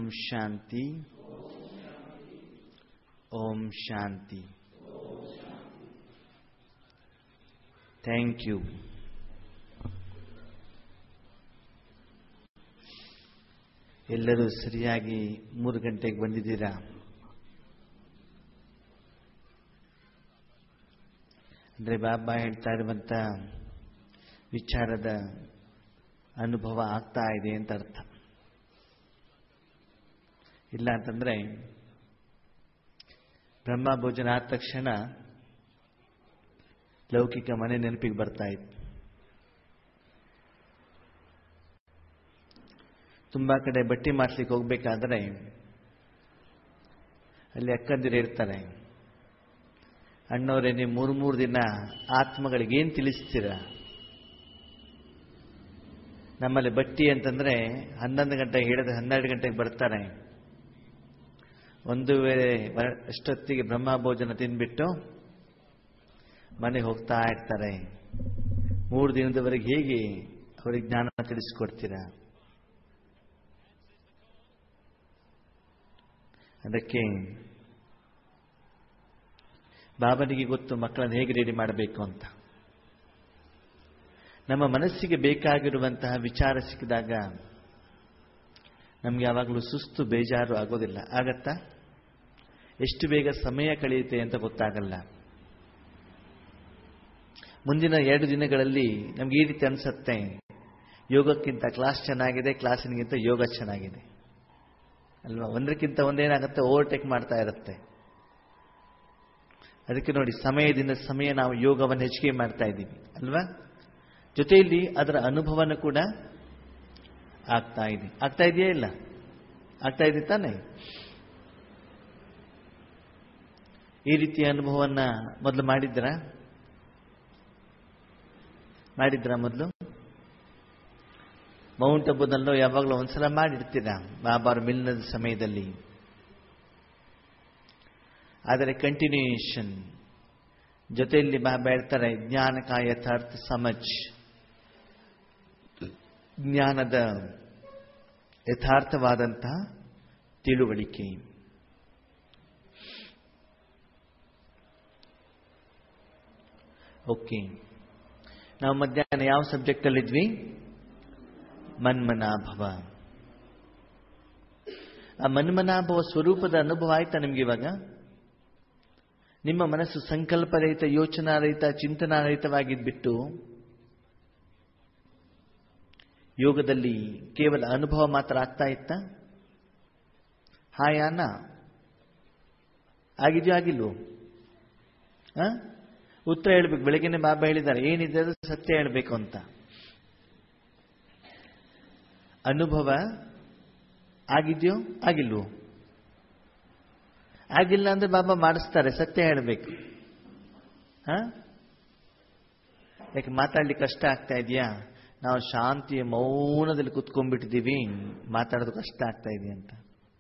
Shanti Om Shanti thank you ಎಲ್ಲರೂ ಸರಿಯಾಗಿ ಮೂರು ಗಂಟೆಗೆ ಬಂದಿದ್ದೀರಾ ಅಂದರೆ ಬಾಬಾ ಹೇಳ್ತಾ ಇರುವಂಥ ವಿಚಾರದ ಅನುಭವ ಆಗ್ತಾ ಇದೆ ಅಂತ ಅರ್ಥ ಇಲ್ಲ ಅಂತಂದ್ರೆ ಬ್ರಹ್ಮ ಭೋಜನ ಆದ ತಕ್ಷಣ ಲೌಕಿಕ ಮನೆ ನೆನಪಿಗೆ ಬರ್ತಾ ಇತ್ತು ತುಂಬಾ ಕಡೆ ಬಟ್ಟಿ ಮಾಡಿಸ್ಲಿಕ್ಕೆ ಹೋಗ್ಬೇಕಾದ್ರೆ ಅಲ್ಲಿ ಅಕ್ಕಂದಿರು ಇರ್ತಾರೆ ಅಣ್ಣವರೇ ನೀವು ಮೂರು ಮೂರು ದಿನ ಆತ್ಮಗಳಿಗೆ ಏನು ತಿಳಿಸ್ತೀರ ನಮ್ಮಲ್ಲಿ ಬಟ್ಟಿ ಅಂತಂದ್ರೆ ಹನ್ನೊಂದು ಗಂಟೆಗೆ ಹೇಳಿದ್ರೆ ಹನ್ನೆರಡು ಗಂಟೆಗೆ ಬರ್ತಾರೆ ಒಂದು ವೇಳೆ ಅಷ್ಟೊತ್ತಿಗೆ ಬ್ರಹ್ಮ ಭೋಜನ ತಿಂದ್ಬಿಟ್ಟು ಮನೆಗೆ ಹೋಗ್ತಾ ಇರ್ತಾರೆ ಮೂರು ದಿನದವರೆಗೆ ಹೇಗೆ ಅವರಿಗೆ ಜ್ಞಾನ ತಿಳಿಸ್ಕೊಡ್ತೀರಾ ಅದಕ್ಕೆ ಬಾಬನಿಗೆ ಗೊತ್ತು ಮಕ್ಕಳನ್ನು ಹೇಗೆ ರೆಡಿ ಮಾಡಬೇಕು ಅಂತ ನಮ್ಮ ಮನಸ್ಸಿಗೆ ಬೇಕಾಗಿರುವಂತಹ ವಿಚಾರ ಸಿಕ್ಕಿದಾಗ ನಮ್ಗೆ ಯಾವಾಗಲೂ ಸುಸ್ತು ಬೇಜಾರು ಆಗೋದಿಲ್ಲ ಆಗತ್ತಾ ಎಷ್ಟು ಬೇಗ ಸಮಯ ಕಳೆಯುತ್ತೆ ಅಂತ ಗೊತ್ತಾಗಲ್ಲ ಮುಂದಿನ ಎರಡು ದಿನಗಳಲ್ಲಿ ನಮ್ಗೆ ಈ ರೀತಿ ಅನ್ಸತ್ತೆ ಯೋಗಕ್ಕಿಂತ ಕ್ಲಾಸ್ ಚೆನ್ನಾಗಿದೆ ಕ್ಲಾಸಿನಿಗಿಂತ ಯೋಗ ಚೆನ್ನಾಗಿದೆ ಅಲ್ವಾ ಒಂದಕ್ಕಿಂತ ಒಂದೇನಾಗುತ್ತೆ ಓವರ್ಟೇಕ್ ಮಾಡ್ತಾ ಇರುತ್ತೆ ಅದಕ್ಕೆ ನೋಡಿ ಸಮಯದಿಂದ ಸಮಯ ನಾವು ಯೋಗವನ್ನು ಹೆಚ್ಚಿಗೆ ಮಾಡ್ತಾ ಇದ್ದೀವಿ ಅಲ್ವಾ ಜೊತೆಯಲ್ಲಿ ಅದರ ಅನುಭವನೂ ಕೂಡ ಆಗ್ತಾ ಇದೆ ಆಗ್ತಾ ಇದೆಯಾ ಇಲ್ಲ ಆಗ್ತಾ ಇದೆ ತಾನೆ ಈ ರೀತಿಯ ಅನುಭವವನ್ನ ಮೊದಲು ಮಾಡಿದ್ರ ಮಾಡಿದ್ರ ಮೊದಲು ಮೌಂಟ್ ಅಬ್ಬುದಲ್ಲೋ ಯಾವಾಗಲೂ ಒಂದ್ಸಲ ಮಾಡಿರ್ತೀರ ಬಾಬಾರ್ ಮಿಲ್ನದ ಸಮಯದಲ್ಲಿ ಆದರೆ ಕಂಟಿನ್ಯೂಯೇಷನ್ ಜೊತೆಯಲ್ಲಿ ಬಾಬಾ ಹೇಳ್ತಾರೆ ಜ್ಞಾನಕ ಯಥಾರ್ಥ ಸಮಜ್ ಜ್ಞಾನದ ಯಥಾರ್ಥವಾದಂತಹ ತಿಳುವಳಿಕೆ ಓಕೆ ನಾವು ಮಧ್ಯಾಹ್ನ ಯಾವ ಸಬ್ಜೆಕ್ಟ್ ಅಲ್ಲಿದ್ವಿ ಮನ್ಮನಾಭವ ಆ ಮನ್ಮನಾಭವ ಸ್ವರೂಪದ ಅನುಭವ ಆಯ್ತಾ ನಿಮ್ಗೆ ಇವಾಗ ನಿಮ್ಮ ಮನಸ್ಸು ಸಂಕಲ್ಪರಹಿತ ಯೋಚನಾರಹಿತ ಚಿಂತನಾರಹಿತವಾಗಿದ್ಬಿಟ್ಟು ಯೋಗದಲ್ಲಿ ಕೇವಲ ಅನುಭವ ಮಾತ್ರ ಆಗ್ತಾ ಇತ್ತ ಹಾಯಾನ ಆಗಿದೆಯೋ ಆಗಿಲ್ವೋ ಉತ್ತರ ಹೇಳ್ಬೇಕು ಬೆಳಗ್ಗೆನೆ ಬಾಬಾ ಹೇಳಿದ್ದಾರೆ ಏನಿದೆ ಅದು ಸತ್ಯ ಹೇಳಬೇಕು ಅಂತ ಅನುಭವ ಆಗಿದೆಯೋ ಆಗಿಲ್ವೋ ಆಗಿಲ್ಲ ಅಂದ್ರೆ ಬಾಬಾ ಮಾಡಿಸ್ತಾರೆ ಸತ್ಯ ಹೇಳಬೇಕು ಹ ಯಾಕೆ ಮಾತಾಡ್ಲಿಕ್ಕೆ ಕಷ್ಟ ಆಗ್ತಾ ಇದೆಯಾ ನಾವು ಶಾಂತಿಯ ಮೌನದಲ್ಲಿ ಕುತ್ಕೊಂಡ್ಬಿಟ್ಟಿದ್ದೀವಿ ಮಾತಾಡೋದು ಕಷ್ಟ ಆಗ್ತಾ ಇದೆ ಅಂತ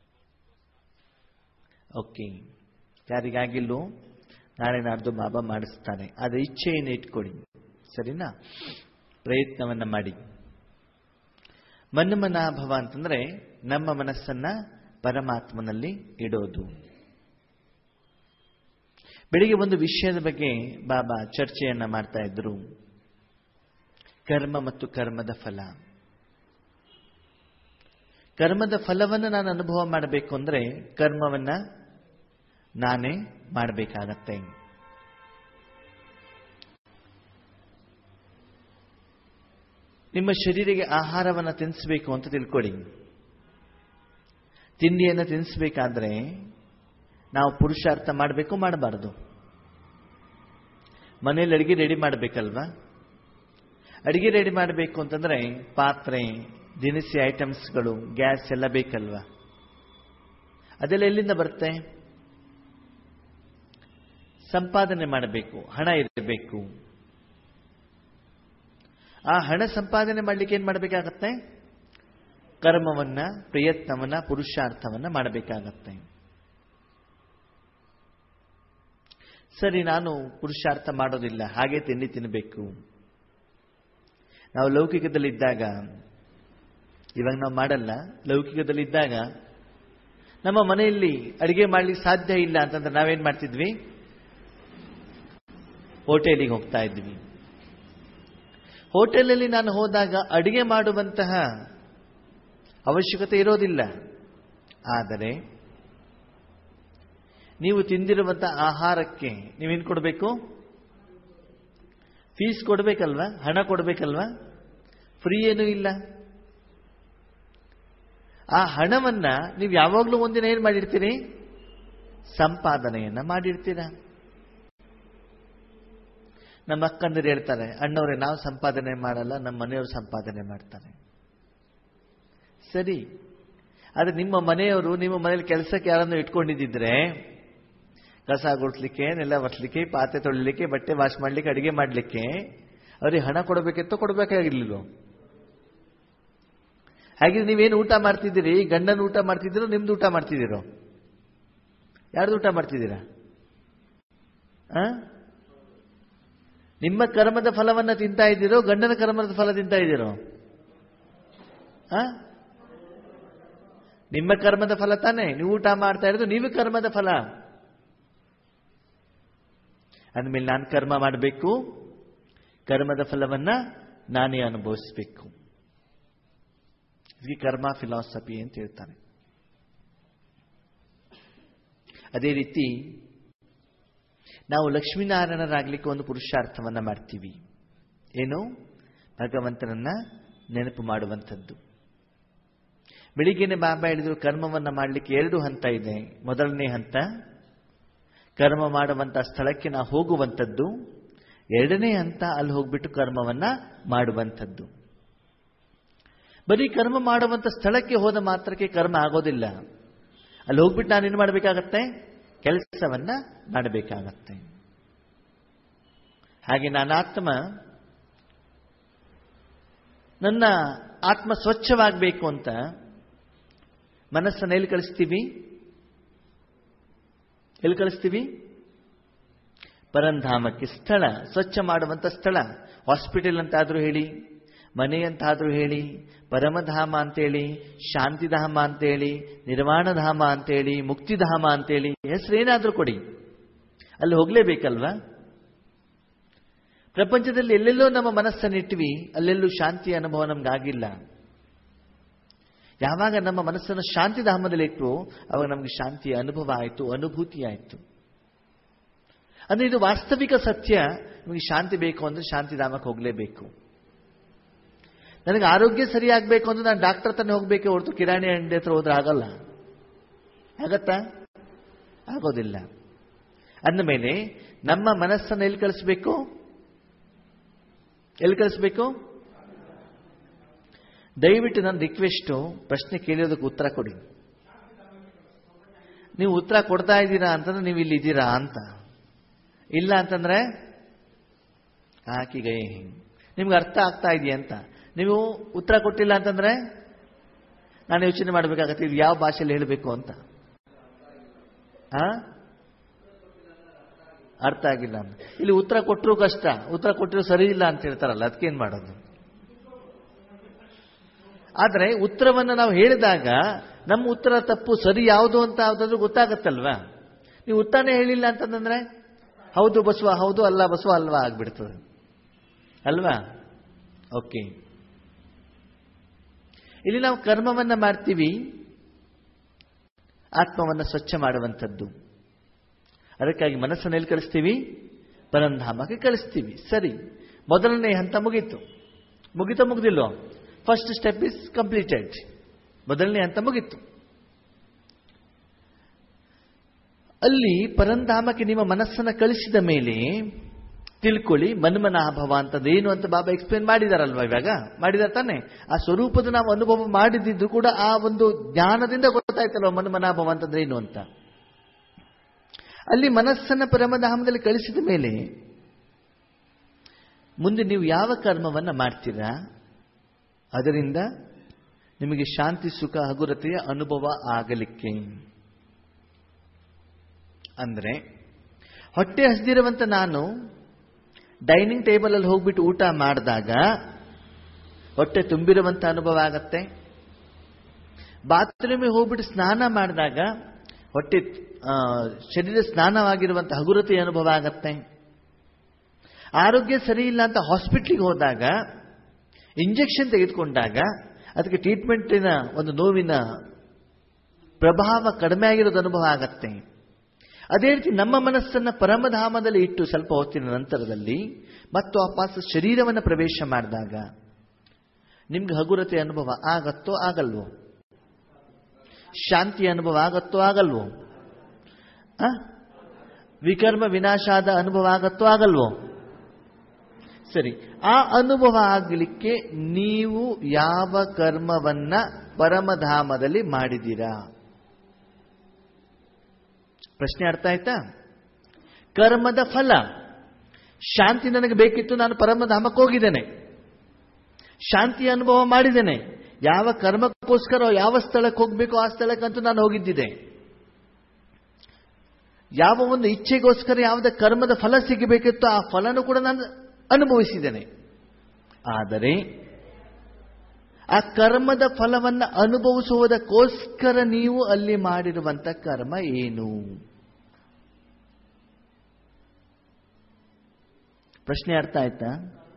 ಓಕೆ ಯಾರಿಗಾಗಿಲ್ಲೋ ನಾಳೆ ನಾಡ್ದು ಬಾಬಾ ಮಾಡಿಸ್ತಾನೆ ಅದ ಇಚ್ಛೆಯನ್ನು ಇಟ್ಕೊಳ್ಳಿ ಸರಿನಾ ಪ್ರಯತ್ನವನ್ನ ಮಾಡಿ ಮನ್ಮನಾಭವ ಅಂತಂದ್ರೆ ನಮ್ಮ ಮನಸ್ಸನ್ನ ಪರಮಾತ್ಮನಲ್ಲಿ ಇಡೋದು ಬೆಳಿಗ್ಗೆ ಒಂದು ವಿಷಯದ ಬಗ್ಗೆ ಬಾಬಾ ಚರ್ಚೆಯನ್ನ ಮಾಡ್ತಾ ಇದ್ರು ಕರ್ಮ ಮತ್ತು ಕರ್ಮದ ಫಲ ಕರ್ಮದ ಫಲವನ್ನು ನಾನು ಅನುಭವ ಮಾಡಬೇಕು ಅಂದ್ರೆ ಕರ್ಮವನ್ನ ನಾನೇ ಮಾಡಬೇಕಾಗತ್ತೆ ನಿಮ್ಮ ಶರೀರಿಗೆ ಆಹಾರವನ್ನು ತಿನ್ನಿಸಬೇಕು ಅಂತ ತಿಳ್ಕೊಳ್ಳಿ ತಿಂಡಿಯನ್ನು ತಿನ್ನಿಸಬೇಕಾದ್ರೆ ನಾವು ಪುರುಷಾರ್ಥ ಮಾಡಬೇಕು ಮಾಡಬಾರದು ಮನೇಲಿ ಅಡಿಗೆ ರೆಡಿ ಮಾಡಬೇಕಲ್ವಾ ಅಡಿಗೆ ರೆಡಿ ಮಾಡಬೇಕು ಅಂತಂದ್ರೆ ಪಾತ್ರೆ ದಿನಸಿ ಐಟಮ್ಸ್ಗಳು ಗ್ಯಾಸ್ ಎಲ್ಲ ಬೇಕಲ್ವಾ ಅದೆಲ್ಲ ಎಲ್ಲಿಂದ ಬರುತ್ತೆ ಸಂಪಾದನೆ ಮಾಡಬೇಕು ಹಣ ಇರಬೇಕು ಆ ಹಣ ಸಂಪಾದನೆ ಮಾಡಲಿಕ್ಕೆ ಏನ್ ಮಾಡಬೇಕಾಗತ್ತೆ ಕರ್ಮವನ್ನ ಪ್ರಯತ್ನವನ್ನ ಪುರುಷಾರ್ಥವನ್ನ ಮಾಡಬೇಕಾಗತ್ತೆ ಸರಿ ನಾನು ಪುರುಷಾರ್ಥ ಮಾಡೋದಿಲ್ಲ ಹಾಗೆ ತಿಂಡಿ ತಿನ್ನಬೇಕು ನಾವು ಲೌಕಿಕದಲ್ಲಿದ್ದಾಗ ಇವಾಗ ನಾವು ಮಾಡಲ್ಲ ಲೌಕಿಕದಲ್ಲಿದ್ದಾಗ ನಮ್ಮ ಮನೆಯಲ್ಲಿ ಅಡಿಗೆ ಮಾಡ್ಲಿಕ್ಕೆ ಸಾಧ್ಯ ಇಲ್ಲ ಅಂತಂದ್ರೆ ನಾವೇನ್ ಮಾಡ್ತಿದ್ವಿ ಹೋಟೆಲಿಗೆ ಹೋಗ್ತಾ ಇದ್ವಿ ಹೋಟೆಲಲ್ಲಿ ನಾನು ಹೋದಾಗ ಅಡಿಗೆ ಮಾಡುವಂತಹ ಅವಶ್ಯಕತೆ ಇರೋದಿಲ್ಲ ಆದರೆ ನೀವು ತಿಂದಿರುವಂತಹ ಆಹಾರಕ್ಕೆ ನೀವೇನು ಕೊಡಬೇಕು ಫೀಸ್ ಕೊಡಬೇಕಲ್ವಾ ಹಣ ಕೊಡಬೇಕಲ್ವಾ ಫ್ರೀ ಏನೂ ಇಲ್ಲ ಆ ಹಣವನ್ನ ನೀವು ಯಾವಾಗಲೂ ಒಂದಿನ ಏನು ಮಾಡಿರ್ತೀರಿ ಸಂಪಾದನೆಯನ್ನ ಮಾಡಿರ್ತೀರ ನಮ್ಮ ಅಕ್ಕಂದಿರು ಹೇಳ್ತಾರೆ ಅಣ್ಣವ್ರೆ ನಾವು ಸಂಪಾದನೆ ಮಾಡಲ್ಲ ನಮ್ಮ ಮನೆಯವರು ಸಂಪಾದನೆ ಮಾಡ್ತಾರೆ ಸರಿ ಆದ್ರೆ ನಿಮ್ಮ ಮನೆಯವರು ನಿಮ್ಮ ಮನೇಲಿ ಕೆಲಸಕ್ಕೆ ಯಾರನ್ನು ಇಟ್ಕೊಂಡಿದ್ದಿದ್ರೆ ಕಸ ಗುಡಿಸ್ಲಿಕ್ಕೆ ನೆಲ ಒರೆಸ್ಲಿಕ್ಕೆ ಪಾತ್ರೆ ತೊಳಿಲಿಕ್ಕೆ ಬಟ್ಟೆ ವಾಶ್ ಮಾಡ್ಲಿಕ್ಕೆ ಅಡಿಗೆ ಮಾಡ್ಲಿಕ್ಕೆ ಅವ್ರಿಗೆ ಹಣ ಕೊಡಬೇಕಿತ್ತೋ ಕೊಡಬೇಕಾಗಿರ್ಲಿಲ್ವೋ ಹಾಗೆ ನೀವೇನು ಊಟ ಮಾಡ್ತಿದ್ದೀರಿ ಗಂಡನ ಊಟ ಮಾಡ್ತಿದ್ದೀರೋ ನಿಮ್ದು ಊಟ ಮಾಡ್ತಿದ್ದೀರೋ ಯಾರ್ದು ಊಟ ಮಾಡ್ತಿದ್ದೀರಾ ಆ? ನಿಮ್ಮ ಕರ್ಮದ ಫಲವನ್ನ ತಿಂತಾ ಇದ್ದೀರೋ ಗಂಡನ ಕರ್ಮದ ಫಲ ತಿಂತಾ ಇದ್ದೀರೋ ಆ? ನಿಮ್ಮ ಕರ್ಮದ ಫಲ ತಾನೇ ನೀವು ಊಟ ಮಾಡ್ತಾ ಇರೋದು ನೀವು ಕರ್ಮದ ಫಲ ಅಂದಮೇಲೆ ನಾನು ಕರ್ಮ ಮಾಡಬೇಕು ಕರ್ಮದ ಫಲವನ್ನ ನಾನೇ ಅನುಭವಿಸಬೇಕು ಇದಕ್ಕೆ ಕರ್ಮ ಫಿಲಾಸಫಿ ಅಂತ ಹೇಳ್ತಾರೆ ಅದೇ ರೀತಿ ನಾವು ಲಕ್ಷ್ಮೀನಾರಾಯಣರಾಗಲಿಕ್ಕೆ ಒಂದು ಪುರುಷಾರ್ಥವನ್ನ ಮಾಡ್ತೀವಿ ಏನು ಭಗವಂತನನ್ನ ನೆನಪು ಮಾಡುವಂಥದ್ದು ಬೆಳಿಗ್ಗೆನೆ ಬಾಬಾ ಹೇಳಿದ್ರು ಕರ್ಮವನ್ನ ಮಾಡಲಿಕ್ಕೆ ಎರಡು ಹಂತ ಇದೆ ಮೊದಲನೇ ಹಂತ ಕರ್ಮ ಮಾಡುವಂತ ಸ್ಥಳಕ್ಕೆ ನಾವು ಹೋಗುವಂಥದ್ದು ಎರಡನೇ ಹಂತ ಅಲ್ಲಿ ಹೋಗ್ಬಿಟ್ಟು ಕರ್ಮವನ್ನ ಮಾಡುವಂಥದ್ದು ಬರೀ ಕರ್ಮ ಮಾಡುವಂತ ಸ್ಥಳಕ್ಕೆ ಹೋದ ಮಾತ್ರಕ್ಕೆ ಕರ್ಮ ಆಗೋದಿಲ್ಲ ಅಲ್ಲಿ ಹೋಗ್ಬಿಟ್ಟು ನಾನೇನು ಮಾಡಬೇಕಾಗತ್ತೆ ಕೆಲಸವನ್ನ ಮಾಡಬೇಕಾಗತ್ತೆ ಹಾಗೆ ನನ್ನ ಆತ್ಮ ನನ್ನ ಆತ್ಮ ಸ್ವಚ್ಛವಾಗಬೇಕು ಅಂತ ಮನಸ್ಸನ್ನು ಎಲ್ಲಿ ಕಳಿಸ್ತೀವಿ ಎಲ್ಲಿ ಕಳಿಸ್ತೀವಿ ಪರಂಧಾಮಕ್ಕೆ ಸ್ಥಳ ಸ್ವಚ್ಛ ಮಾಡುವಂತ ಸ್ಥಳ ಹಾಸ್ಪಿಟಲ್ ಅಂತಾದ್ರೂ ಹೇಳಿ ಮನೆಯಂತಾದ್ರೂ ಹೇಳಿ ಪರಮಧಾಮ ಅಂತೇಳಿ ಶಾಂತಿಧಾಮ ಅಂತೇಳಿ ನಿರ್ವಾಣಧಾಮ ಅಂತೇಳಿ ಮುಕ್ತಿಧಾಮ ಅಂತೇಳಿ ಹೆಸರೇನಾದ್ರೂ ಕೊಡಿ ಅಲ್ಲಿ ಹೋಗ್ಲೇಬೇಕಲ್ವಾ ಪ್ರಪಂಚದಲ್ಲಿ ಎಲ್ಲೆಲ್ಲೋ ನಮ್ಮ ಮನಸ್ಸನ್ನಿಟ್ವಿ ಅಲ್ಲೆಲ್ಲೂ ಶಾಂತಿಯ ಅನುಭವ ನಮ್ಗಾಗಿಲ್ಲ ಯಾವಾಗ ನಮ್ಮ ಮನಸ್ಸನ್ನು ಶಾಂತಿಧಾಮದಲ್ಲಿ ಇಟ್ಟು ಅವಾಗ ನಮಗೆ ಶಾಂತಿಯ ಅನುಭವ ಆಯಿತು ಅನುಭೂತಿ ಆಯಿತು ಅಂದ್ರೆ ಇದು ವಾಸ್ತವಿಕ ಸತ್ಯ ನಿಮಗೆ ಶಾಂತಿ ಬೇಕು ಅಂದ್ರೆ ಶಾಂತಿಧಾಮಕ್ಕೆ ಹೋಗಲೇಬೇಕು ನನಗೆ ಆರೋಗ್ಯ ಸರಿಯಾಗಬೇಕು ಅಂದ್ರೆ ನಾನು ಡಾಕ್ಟರ್ ತಾನೇ ಹೋಗ್ಬೇಕೆ ಹೊರತು ಕಿರಾಣಿ ಅಂಗಡಿ ಹತ್ರ ಹೋದ್ರೆ ಆಗಲ್ಲ ಆಗತ್ತಾ ಆಗೋದಿಲ್ಲ ಅಂದಮೇಲೆ ನಮ್ಮ ಮನಸ್ಸನ್ನು ಎಲ್ಲಿ ಕಳಿಸ್ಬೇಕು ಎಲ್ಲಿ ಕಳಿಸ್ಬೇಕು ದಯವಿಟ್ಟು ನನ್ನ ರಿಕ್ವೆಸ್ಟು ಪ್ರಶ್ನೆ ಕೇಳಿಯೋದಕ್ಕೆ ಉತ್ತರ ಕೊಡಿ ನೀವು ಉತ್ತರ ಕೊಡ್ತಾ ಇದ್ದೀರಾ ಅಂತಂದ್ರೆ ನೀವು ಇಲ್ಲಿ ಇದ್ದೀರಾ ಅಂತ ಇಲ್ಲ ಅಂತಂದ್ರೆ ಹಾಕಿ ಗೈ ನಿಮ್ಗೆ ಅರ್ಥ ಆಗ್ತಾ ಇದೆಯಾ ಅಂತ ನೀವು ಉತ್ತರ ಕೊಟ್ಟಿಲ್ಲ ಅಂತಂದ್ರೆ ನಾನು ಯೋಚನೆ ಮಾಡಬೇಕಾಗತ್ತೆ ಇದು ಯಾವ ಭಾಷೆಯಲ್ಲಿ ಹೇಳಬೇಕು ಅಂತ ಆ ಅರ್ಥ ಆಗಿಲ್ಲ ಅಂತ ಇಲ್ಲಿ ಉತ್ತರ ಕೊಟ್ಟರು ಕಷ್ಟ ಉತ್ತರ ಕೊಟ್ಟರು ಸರಿ ಇಲ್ಲ ಅಂತ ಹೇಳ್ತಾರಲ್ಲ ಅದಕ್ಕೇನ್ ಮಾಡೋದು ಆದರೆ ಉತ್ತರವನ್ನು ನಾವು ಹೇಳಿದಾಗ ನಮ್ಮ ಉತ್ತರ ತಪ್ಪು ಸರಿ ಯಾವುದು ಅಂತ ಯಾವ್ದಾದ್ರು ಗೊತ್ತಾಗತ್ತಲ್ವಾ ನೀವು ಉತ್ತರನೇ ಹೇಳಿಲ್ಲ ಅಂತಂದ್ರೆ ಹೌದು ಬಸವ ಹೌದು ಅಲ್ಲ ಬಸವ ಅಲ್ವಾ ಆಗ್ಬಿಡ್ತದೆ ಅಲ್ವಾ ಓಕೆ ಇಲ್ಲಿ ನಾವು ಕರ್ಮವನ್ನ ಮಾಡ್ತೀವಿ ಆತ್ಮವನ್ನ ಸ್ವಚ್ಛ ಮಾಡುವಂಥದ್ದು ಅದಕ್ಕಾಗಿ ಮನಸ್ಸನ್ನು ಎಲ್ಲಿ ಕಳಿಸ್ತೀವಿ ಪರಂಧಾಮಕ್ಕೆ ಕಳಿಸ್ತೀವಿ ಸರಿ ಮೊದಲನೇ ಹಂತ ಮುಗೀತು ಮುಗಿತ ಮುಗ್ದಿಲ್ವೋ ಫಸ್ಟ್ ಸ್ಟೆಪ್ ಇಸ್ ಕಂಪ್ಲೀಟೆಡ್ ಮೊದಲನೇ ಹಂತ ಮುಗೀತು ಅಲ್ಲಿ ಪರಂಧಾಮಕ್ಕೆ ನಿಮ್ಮ ಮನಸ್ಸನ್ನು ಕಳಿಸಿದ ಮೇಲೆ ತಿಳ್ಕೊಳ್ಳಿ ಮನ್ಮನಾಭವ ಅಂತದೇನು ಅಂತ ಬಾಬಾ ಎಕ್ಸ್ಪ್ಲೇನ್ ಮಾಡಿದಾರಲ್ವಾ ಇವಾಗ ಮಾಡಿದಾರೆ ತಾನೆ ಆ ಸ್ವರೂಪದ ನಾವು ಅನುಭವ ಮಾಡಿದ್ದು ಕೂಡ ಆ ಒಂದು ಜ್ಞಾನದಿಂದ ಗೊತ್ತಾಯ್ತಲ್ವ ಮನ್ಮನಾಭವ ಅಂತಂದ್ರೆ ಏನು ಅಂತ ಅಲ್ಲಿ ಮನಸ್ಸನ್ನ ಪರಮಧಾಮದಲ್ಲಿ ಕಳಿಸಿದ ಮೇಲೆ ಮುಂದೆ ನೀವು ಯಾವ ಕರ್ಮವನ್ನ ಮಾಡ್ತೀರಾ ಅದರಿಂದ ನಿಮಗೆ ಶಾಂತಿ ಸುಖ ಹಗುರತೆಯ ಅನುಭವ ಆಗಲಿಕ್ಕೆ ಅಂದ್ರೆ ಹೊಟ್ಟೆ ಹಸಿದಿರುವಂತ ನಾನು ಡೈನಿಂಗ್ ಟೇಬಲ್ ಅಲ್ಲಿ ಹೋಗ್ಬಿಟ್ಟು ಊಟ ಮಾಡಿದಾಗ ಹೊಟ್ಟೆ ತುಂಬಿರುವಂತ ಅನುಭವ ಆಗತ್ತೆ ಬಾತ್ರೂಮಿಗೆ ಹೋಗ್ಬಿಟ್ಟು ಸ್ನಾನ ಮಾಡಿದಾಗ ಹೊಟ್ಟೆ ಆ, ಶರೀರ ಸ್ನಾನವಾಗಿರುವಂತಹ ಹಗುರತೆಯ ಅನುಭವ ಆಗತ್ತೆ ಆರೋಗ್ಯ ಸರಿ ಇಲ್ಲ ಅಂತ ಹಾಸ್ಪಿಟ್ಲಿಗೆ ಹೋದಾಗ ಇಂಜೆಕ್ಷನ್ ತೆಗೆದುಕೊಂಡಾಗ ಅದಕ್ಕೆ ಟ್ರೀಟ್ಮೆಂಟಿನ ಒಂದು ನೋವಿನ ಪ್ರಭಾವ ಕಡಿಮೆ ಆಗಿರೋದು ಅನುಭವ ಆಗತ್ತೆ ಅದೇ ರೀತಿ ನಮ್ಮ ಮನಸ್ಸನ್ನ ಪರಮಧಾಮದಲ್ಲಿ ಇಟ್ಟು ಸ್ವಲ್ಪ ಹೊತ್ತಿನ ನಂತರದಲ್ಲಿ ಮತ್ತು ವಾಪಸ್ ಶರೀರವನ್ನು ಪ್ರವೇಶ ಮಾಡಿದಾಗ ನಿಮ್ಗೆ ಹಗುರತೆ ಅನುಭವ ಆಗತ್ತೋ ಆಗಲ್ವೋ ಶಾಂತಿ ಅನುಭವ ಆಗತ್ತೋ ಆಗಲ್ವೋ ಆ? ವಿಕರ್ಮ ವಿನಾಶಾದ ಅನುಭವ ಆಗತ್ತೋ ಆಗಲ್ವೋ ಸರಿ ಆ ಅನುಭವ ಆಗಲಿಕ್ಕೆ ನೀವು ಯಾವ ಕರ್ಮವನ್ನ ಪರಮಧಾಮದಲ್ಲಿ ಮಾಡಿದ್ದೀರಾ ಪ್ರಶ್ನೆ ಅರ್ಥ ಆಯ್ತಾ ಕರ್ಮದ ಫಲ ಶಾಂತಿ ನನಗೆ ಬೇಕಿತ್ತು ನಾನು ಪರಮಧಾಮಕ್ಕೆ ಹೋಗಿದ್ದೇನೆ ಶಾಂತಿಯ ಅನುಭವ ಮಾಡಿದ್ದೇನೆ ಯಾವ ಕರ್ಮಕ್ಕೋಸ್ಕರ ಯಾವ ಸ್ಥಳಕ್ಕೆ ಹೋಗಬೇಕು ಆ ಸ್ಥಳಕ್ಕಂತೂ ನಾನು ಹೋಗಿದ್ದಿದೆ ಯಾವ ಒಂದು ಇಚ್ಛೆಗೋಸ್ಕರ ಯಾವುದೇ ಕರ್ಮದ ಫಲ ಸಿಗಬೇಕಿತ್ತು ಆ ಫಲನೂ ಕೂಡ ನಾನು ಅನುಭವಿಸಿದ್ದೇನೆ ಆದರೆ ಆ ಕರ್ಮದ ಫಲವನ್ನು ಅನುಭವಿಸುವುದಕ್ಕೋಸ್ಕರ ನೀವು ಅಲ್ಲಿ ಮಾಡಿರುವಂತ ಕರ್ಮ ಏನು ಪ್ರಶ್ನೆ ಅರ್ಥ ಆಯ್ತಾ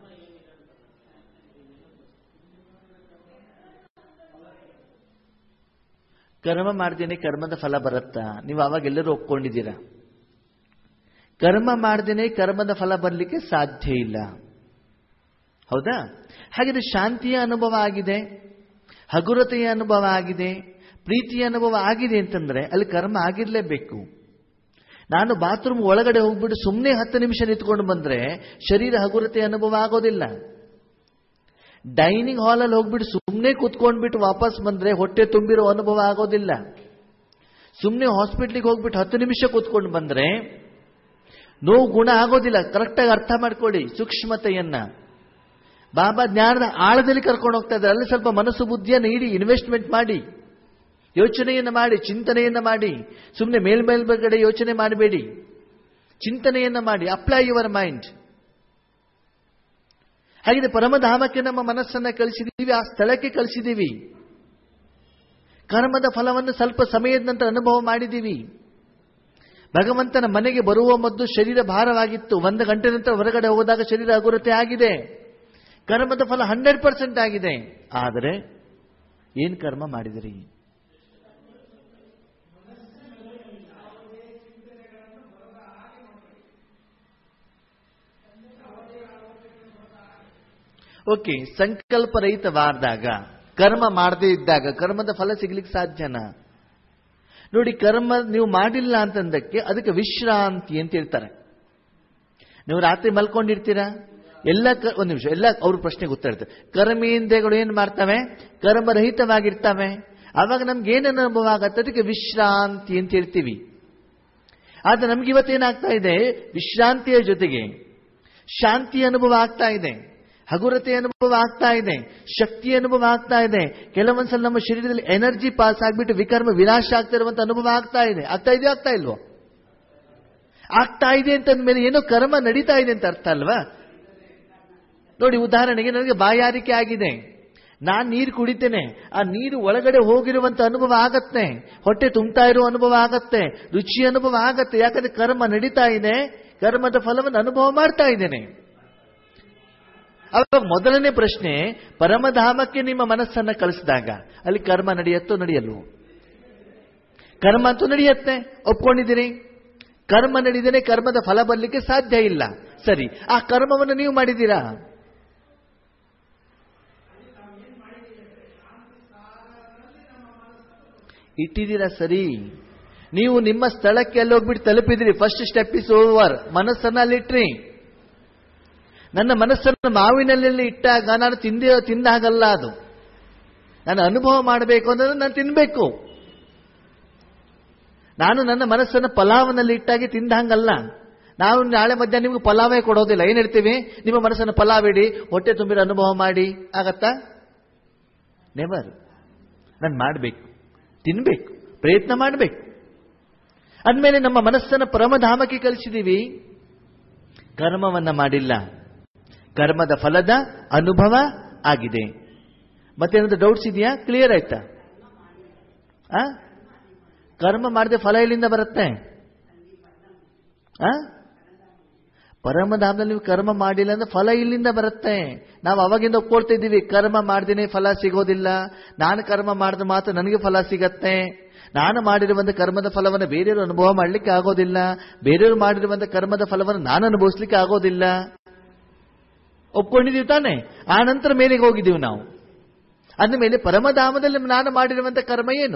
ಕರ್ಮ ಮಾಡ್ದೇನೆ ಕರ್ಮದ ಫಲ ಬರುತ್ತಾ ನೀವು ಅವಾಗ ಎಲ್ಲರೂ ಒಪ್ಕೊಂಡಿದ್ದೀರಾ ಕರ್ಮ ಮಾಡ್ದೇನೆ ಕರ್ಮದ ಫಲ ಬರಲಿಕ್ಕೆ ಸಾಧ್ಯ ಇಲ್ಲ ಹೌದಾ ಹಾಗಿದ್ರೆ ಶಾಂತಿಯ ಅನುಭವ ಆಗಿದೆ ಹಗುರತೆಯ ಅನುಭವ ಆಗಿದೆ ಪ್ರೀತಿಯ ಅನುಭವ ಆಗಿದೆ ಅಂತಂದ್ರೆ ಅಲ್ಲಿ ಕರ್ಮ ಆಗಿರ್ಲೇಬೇಕು ನಾನು ಬಾತ್ರೂಮ್ ಒಳಗಡೆ ಹೋಗ್ಬಿಟ್ಟು ಸುಮ್ಮನೆ ಹತ್ತು ನಿಮಿಷ ನಿಂತ್ಕೊಂಡು ಬಂದ್ರೆ ಶರೀರ ಹಗುರತೆ ಅನುಭವ ಆಗೋದಿಲ್ಲ ಡೈನಿಂಗ್ ಹಾಲಲ್ಲಿ ಹೋಗ್ಬಿಟ್ಟು ಸುಮ್ಮನೆ ಕೂತ್ಕೊಂಡ್ಬಿಟ್ಟು ವಾಪಸ್ ಬಂದ್ರೆ ಹೊಟ್ಟೆ ತುಂಬಿರೋ ಅನುಭವ ಆಗೋದಿಲ್ಲ ಸುಮ್ಮನೆ ಹಾಸ್ಪಿಟ್ಲಿಗೆ ಹೋಗ್ಬಿಟ್ಟು ಹತ್ತು ನಿಮಿಷ ಕೂತ್ಕೊಂಡು ಬಂದ್ರೆ ನೋವು ಗುಣ ಆಗೋದಿಲ್ಲ ಕರೆಕ್ಟಾಗಿ ಅರ್ಥ ಮಾಡ್ಕೊಳ್ಳಿ ಸೂಕ್ಷ್ಮತೆಯನ್ನ ಬಾಬಾ ಜ್ಞಾನದ ಆಳದಲ್ಲಿ ಕರ್ಕೊಂಡು ಹೋಗ್ತಾ ಇದ್ದಾರೆ ಅಲ್ಲಿ ಸ್ವಲ್ಪ ಮನಸ್ಸು ಬುದ್ಧಿಯನ್ನು ಇಡಿ ಇನ್ವೆಸ್ಟ್ಮೆಂಟ್ ಮಾಡಿ ಯೋಚನೆಯನ್ನು ಮಾಡಿ ಚಿಂತನೆಯನ್ನ ಮಾಡಿ ಸುಮ್ಮನೆ ಮೇಲ್ಮೇಲ್ಗಡೆ ಯೋಚನೆ ಮಾಡಬೇಡಿ ಚಿಂತನೆಯನ್ನ ಮಾಡಿ ಅಪ್ಲೈ ಯುವರ್ ಮೈಂಡ್ ಹಾಗಿದೆ ಪರಮಧಾಮಕ್ಕೆ ನಮ್ಮ ಮನಸ್ಸನ್ನ ಕಳಿಸಿದೀವಿ ಆ ಸ್ಥಳಕ್ಕೆ ಕಳಿಸಿದೀವಿ ಕರ್ಮದ ಫಲವನ್ನು ಸ್ವಲ್ಪ ಸಮಯದ ನಂತರ ಅನುಭವ ಮಾಡಿದ್ದೀವಿ ಭಗವಂತನ ಮನೆಗೆ ಬರುವ ಮೊದಲು ಶರೀರ ಭಾರವಾಗಿತ್ತು ಒಂದು ಗಂಟೆ ನಂತರ ಹೊರಗಡೆ ಹೋದಾಗ ಶರೀರ ಹಗುರತೆ ಆಗಿದೆ ಕರ್ಮದ ಫಲ ಹಂಡ್ರೆಡ್ ಪರ್ಸೆಂಟ್ ಆಗಿದೆ ಆದರೆ ಏನ್ ಕರ್ಮ ಮಾಡಿದಿರಿ ಓಕೆ ಸಂಕಲ್ಪರಹಿತವಾದಾಗ ಕರ್ಮ ಮಾಡದೇ ಇದ್ದಾಗ ಕರ್ಮದ ಫಲ ಸಿಗ್ಲಿಕ್ಕೆ ಸಾಧ್ಯನಾ ನೋಡಿ ಕರ್ಮ ನೀವು ಮಾಡಿಲ್ಲ ಅಂತಂದಕ್ಕೆ ಅದಕ್ಕೆ ವಿಶ್ರಾಂತಿ ಅಂತ ಹೇಳ್ತಾರೆ ನೀವು ರಾತ್ರಿ ಮಲ್ಕೊಂಡಿರ್ತೀರಾ ಎಲ್ಲ ಕ- ಒಂದು ನಿಮಿಷ ಎಲ್ಲ ಅವ್ರ ಪ್ರಶ್ನೆಗೆ ಉತ್ತರ ಇರ್ತದೆ ಕರ್ಮೇಂದ್ರಿಯಗಳು ಏನ್ ಮಾಡ್ತವೆ ಕರ್ಮರಹಿತವಾಗಿರ್ತವೆ ಆವಾಗ ನಮ್ಗೆ ಏನೇನು ಅನುಭವ ಆಗತ್ತೆ ಅದಕ್ಕೆ ವಿಶ್ರಾಂತಿ ಅಂತ ಹೇಳ್ತೀವಿ ಆದ್ರೆ ನಮ್ಗೆ ಇವತ್ತೇನಾಗ್ತಾ ಇದೆ ವಿಶ್ರಾಂತಿಯ ಜೊತೆಗೆ ಶಾಂತಿ ಅನುಭವ ಆಗ್ತಾ ಇದೆ ಹಗುರತೆ ಅನುಭವ ಆಗ್ತಾ ಇದೆ ಶಕ್ತಿ ಅನುಭವ ಆಗ್ತಾ ಇದೆ ಕೆಲವೊಂದ್ಸಲ ನಮ್ಮ ಶರೀರದಲ್ಲಿ ಎನರ್ಜಿ ಪಾಸ್ ಆಗ್ಬಿಟ್ಟು ವಿಕರ್ಮ ವಿನಾಶ ಆಗ್ತಾ ಇರುವಂತ ಅನುಭವ ಆಗ್ತಾ ಇದೆ ಆಗ್ತಾ ಇದೆಯೋ ಆಗ್ತಾ ಇಲ್ವೋ ಆಗ್ತಾ ಇದೆ ಅಂತಂದ್ಮೇಲೆ ಏನೋ ಕರ್ಮ ನಡೀತಾ ಇದೆ ಅಂತ ಅರ್ಥ ಅಲ್ವಾ ನೋಡಿ ಉದಾಹರಣೆಗೆ ನನಗೆ ಬಾಯಾರಿಕೆ ಆಗಿದೆ ನಾನ್ ನೀರು ಕುಡಿತೇನೆ ಆ ನೀರು ಒಳಗಡೆ ಹೋಗಿರುವಂತ ಅನುಭವ ಆಗತ್ತೆ ಹೊಟ್ಟೆ ತುಂಬ್ತಾ ಇರೋ ಅನುಭವ ಆಗತ್ತೆ ರುಚಿ ಅನುಭವ ಆಗತ್ತೆ ಯಾಕಂದ್ರೆ ಕರ್ಮ ನಡೀತಾ ಇದೆ ಕರ್ಮದ ಫಲವನ್ನು ಅನುಭವ ಮಾಡ್ತಾ ಇದ್ದೇನೆ ಅವಾಗ ಮೊದಲನೇ ಪ್ರಶ್ನೆ ಪರಮಧಾಮಕ್ಕೆ ನಿಮ್ಮ ಮನಸ್ಸನ್ನ ಕಳಿಸಿದಾಗ ಅಲ್ಲಿ ಕರ್ಮ ನಡೆಯತ್ತೋ ನಡೆಯಲ್ವೋ ಕರ್ಮ ಅಂತೂ ನಡೆಯತ್ತೆ ಒಪ್ಕೊಂಡಿದ್ದೀರಿ ಕರ್ಮ ನಡೆದೇನೆ ಕರ್ಮದ ಫಲ ಬರಲಿಕ್ಕೆ ಸಾಧ್ಯ ಇಲ್ಲ ಸರಿ ಆ ಕರ್ಮವನ್ನು ನೀವು ಮಾಡಿದ್ದೀರಾ ಇಟ್ಟಿದ್ದೀರಾ ಸರಿ ನೀವು ನಿಮ್ಮ ಸ್ಥಳಕ್ಕೆ ಅಲ್ಲಿ ಹೋಗ್ಬಿಟ್ಟು ತಲುಪಿದಿರಿ ಫಸ್ಟ್ ಸ್ಟೆಪ್ ಇಸ್ ಓವರ್ ಮನಸ್ಸನ್ನ ಅಲ್ಲಿಟ್ರಿ ನನ್ನ ಮನಸ್ಸನ್ನು ಮಾವಿನಲ್ಲಿ ಇಟ್ಟಾಗ ನಾನು ತಿಂದೇ ತಿಂದ ಹಾಗಲ್ಲ ಅದು ನಾನು ಅನುಭವ ಮಾಡಬೇಕು ಅಂದ್ರೆ ನಾನು ತಿನ್ಬೇಕು ನಾನು ನನ್ನ ಮನಸ್ಸನ್ನು ಪಲಾವನಲ್ಲಿ ಇಟ್ಟಾಗಿ ತಿಂದ ಹಂಗಲ್ಲ ನಾವು ನಾಳೆ ಮಧ್ಯಾಹ್ನ ನಿಮ್ಗೆ ಪಲಾವೇ ಕೊಡೋದಿಲ್ಲ ಏನ್ ಹೇಳ್ತೀವಿ ನಿಮ್ಮ ಮನಸ್ಸನ್ನು ಪಲಾವ್ ಇಡಿ ಹೊಟ್ಟೆ ತುಂಬಿರೋ ಅನುಭವ ಮಾಡಿ ಆಗತ್ತಾ ನೆವರ್ ನಾನು ಮಾಡಬೇಕು ತಿನ್ಬೇಕು ಪ್ರಯತ್ನ ಮಾಡಬೇಕು ಅಂದಮೇಲೆ ನಮ್ಮ ಮನಸ್ಸನ್ನು ಪರಮಧಾಮಕ್ಕೆ ಕಲಿಸಿದೀವಿ ಕರ್ಮವನ್ನ ಮಾಡಿಲ್ಲ ಕರ್ಮದ ಫಲದ ಅನುಭವ ಆಗಿದೆ ಮತ್ತೇನಾದ್ರೂ ಡೌಟ್ಸ್ ಇದೆಯಾ ಕ್ಲಿಯರ್ ಆಯ್ತಾ ಆ ಕರ್ಮ ಮಾಡದೆ ಫಲ ಎಲ್ಲಿಂದ ಬರುತ್ತೆ ಆ ಪರಮಧಾಮದಲ್ಲಿ ನೀವು ಕರ್ಮ ಮಾಡಿಲ್ಲ ಅಂದ್ರೆ ಫಲ ಇಲ್ಲಿಂದ ಬರುತ್ತೆ ನಾವು ಅವಾಗಿಂದ ಒಪ್ಕೊಳ್ತಾ ಇದ್ದೀವಿ ಕರ್ಮ ಮಾಡ್ದೇನೆ ಫಲ ಸಿಗೋದಿಲ್ಲ ನಾನು ಕರ್ಮ ಮಾಡಿದ್ರೆ ಮಾತ್ರ ನನಗೆ ಫಲ ಸಿಗತ್ತೆ ನಾನು ಮಾಡಿರುವಂತ ಕರ್ಮದ ಫಲವನ್ನು ಬೇರೆಯವರು ಅನುಭವ ಮಾಡಲಿಕ್ಕೆ ಆಗೋದಿಲ್ಲ ಬೇರೆಯವರು ಮಾಡಿರುವಂತ ಕರ್ಮದ ಫಲವನ್ನು ನಾನು ಅನುಭವಿಸ್ಲಿಕ್ಕೆ ಆಗೋದಿಲ್ಲ ಒಪ್ಕೊಂಡಿದ್ದೀವಿ ತಾನೆ ಆ ನಂತರ ಮೇಲೆಗೆ ಹೋಗಿದ್ದೀವಿ ನಾವು ಅಂದ ಮೇಲೆ ಪರಮಧಾಮದಲ್ಲಿ ನಾನು ಮಾಡಿರುವಂತ ಕರ್ಮ ಏನು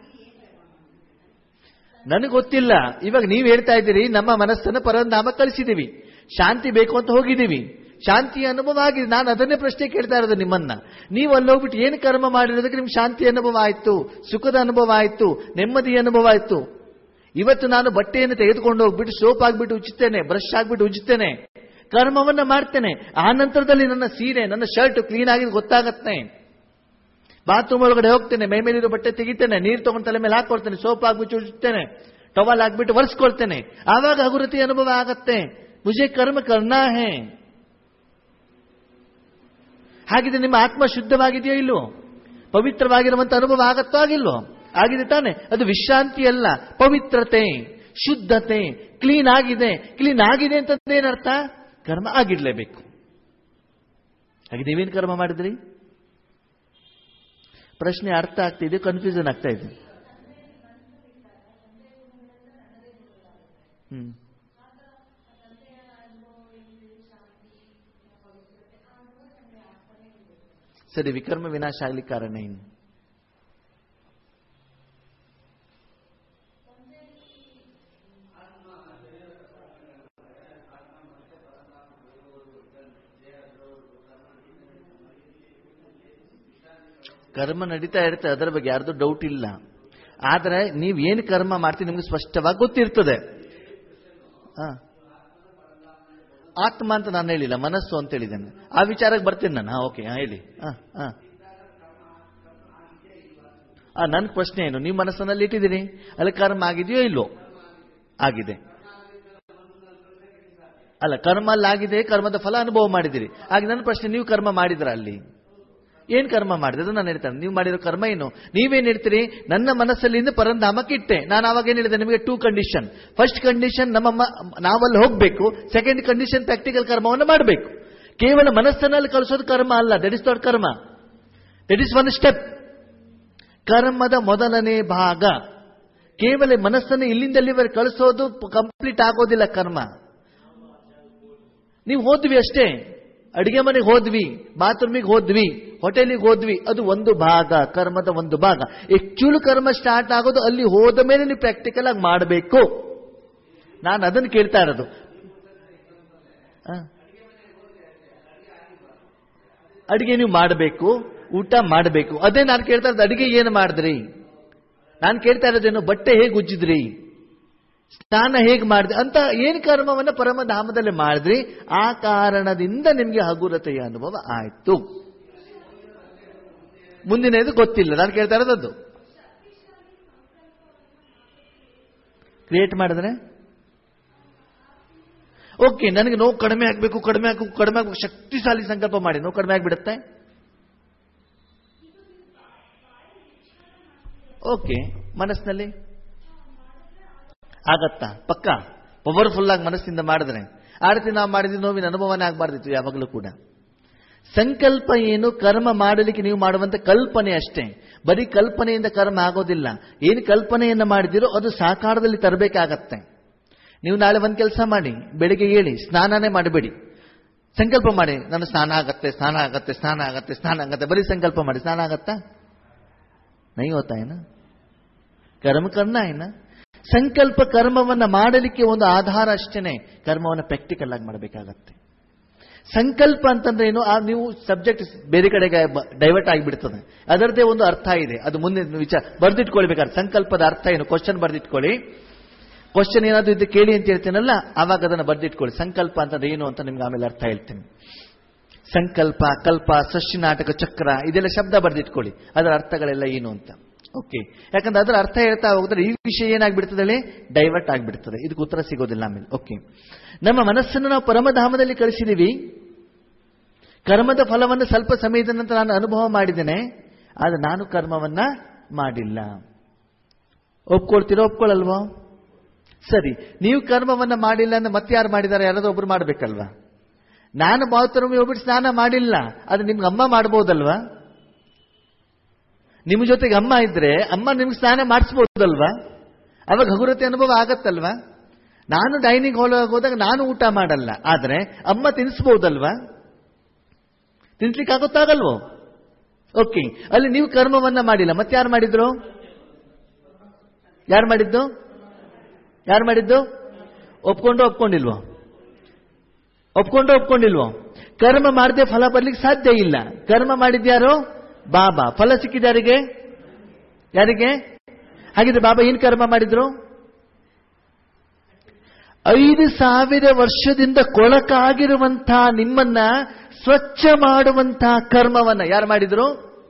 ನನಗೆ ಗೊತ್ತಿಲ್ಲ ಇವಾಗ ನೀವು ಹೇಳ್ತಾ ಇದ್ದೀರಿ ನಮ್ಮ ಮನಸ್ಸನ್ನು ಪರಮಧಾಮ ಕಳಿಸಿದ್ದೀವಿ ಶಾಂತಿ ಬೇಕು ಅಂತ ಹೋಗಿದ್ದೀವಿ ಶಾಂತಿ ಅನುಭವ ಆಗಿದೆ ನಾನು ಅದನ್ನೇ ಪ್ರಶ್ನೆ ಕೇಳ್ತಾ ಇರೋದು ನಿಮ್ಮನ್ನ ನೀವು ಅಲ್ಲಿ ಹೋಗ್ಬಿಟ್ಟು ಏನು ಕರ್ಮ ಮಾಡಿರೋದಕ್ಕೆ ನಿಮ್ಗೆ ಶಾಂತಿ ಅನುಭವ ಆಯ್ತು ಸುಖದ ಅನುಭವ ಆಯ್ತು ನೆಮ್ಮದಿ ಅನುಭವ ಆಯ್ತು ಇವತ್ತು ನಾನು ಬಟ್ಟೆಯನ್ನು ತೆಗೆದುಕೊಂಡು ಹೋಗ್ಬಿಟ್ಟು ಸೋಪ್ ಆಗ್ಬಿಟ್ಟು ಉಜ್ಜುತ್ತೇನೆ ಬ್ರಷ್ ಆಗ್ಬಿಟ್ಟು ಉಜ್ಜುತ್ತೇನೆ ಕರ್ಮವನ್ನ ಮಾಡ್ತೇನೆ ಆ ನಂತರದಲ್ಲಿ ನನ್ನ ಸೀರೆ ನನ್ನ ಶರ್ಟ್ ಕ್ಲೀನ್ ಆಗಿ ಗೊತ್ತಾಗತ್ತೆ ಬಾತ್ರೂಮ್ ಒಳಗಡೆ ಹೋಗ್ತೇನೆ ಮೈ ಮೇಲಿರೋ ಬಟ್ಟೆ ತೆಗಿತೇನೆ ನೀರು ತಗೊಂಡು ತಲೆ ಮೇಲೆ ಹಾಕೊಳ್ತೇನೆ ಸೋಪ್ ಹಾಕ್ಬಿಟ್ಟು ಉಜ್ತೇನೆ ಟವಲ್ ಹಾಕ್ಬಿಟ್ಟು ಒರೆಸ್ಕೊಳ್ತೇನೆ ಆವಾಗ ಹಗುರತಿ ಅನುಭವ ಆಗತ್ತೆ ಮುಜೆ ಕರ್ಮ ಕರ್ನಾ ಹೇ ಹಾಗಿದ್ರೆ ನಿಮ್ಮ ಆತ್ಮ ಶುದ್ಧವಾಗಿದೆಯೋ ಇಲ್ವೋ ಪವಿತ್ರವಾಗಿರುವಂತ ಅನುಭವ ಆಗತ್ತೋ ಆಗಿಲ್ವೋ ಆಗಿದೆ ತಾನೆ ಅದು ವಿಶ್ರಾಂತಿ ಅಲ್ಲ ಪವಿತ್ರತೆ ಶುದ್ಧತೆ ಕ್ಲೀನ್ ಆಗಿದೆ ಕ್ಲೀನ್ ಆಗಿದೆ ಅಂತಂದ್ರೆ ಏನರ್ಥ ಕರ್ಮ ಆಗಿರ್ಲೇಬೇಕು ಹಾಗೆ ನೀವೇನು ಕರ್ಮ ಮಾಡಿದ್ರಿ ಪ್ರಶ್ನೆ ಅರ್ಥ ಆಗ್ತಿದೆ ಕನ್ಫ್ಯೂಷನ್ ಆಗ್ತಾ ಇದೆ ಹ್ಮ್ ಸರಿ ವಿಕರ್ಮ ವಿನಾಶ ಆಗ್ಲಿಕ್ಕೆ ಕಾರಣ ಏನು ಕರ್ಮ ನಡೀತಾ ಇರುತ್ತೆ ಅದರ ಬಗ್ಗೆ ಯಾರ್ದು ಡೌಟ್ ಇಲ್ಲ ಆದ್ರೆ ನೀವು ಏನು ಕರ್ಮ ಮಾಡ್ತೀವಿ ನಿಮ್ಗೆ ಸ್ಪಷ್ಟವಾಗಿ ಗೊತ್ತಿರ್ತದೆ ಆ. ಆತ್ಮ ಅಂತ ನಾನು ಹೇಳಿಲ್ಲ ಮನಸ್ಸು ಅಂತ ಹೇಳಿದ್ದೇನೆ ಆ ವಿಚಾರಕ್ಕೆ ಬರ್ತೀನಿ ನಾನು ಓಕೆ ಹೇಳಿ ಹಾ ಹಾ ಆ ನನ್ನ ಪ್ರಶ್ನೆ ಏನು ನೀವು ಮನಸ್ಸನ್ನಲ್ಲಿ ಇಟ್ಟಿದ್ದೀರಿ ಅಲ್ಲಿ ಕರ್ಮ ಆಗಿದೆಯೋ ಇಲ್ವೋ ಆಗಿದೆ ಅಲ್ಲ ಕರ್ಮ ಅಲ್ಲಿ ಆಗಿದೆ ಕರ್ಮದ ಫಲ ಅನುಭವ ಮಾಡಿದಿರಿ ಆಗ ನನ್ನ ಪ್ರಶ್ನೆ ನೀವು ಕರ್ಮ ಮಾಡಿದ್ರ ಅಲ್ಲಿ ಏನ್ ಕರ್ಮ ಮಾಡಿದ್ರೆ ಅದು ನಾನು ಹೇಳ್ತೇನೆ ನೀವು ಮಾಡಿರೋ ಕರ್ಮ ಏನು ನೀವೇನ್ ಹೇಳ್ತೀರಿ ನನ್ನ ಮನಸ್ಸಲ್ಲಿಂದ ಪರಂಧಾಮಕ್ಕೆ ಇಟ್ಟೆ ನಾನು ಅವಾಗ ಏನ್ ಹೇಳಿದೆ ನಿಮಗೆ ಟೂ ಕಂಡೀಷನ್ ಫಸ್ಟ್ ಕಂಡೀಷನ್ ನಮ್ಮ ಮ- ನಾವಲ್ಲಿ ಹೋಗ್ಬೇಕು ಸೆಕೆಂಡ್ ಕಂಡೀಷನ್ ಪ್ರಾಕ್ಟಿಕಲ್ ಕರ್ಮವನ್ನು ಮಾಡಬೇಕು ಕೇವಲ ಮನಸ್ಸನ್ನಲ್ಲಿ ಕಳಿಸೋದು ಕರ್ಮ ಅಲ್ಲ that is not karma that is one step ಕರ್ಮದ ಮೊದಲನೇ ಭಾಗ ಕೇವಲ ಮನಸ್ಸನ್ನು ಇಲ್ಲಿಂದ ಅಲ್ಲಿವರೆಗೆ ಕಳಿಸೋದು ಕಂಪ್ಲೀಟ್ ಆಗೋದಿಲ್ಲ ಕರ್ಮ ನೀವು ಹೋದ್ವಿ ಅಷ್ಟೇ ಅಡಿಗೆ ಮನೆಗೆ ಹೋದ್ವಿ ಬಾತ್ರೂಮಿಗೆ ಹೋದ್ವಿ ಹೋಟೆಲಿಗೆ ಹೋದ್ವಿ ಅದು ಒಂದು ಭಾಗ ಕರ್ಮದ ಒಂದು ಭಾಗ ಆಕ್ಚುಲ್ ಕರ್ಮ ಸ್ಟಾರ್ಟ್ ಆಗೋದು ಅಲ್ಲಿ ಹೋದ ಮೇಲೆ ನೀವು ಪ್ರಾಕ್ಟಿಕಲ್ ಆಗಿ ಮಾಡಬೇಕು ನಾನು ಅದನ್ನು ಕೇಳ್ತಾ ಇರೋದು ಆ. ಅಡಿಗೆ ನೀವು ಮಾಡಬೇಕು ಊಟ ಮಾಡಬೇಕು ಅದೇ ನಾನು ಕೇಳ್ತಾ ಇರೋದು ಅಡಿಗೆ ಏನು ಮಾಡಿದ್ರಿ ನಾನು ಕೇಳ್ತಾ ಇರೋದೇನು ಬಟ್ಟೆ ಹೇಗೆ ಉಜ್ಜಿದ್ರಿ ಸ್ನಾನ ಹೇಗೆ ಮಾಡಿದ್ರಿ ಅಂತ ಏನು ಕರ್ಮವನ್ನ ಪರಮಧಾಮದಲ್ಲಿ ಮಾಡಿದ್ರಿ ಆ ಕಾರಣದಿಂದ ನಿಮಗೆ ಹಗುರತೆಯ ಅನುಭವ ಆಯ್ತು ಮುಂದಿನದು ಗೊತ್ತಿಲ್ಲ ನಾನು ಕೇಳ್ತಾ ಇರೋದದ್ದು ಕ್ರಿಯೇಟ್ ಮಾಡಿದ್ರೆ ಓಕೆ ನನಗೆ ನೋವು ಕಡಿಮೆ ಆಗಬೇಕು ಕಡಿಮೆ ಆಗಬೇಕು ಕಡಿಮೆ ಆಗಬೇಕು ಶಕ್ತಿಶಾಲಿ ಸಂಕಲ್ಪ ಮಾಡಿ ನೋವು ಕಡಿಮೆ ಆಗಿಬಿಡುತ್ತೆ ಓಕೆ ಮನಸ್ಸಿನಲ್ಲಿ ಆಗತ್ತಾ ಪಕ್ಕ ಪವರ್ಫುಲ್ ಆಗಿ ಮನಸ್ಸಿಂದ ಮಾಡಿದ್ರೆ ಆ ರೀತಿ ನಾವು ಮಾಡಿದ ನೋವಿನ ಅನುಭವನೇ ಆಗಬಾರ್ದಿತ್ತು ಯಾವಾಗಲೂ ಕೂಡ ಸಂಕಲ್ಪ ಏನು ಕರ್ಮ ಮಾಡಲಿಕ್ಕೆ ನೀವು ಮಾಡುವಂತ ಕಲ್ಪನೆ ಅಷ್ಟೇ ಬರೀ ಕಲ್ಪನೆಯಿಂದ ಕರ್ಮ ಆಗೋದಿಲ್ಲ ಏನು ಕಲ್ಪನೆಯನ್ನು ಮಾಡಿದಿರೋ ಅದು ಸಾಕಾರದಲ್ಲಿ ತರಬೇಕಾಗತ್ತೆ ನೀವು ನಾಳೆ ಒಂದು ಕೆಲಸ ಮಾಡಿ ಬೆಳಿಗ್ಗೆ ಹೇಳಿ ಸ್ನಾನನೇ ಮಾಡಬೇಡಿ ಸಂಕಲ್ಪ ಮಾಡಿ ನಾನು ಸ್ನಾನ ಆಗತ್ತೆ ಸ್ನಾನ ಆಗತ್ತೆ ಸ್ನಾನ ಆಗತ್ತೆ ಸ್ನಾನ ಆಗತ್ತೆ ಬರೀ ಸಂಕಲ್ಪ ಮಾಡಿ ಸ್ನಾನ ಆಗತ್ತಾ ನೈ ಹೋತಾ ಏನ ಕರ್ಮ ಕರ್ಣ ಏನ ಸಂಕಲ್ಪ ಕರ್ಮವನ್ನ ಮಾಡಲಿಕ್ಕೆ ಒಂದು ಆಧಾರ ಅಷ್ಟೇನೆ ಕರ್ಮವನ್ನ ಪ್ರಾಕ್ಟಿಕಲ್ ಆಗಿ ಮಾಡಬೇಕಾಗತ್ತೆ ಸಂಕಲ್ಪ ಅಂತಂದ್ರೆ ಏನು ಆ ನೀವು ಸಬ್ಜೆಕ್ಟ್ ಬೇರೆ ಕಡೆಗೆ ಡೈವರ್ಟ್ ಆಗಿಬಿಡ್ತದೆ ಅದರದ್ದೇ ಒಂದು ಅರ್ಥ ಇದೆ ಅದು ಮುಂದೆ ವಿಚಾರ ಬರ್ದಿಟ್ಕೊಳ್ಬೇಕಾದ್ರೆ ಸಂಕಲ್ಪದ ಅರ್ಥ ಏನು ಕ್ವಶನ್ ಬರ್ದಿಟ್ಕೊಳ್ಳಿ ಕ್ವಶನ್ ಏನಾದ್ರು ಇದ್ದು ಕೇಳಿ ಅಂತ ಹೇಳ್ತೀನಲ್ಲ ಆವಾಗ ಅದನ್ನು ಬರ್ದಿಟ್ಕೊಳ್ಳಿ ಸಂಕಲ್ಪ ಅಂತಂದ್ರೆ ಏನು ಅಂತ ನಿಮ್ಗೆ ಆಮೇಲೆ ಅರ್ಥ ಹೇಳ್ತೀನಿ ಸಂಕಲ್ಪ ಕಲ್ಪ ಸೃಷ್ಟಿ ನಾಟಕ ಚಕ್ರ ಇದೆಲ್ಲ ಶಬ್ದ ಬರ್ದಿಟ್ಕೊಳ್ಳಿ ಅದರ ಅರ್ಥಗಳೆಲ್ಲ ಏನು ಅಂತ ಓಕೆ ಯಾಕಂದ್ರೆ ಅದರ ಅರ್ಥ ಹೇಳ್ತಾ ಹೋಗಿದ್ರೆ ಈ ವಿಷಯ ಏನಾಗ್ಬಿಡ್ತದೆ ಹೇಳಿ ಡೈವರ್ಟ್ ಆಗಿಬಿಡ್ತದೆ ಇದಕ್ಕೆ ಉತ್ತರ ಸಿಗೋದಿಲ್ಲ ಆಮೇಲೆ ಓಕೆ ನಮ್ಮ ಮನಸ್ಸನ್ನು ನಾವು ಪರಮಧಾಮದಲ್ಲಿ ಕಳಿಸಿದೀವಿ ಕರ್ಮದ ಫಲವನ್ನು ಸ್ವಲ್ಪ ಸಮಯದ ನಂತರ ನಾನು ಅನುಭವ ಮಾಡಿದ್ದೇನೆ ಆದರೆ ನಾನು ಕರ್ಮವನ್ನ ಮಾಡಿಲ್ಲ ಒಪ್ಕೊಳ್ತೀರೋ ಒಪ್ಕೊಳ್ಳಲ್ವೋ ಸರಿ ನೀವು ಕರ್ಮವನ್ನ ಮಾಡಿಲ್ಲ ಅಂದ್ರೆ ಮತ್ತೆ ಯಾರು ಮಾಡಿದ್ದಾರೆ ಯಾರಾದ್ರೂ ಒಬ್ರು ಮಾಡ್ಬೇಕಲ್ವಾ ನಾನು ಬಾತ್ರೂಮ್ ಹೋಗ್ಬಿಟ್ಟು ಸ್ನಾನ ಮಾಡಿಲ್ಲ ಅದು ನಿಮ್ಗೆ ಅಮ್ಮ ಮಾಡ್ಬೋದಲ್ವಾ ನಿಮ್ಮ ಜೊತೆಗೆ ಅಮ್ಮ ಇದ್ರೆ ಅಮ್ಮ ನಿಮ್ಗೆ ಸ್ನಾನ ಮಾಡಿಸ್ಬೋದಲ್ವಾ ಅವಾಗ ಹಗುರತೆ ಅನುಭವ ಆಗತ್ತಲ್ವಾ ನಾನು ಡೈನಿಂಗ್ ಹಾಲ್ ಹೋದಾಗ ನಾನು ಊಟ ಮಾಡಲ್ಲ ಆದ್ರೆ ಅಮ್ಮ ತಿನ್ನಿಸ್ಬೋದಲ್ವಾ ತಿನ್ಸ್ಲಿಕ್ಕೆ ಆಗುತ್ತಾಗಲ್ವೋ ಓಕೆ ಅಲ್ಲಿ ನೀವು ಕರ್ಮವನ್ನ ಮಾಡಿಲ್ಲ ಮತ್ತೆ ಯಾರು ಮಾಡಿದ್ರು ಯಾರು ಮಾಡಿದ್ದು ಯಾರು ಮಾಡಿದ್ದು ಒಪ್ಕೊಂಡು ಒಪ್ಕೊಂಡಿಲ್ವೋ ಒಪ್ಕೊಂಡು ಒಪ್ಕೊಂಡಿಲ್ವೋ ಕರ್ಮ ಮಾಡದೆ ಫಲ ಬರ್ಲಿಕ್ಕೆ ಸಾಧ್ಯ ಇಲ್ಲ ಕರ್ಮ ಮಾಡಿದ್ಯಾರು ಬಾಬಾ ಫಲ ಸಿಕ್ಕಿದ್ಯಾರಿಗೆ ಯಾರಿಗೆ ಹಾಗಿದ್ರೆ ಬಾಬಾ ಏನ್ ಕರ್ಮ ಮಾಡಿದ್ರು ಐದು ಸಾವಿರ ವರ್ಷದಿಂದ ಕೊಳಕಾಗಿರುವಂತಹ ನಿಮ್ಮನ್ನ ಸ್ವಚ್ಛ ಮಾಡುವಂತಹ ಕರ್ಮವನ್ನ ಯಾರು ಮಾಡಿದ್ರು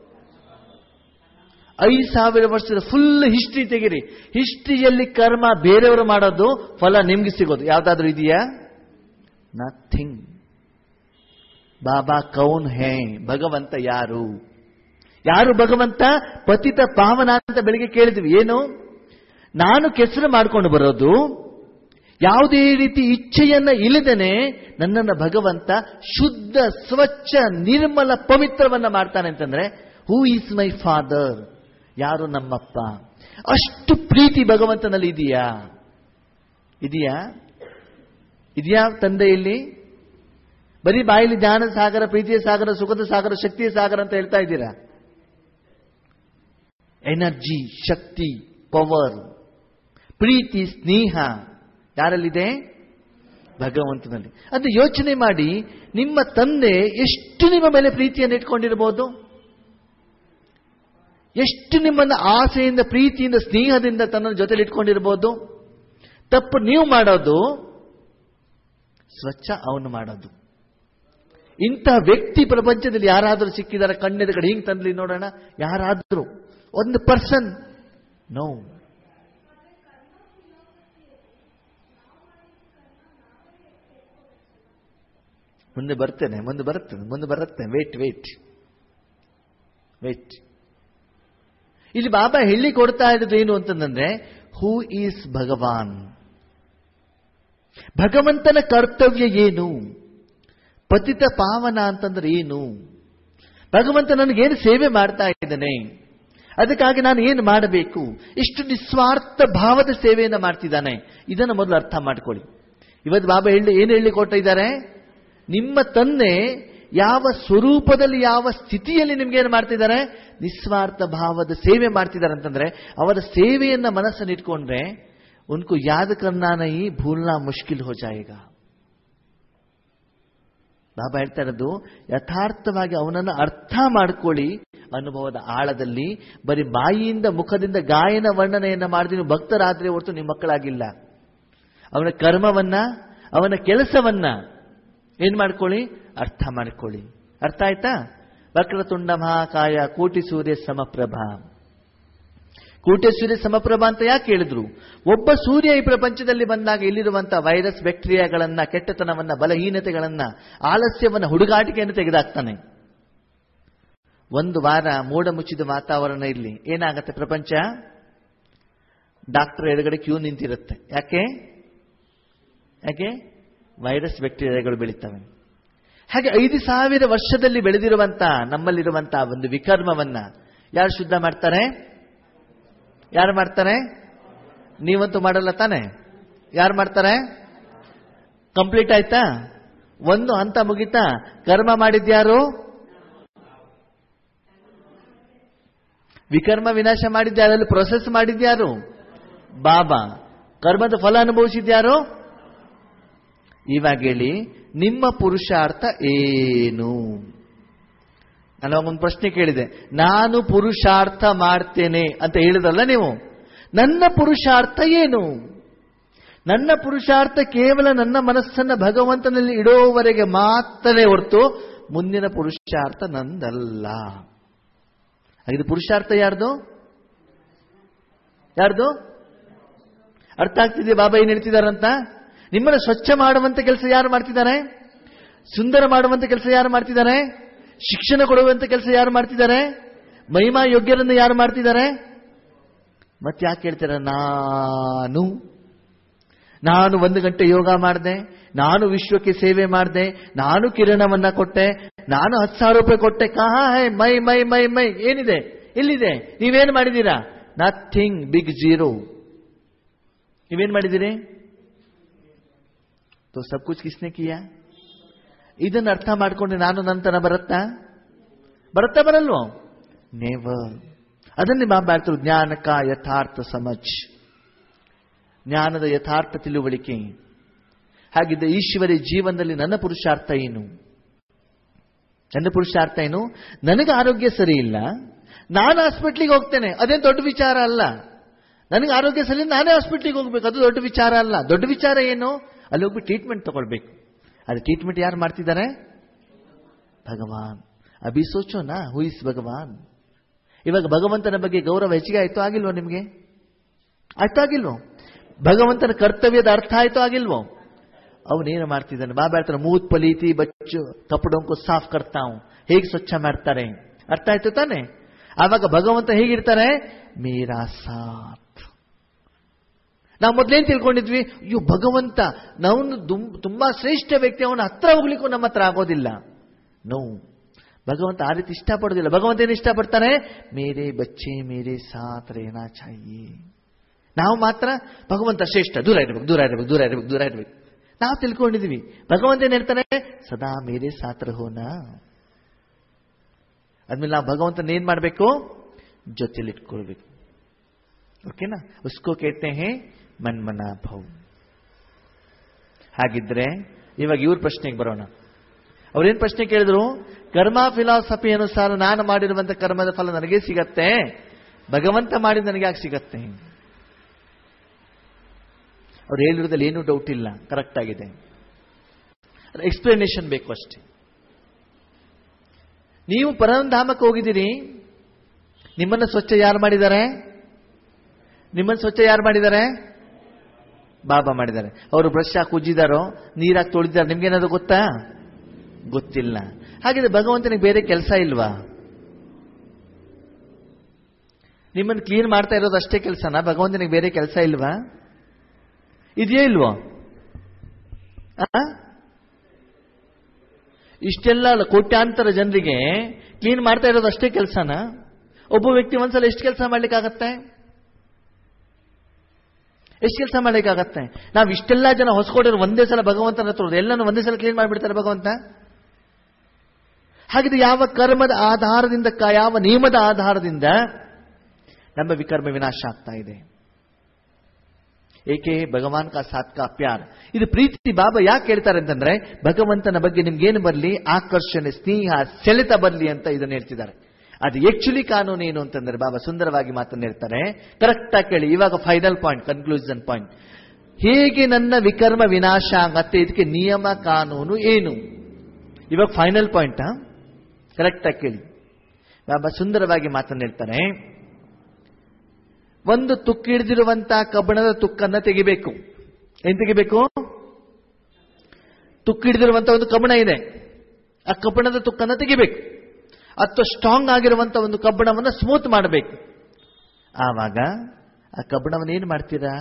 ಐದು ಸಾವಿರ ವರ್ಷದ ಫುಲ್ ಹಿಸ್ಟ್ರಿ ತೆಗಿರಿ ಹಿಸ್ಟ್ರಿಯಲ್ಲಿ ಕರ್ಮ ಬೇರೆಯವರು ಮಾಡೋದು ಫಲ ನಿಮ್ಗೆ ಸಿಗೋದು ಯಾವ್ದಾದ್ರೂ ಇದೆಯಾ ನಥಿಂಗ್ ಬಾಬಾ ಕೌನ್ ಹೇ ಭಗವಂತ ಯಾರು ಯಾರು ಭಗವಂತ ಪತಿತ ಪಾವನ ಅಂತ ಬೆಳಿಗ್ಗೆ ಕೇಳಿದ್ವಿ ಏನು ನಾನು ಕೆಸರು ಮಾಡ್ಕೊಂಡು ಬರೋದು ಯಾವುದೇ ರೀತಿ ಇಚ್ಛೆಯನ್ನ ಇಲ್ಲದೇನೆ ನನ್ನನ್ನ ಭಗವಂತ ಶುದ್ಧ ಸ್ವಚ್ಛ ನಿರ್ಮಲ ಪವಿತ್ರವನ್ನ ಮಾಡ್ತಾನೆ ಅಂತಂದ್ರೆ ಹೂ ಈಸ್ ಮೈ ಫಾದರ್ ಯಾರು ನಮ್ಮಪ್ಪ ಅಷ್ಟು ಪ್ರೀತಿ ಭಗವಂತನಲ್ಲಿ ಇದೆಯಾ ಇದೆಯಾ ಇದೆಯಾ ತಂದೆಯಲ್ಲಿ ಬರೀ ಬಾಯಲ್ಲಿ ಜ್ಞಾನದ ಸಾಗರ ಪ್ರೀತಿಯ ಸಾಗರ ಸುಖದ ಸಾಗರ ಶಕ್ತಿಯ ಸಾಗರ ಅಂತ ಹೇಳ್ತಾ ಇದ್ದೀರಾ ಎನರ್ಜಿ ಶಕ್ತಿ ಪವರ್ ಪ್ರೀತಿ ಸ್ನೇಹ ಯಾರಲ್ಲಿದೆ ಭಗವಂತನಲ್ಲಿ ಅದು ಯೋಚನೆ ಮಾಡಿ ನಿಮ್ಮ ತಂದೆ ಎಷ್ಟು ನಿಮ್ಮ ಮೇಲೆ ಪ್ರೀತಿಯನ್ನು ಇಟ್ಕೊಂಡಿರಬಹುದು ಎಷ್ಟು ನಿಮ್ಮನ್ನ ಆಸೆಯಿಂದ ಪ್ರೀತಿಯಿಂದ ಸ್ನೇಹದಿಂದ ತನ್ನ ಜೊತೆಲಿ ಇಟ್ಕೊಂಡಿರ್ಬೋದು ತಪ್ಪು ನೀವು ಮಾಡೋದು ಸ್ವಚ್ಛ ಅವನು ಮಾಡೋದು ಇಂತಹ ವ್ಯಕ್ತಿ ಪ್ರಪಂಚದಲ್ಲಿ ಯಾರಾದರೂ ಸಿಕ್ಕಿದಾರ ಕಣ್ಣೆದ ಕಡೆ ಹಿಂಗ್ ತಂದ್ಲಿ ನೋಡೋಣ ಯಾರಾದರೂ ಒಂದು ಪರ್ಸನ್ ನೋ ಮುಂದೆ ಬರ್ತೇನೆ ಮುಂದೆ ಬರುತ್ತೇನೆ ಮುಂದೆ ಬರುತ್ತೆ ವೇಟ್ ವೇಟ್ ವೇಟ್ ಇಲ್ಲಿ ಬಾಬಾ ಹೇಳಿ ಕೊಡ್ತಾ ಇರೋದು ಏನು ಅಂತಂದ್ರೆ ಹೂ ಈಸ್ ಭಗವಾನ್ ಭಗವಂತನ ಕರ್ತವ್ಯ ಏನು ಪತಿತ ಪಾವನ ಅಂತಂದ್ರೆ ಏನು ಭಗವಂತ ನನಗೇನು ಸೇವೆ ಮಾಡ್ತಾ ಇದ್ದಾನೆ ಅದಕ್ಕಾಗಿ ನಾನು ಏನು ಮಾಡಬೇಕು ಇಷ್ಟು ನಿಸ್ವಾರ್ಥ ಭಾವದ ಸೇವೆಯನ್ನು ಮಾಡ್ತಿದ್ದಾನೆ ಇದನ್ನು ಮೊದಲು ಅರ್ಥ ಮಾಡ್ಕೊಳ್ಳಿ ಇವತ್ತು ಬಾಬಾ ಹೇಳಿ ಏನು ಹೇಳಿ ಕೊಟ್ಟಿದ್ದಾರೆ ನಿಮ್ಮ ತಂದೆ ಯಾವ ಸ್ವರೂಪದಲ್ಲಿ ಯಾವ ಸ್ಥಿತಿಯಲ್ಲಿ ನಿಮ್ಗೆ ಏನು ಮಾಡ್ತಿದ್ದಾರೆ ನಿಸ್ವಾರ್ಥ ಭಾವದ ಸೇವೆ ಮಾಡ್ತಿದ್ದಾರೆ ಅಂತಂದ್ರೆ ಅವರ ಸೇವೆಯನ್ನ ಮನಸ್ಸನ್ನು ಇಟ್ಕೊಂಡ್ರೆ ಉನ್ಕು ಯಾದ ಕರ್ನಾ ನೈ ಭೂಲ್ನಾ ಮುಷ್ಕಿಲ್ ಹೋ ಜಾಯೇಗಾ ಬಾಬಾ ಹೇಳ್ತಾ ಇರೋದು ಯಥಾರ್ಥವಾಗಿ ಅವನನ್ನು ಅರ್ಥ ಮಾಡ್ಕೊಳ್ಳಿ ಅನುಭವದ ಆಳದಲ್ಲಿ ಬರೀ ಬಾಯಿಯಿಂದ ಮುಖದಿಂದ ಗಾಯನ ವರ್ಣನೆಯನ್ನ ಮಾಡಿದ ನೀವು ಭಕ್ತರಾದ್ರೆ ಹೊರತು ನಿಮ್ಮ ಮಕ್ಕಳಾಗಿಲ್ಲ ಅವನ ಕರ್ಮವನ್ನ ಅವನ ಕೆಲಸವನ್ನ ಏನ್ ಮಾಡ್ಕೊಳ್ಳಿ ಅರ್ಥ ಮಾಡ್ಕೊಳ್ಳಿ ಅರ್ಥ ಆಯ್ತಾ ವಕ್ರತುಂಡ ಮಹಾಕಾಯ ಕೋಟಿ ಸೂರ್ಯ ಸಮಪ್ರಭಾ ಕೋಟಿ ಸೂರ್ಯ ಸಮಪ್ರಭಾ ಅಂತ ಯಾಕೆ ಹೇಳಿದ್ರು ಒಬ್ಬ ಸೂರ್ಯ ಈ ಪ್ರಪಂಚದಲ್ಲಿ ಬಂದಾಗ ಇಲ್ಲಿರುವಂತಹ ವೈರಸ್ ಬ್ಯಾಕ್ಟೀರಿಯಾಗಳನ್ನ ಕೆಟ್ಟತನವನ್ನ ಬಲಹೀನತೆಗಳನ್ನ ಆಲಸ್ಯವನ್ನ ಹುಡುಗಾಟಿಕೆಯನ್ನು ತೆಗೆದಾಕ್ತಾನೆ ಒಂದು ವಾರ ಮೋಡ ಮುಚ್ಚಿದ ವಾತಾವರಣ ಇರಲಿ ಏನಾಗತ್ತೆ ಪ್ರಪಂಚ ಡಾಕ್ಟರ್ ಎದುರುಗಡೆ ಕ್ಯೂ ನಿಂತಿರುತ್ತೆ ಯಾಕೆ ಯಾಕೆ ವೈರಸ್ ಬ್ಯಾಕ್ಟೀರಿಯಾಗಳು ಬೆಳೀತವೆ ಹಾಗೆ ಐದು ಸಾವಿರ ವರ್ಷದಲ್ಲಿ ಬೆಳೆದಿರುವಂತ ನಮ್ಮಲ್ಲಿರುವಂತಹ ಒಂದು ವಿಕರ್ಮವನ್ನ ಯಾರು ಶುದ್ಧ ಮಾಡ್ತಾರೆ ಯಾರು ಮಾಡ್ತಾರೆ ನೀವಂತೂ ಮಾಡಲ್ಲ ತಾನೆ ಯಾರು ಮಾಡ್ತಾರೆ ಕಂಪ್ಲೀಟ್ ಆಯ್ತಾ ಒಂದು ಹಂತ ಮುಗಿತಾ ಕರ್ಮ ಮಾಡಿದ್ಯಾರು ವಿಕರ್ಮ ವಿನಾಶ ಮಾಡಿದ್ಯಾರು ಅಲ್ಲಿ ಪ್ರೊಸೆಸ್ ಮಾಡಿದ್ಯಾರು ಬಾಬಾ ಕರ್ಮದ ಫಲ ಅನುಭವಿಸಿದ್ಯಾರು ಇವಾಗ ಹೇಳಿ ನಿಮ್ಮ ಪುರುಷಾರ್ಥ ಏನು ನಾನು ಒಂದು ಪ್ರಶ್ನೆ ಕೇಳಿದೆ ನಾನು ಪುರುಷಾರ್ಥ ಮಾಡ್ತೇನೆ ಅಂತ ಹೇಳಿದಲ್ಲ ನೀವು ನನ್ನ ಪುರುಷಾರ್ಥ ಏನು ನನ್ನ ಪುರುಷಾರ್ಥ ಕೇವಲ ನನ್ನ ಮನಸ್ಸನ್ನ ಭಗವಂತನಲ್ಲಿ ಇಡೋವರೆಗೆ ಮಾತ್ರನೇ ಹೊರತು ಮುಂದಿನ ಪುರುಷಾರ್ಥ ನಂದಲ್ಲ ಇದು ಪುರುಷಾರ್ಥ ಯಾರ್ದು ಯಾರ್ದು ಅರ್ಥ ಆಗ್ತಿದೆ ಬಾಬಾ ಏನ್ ಹೇಳ್ತಿದಾರಂತ ನಿಮ್ಮನ್ನ ಸ್ವಚ್ಛ ಮಾಡುವಂತ ಕೆಲಸ ಯಾರು ಮಾಡ್ತಿದ್ದಾರೆ ಸುಂದರ ಮಾಡುವಂತ ಕೆಲಸ ಯಾರು ಮಾಡ್ತಿದ್ದಾರೆ ಶಿಕ್ಷಣ ಕೊಡುವಂತ ಕೆಲಸ ಯಾರು ಮಾಡ್ತಿದ್ದಾರೆ ಮಹಿಮಾ ಯೋಗ್ಯರನ್ನು ಯಾರು ಮಾಡ್ತಿದ್ದಾರೆ ಮತ್ತೆ ಯಾಕೆ ಹೇಳ್ತೀರ ನಾನು ನಾನು ಒಂದು ಗಂಟೆ ಯೋಗ ಮಾಡಿದೆ ನಾನು ವಿಶ್ವಕ್ಕೆ ಸೇವೆ ಮಾಡಿದೆ ನಾನು ಕಿರಣವನ್ನ ಕೊಟ್ಟೆ ನಾನು ಹತ್ತು ಸಾವಿರ ರೂಪಾಯಿ ಕೊಟ್ಟೆ ಕಹಾ ಹೈ ಮೈ ಮೈ ಮೈ ಮೈ ಏನಿದೆ ಎಲ್ಲಿದೆ ನೀವೇನು ಮಾಡಿದ್ದೀರಾ ನಥಿಂಗ್ ಬಿಗ್ ಜೀರೋ ನೀವೇನ್ ಮಾಡಿದ್ದೀರಿ तो सब कुछ किसने किया ಇದನ್ನ ಅರ್ಥ ಮಾಡ್ಕೊಂಡ್ರೆ ನಾನು ನಂತರ ಬರುತ್ತಾ ಬರುತ್ತಾ ಬರಲ್ವೋ ನೇವರ್ ಅದನ್ನೇ ಮಾತಾಡ್ತಾರೆ ಜ್ಞಾನಕ ಯಥಾರ್ಥ ಸಮಜ್ ಜ್ಞಾನದ ಯಥಾರ್ಥ ತಿಳುವಳಿಕೆ ಹಾಗಿದ್ದ ಈಶ್ವರಿ ಜೀವನದಲ್ಲಿ ನನ್ನ ಪುರುಷಾರ್ಥ ಏನು ನನ್ನ ಪುರುಷಾರ್ಥ ಏನು ನನಗೆ ಆರೋಗ್ಯ ಸರಿ ಇಲ್ಲ ನಾನು ಹಾಸ್ಪಿಟ್ಲಿಗೆ ಹೋಗ್ತೇನೆ ಅದೇನು ದೊಡ್ಡ ವಿಚಾರ ಅಲ್ಲ ನನಗೆ ಆರೋಗ್ಯ ಸರಿ ಇಲ್ಲ, ನಾನೇ ಹಾಸ್ಪಿಟ್ಲಿಗೆ ಹೋಗ್ಬೇಕು ಅದು ದೊಡ್ಡ ವಿಚಾರ ಅಲ್ಲ ದೊಡ್ಡ ವಿಚಾರ ಏನು ಅಲ್ಲಿ ಹೋಗ್ಬಿಟ್ಟು ಟ್ರೀಟ್ಮೆಂಟ್ ತಗೊಳ್ಬೇಕು ಅದು ಟ್ರೀಟ್ಮೆಂಟ್ ಯಾರು ಮಾಡ್ತಿದ್ದಾರೆ ಭಗವಾನ್ ಅಭಿ ಸೋಚೋನಾ ಹೂ ಇಸ್ ಭಗವಾನ್ ಇವಾಗ ಭಗವಂತನ ಬಗ್ಗೆ ಗೌರವ ಹೆಚ್ಚಿಗೆ ಆಯ್ತು ಆಗಿಲ್ವೋ ನಿಮಗೆ ಆಯ್ತು ಆಗಿಲ್ವೋ ಭಗವಂತನ ಕರ್ತವ್ಯದ ಅರ್ಥ ಆಯ್ತು ಆಗಿಲ್ವೋ ಅವನೇನು ಮಾಡ್ತಿದ್ದಾನೆ ಬಾಬಾ ಹೇಳ್ತಾರೆ ಮೂತ್ ಪಲೀತಿ ಬಚ್ಚು ಕಪಡೋಂಕು ಸಾಫ್ ಕರ್ತಾವ್ ಹೇಗೆ ಸ್ವಚ್ಛ ಮಾಡ್ತಾರೆ ಅರ್ಥ ಆಯ್ತು ತಾನೆ ಆವಾಗ ಭಗವಂತ ಹೇಗಿರ್ತಾರೆ ಮೇರಾ ಸಾಥ್ ನಾವು ಮೊದ್ಲೇನ್ ತಿಳ್ಕೊಂಡಿದ್ವಿ ಅಯ್ಯೋ ಭಗವಂತ ನಾವು ತುಂಬಾ ಶ್ರೇಷ್ಠ ವ್ಯಕ್ತಿ ಅವನ ಹತ್ರ ಹೋಗ್ಲಿಕ್ಕೂ ನಮ್ಮ ಹತ್ರ ಆಗೋದಿಲ್ಲ ನೋ ಭಗವಂತ ಆ ರೀತಿ ಇಷ್ಟಪಡೋದಿಲ್ಲ ಭಗವಂತ ಏನು ಇಷ್ಟಪಡ್ತಾನೆ ಮೇರೆ ಬಚ್ಚೆ ಮೇರೆ ಸಾತ್ ರೇನಾ ಚಾಯಿ ನಾವು ಮಾತ್ರ ಭಗವಂತ ಶ್ರೇಷ್ಠ ದೂರ ಇರಬೇಕು ದೂರ ಇರಬೇಕು ದೂರ ಇರಬೇಕು ದೂರ ಇರಬೇಕು ನಾವು ತಿಳ್ಕೊಂಡಿದ್ವಿ ಭಗವಂತ ಏನ್ ಹೇಳ್ತಾನೆ ಸದಾ ಮೇರೆ ಸಾತ್ರ ಹೋನ ಅದ್ಮೇಲೆ ನಾವು ಭಗವಂತನ ಏನ್ ಮಾಡಬೇಕು ಜೊತೆಲಿ ಇಟ್ಕೊಳ್ಬೇಕು ಓಕೆನಾ ಉಸ್ಕೋ ಕೇಳ್ತೆ ಹೇ ಮನ್ಮನ ಭೌ ಹಾಗಿದ್ರೆ ಇವಾಗ ಇವ್ರ ಪ್ರಶ್ನೆಗೆ ಬರೋಣ ಅವ್ರೇನ್ ಪ್ರಶ್ನೆ ಕೇಳಿದ್ರು ಕರ್ಮ ಫಿಲಾಸಫಿ ಅನುಸಾರ ನಾನು ಮಾಡಿರುವಂತ ಕರ್ಮದ ಫಲ ನನಗೆ ಸಿಗತ್ತೆ ಭಗವಂತ ಮಾಡಿದ ನನಗೆ ಯಾಕೆ ಸಿಗತ್ತೆ ಅವ್ರು ಹೇಳಿರೋದ್ರಲ್ಲಿ ಏನೂ ಡೌಟ್ ಇಲ್ಲ ಕರೆಕ್ಟ್ ಆಗಿದೆ ಎಕ್ಸ್ಪ್ಲನೇಷನ್ ಬೇಕು ಅಷ್ಟೇ ನೀವು ಪರಮಧಾಮಕ್ಕೆ ಹೋಗಿದ್ದೀರಿ ನಿಮ್ಮನ್ನ ಸ್ವಚ್ಛ ಯಾರು ಮಾಡಿದ್ದಾರೆ ನಿಮ್ಮನ್ನು ಸ್ವಚ್ಛ ಯಾರು ಮಾಡಿದ್ದಾರೆ ಬಾಬಾ ಮಾಡಿದ್ದಾರೆ ಅವರು ಬ್ರಷ್ ಹಾಕಿ ಉಜ್ಜಿದಾರೋ ನೀರಾಕಿ ತೊಳಿದಾರೋ ನಿಮ್ಗೇನಾದ್ರು ಗೊತ್ತಾ ಗೊತ್ತಿಲ್ಲ ಹಾಗಿದ್ರೆ ಭಗವಂತನಿಗೆ ಬೇರೆ ಕೆಲಸ ಇಲ್ವಾ ನಿಮ್ಮನ್ನು ಕ್ಲೀನ್ ಮಾಡ್ತಾ ಇರೋದು ಅಷ್ಟೇ ಕೆಲಸನಾ ಭಗವಂತನಿಗೆ ಬೇರೆ ಕೆಲಸ ಇಲ್ವಾ ಇದೆಯೇ ಇಲ್ವೋ ಆ? ಇಷ್ಟೆಲ್ಲ ಕೋಟ್ಯಾಂತರ ಜನರಿಗೆ ಕ್ಲೀನ್ ಮಾಡ್ತಾ ಇರೋದು ಅಷ್ಟೇ ಕೆಲಸನ ಒಬ್ಬ ವ್ಯಕ್ತಿ ಒಂದ್ಸಲ ಎಷ್ಟು ಕೆಲಸ ಮಾಡ್ಲಿಕ್ಕಾಗತ್ತೆ ಎಷ್ಟು ಕೆಲಸ ಮಾಡ್ಲಿಕ್ಕಾಗತ್ತೆ ನಾವು ಇಷ್ಟೆಲ್ಲ ಜನ ಹೊಸಕೋಟರು ಒಂದೇ ಸಲ ಭಗವಂತನ ಹತ್ರ ಎಲ್ಲನೂ ಒಂದೇ ಸಲ ಕ್ಲೀನ್ ಮಾಡಿಬಿಡ್ತಾರೆ ಭಗವಂತ ಹಾಗಿದ್ರೆ ಯಾವ ಕರ್ಮದ ಆಧಾರದಿಂದ ಕ- ಯಾವ ನಿಯಮದ ಆಧಾರದಿಂದ ನಮ್ಮ ವಿಕರ್ಮ ವಿನಾಶ ಆಗ್ತಾ ಇದೆ ಏಕೆ ಭಗವಾನ್ ಕಾ ಸಾತ್ ಕಾ ಪ್ಯಾರ್ ಇದು ಪ್ರೀತಿ ಬಾಬಾ ಯಾಕೆ ಹೇಳ್ತಾರೆ ಅಂತಂದ್ರೆ ಭಗವಂತನ ಬಗ್ಗೆ ನಿಮ್ಗೇನು ಬರಲಿ ಆಕರ್ಷಣೆ ಸ್ನೇಹ ಸೆಳೆತ ಬರಲಿ ಅಂತ ಇದನ್ನ ಹೇಳ್ತಿದ್ದಾರೆ ಅದು ಆಕ್ಚುಲಿ ಕಾನೂನು ಏನು ಅಂತಂದ್ರೆ ಬಾಬಾ ಸುಂದರವಾಗಿ ಮಾತನ್ನ ಹೇಳ್ತಾರೆ ಕರೆಕ್ಟ್ ಆಗಿ ಕೇಳಿ ಇವಾಗ ಫೈನಲ್ ಪಾಯಿಂಟ್ ಕನ್ಕ್ಲೂಷನ್ ಪಾಯಿಂಟ್ ಹೇಗೆ ನನ್ನ ವಿಕರ್ಮ ವಿನಾಶ ಆಗತ್ತೆ ಇದಕ್ಕೆ ನಿಯಮ ಕಾನೂನು ಏನು ಇವಾಗ ಫೈನಲ್ ಪಾಯಿಂಟ್ ಕರೆಕ್ಟ್ ಆಗಿ ಕೇಳಿ ಬಾಬಾ ಸುಂದರವಾಗಿ ಮಾತನ್ನ ಹೇಳ್ತಾರೆ ಒಂದು ತುಕ್ಕಿಡಿದಿರುವಂತಹ ಕಬ್ಬಣದ ತುಕ್ಕನ್ನ ತೆಗಿಬೇಕು ಏನ್ ತೆಗಿಬೇಕು ತುಕ್ಕಿಡಿದಿರುವಂತ ಒಂದು ಕಬ್ಬಣ ಇದೆ ಆ ಕಬ್ಬಣದ ತುಕ್ಕನ್ನ ತೆಗಿಬೇಕು ಅಥವಾ ಸ್ಟ್ರಾಂಗ್ ಆಗಿರುವಂತ ಒಂದು ಕಬ್ಬಣವನ್ನ ಸ್ಮೂತ್ ಮಾಡಬೇಕು ಆವಾಗ ಆ ಕಬ್ಬಣವನ್ನು ಏನ್ ಮಾಡ್ತೀರಾ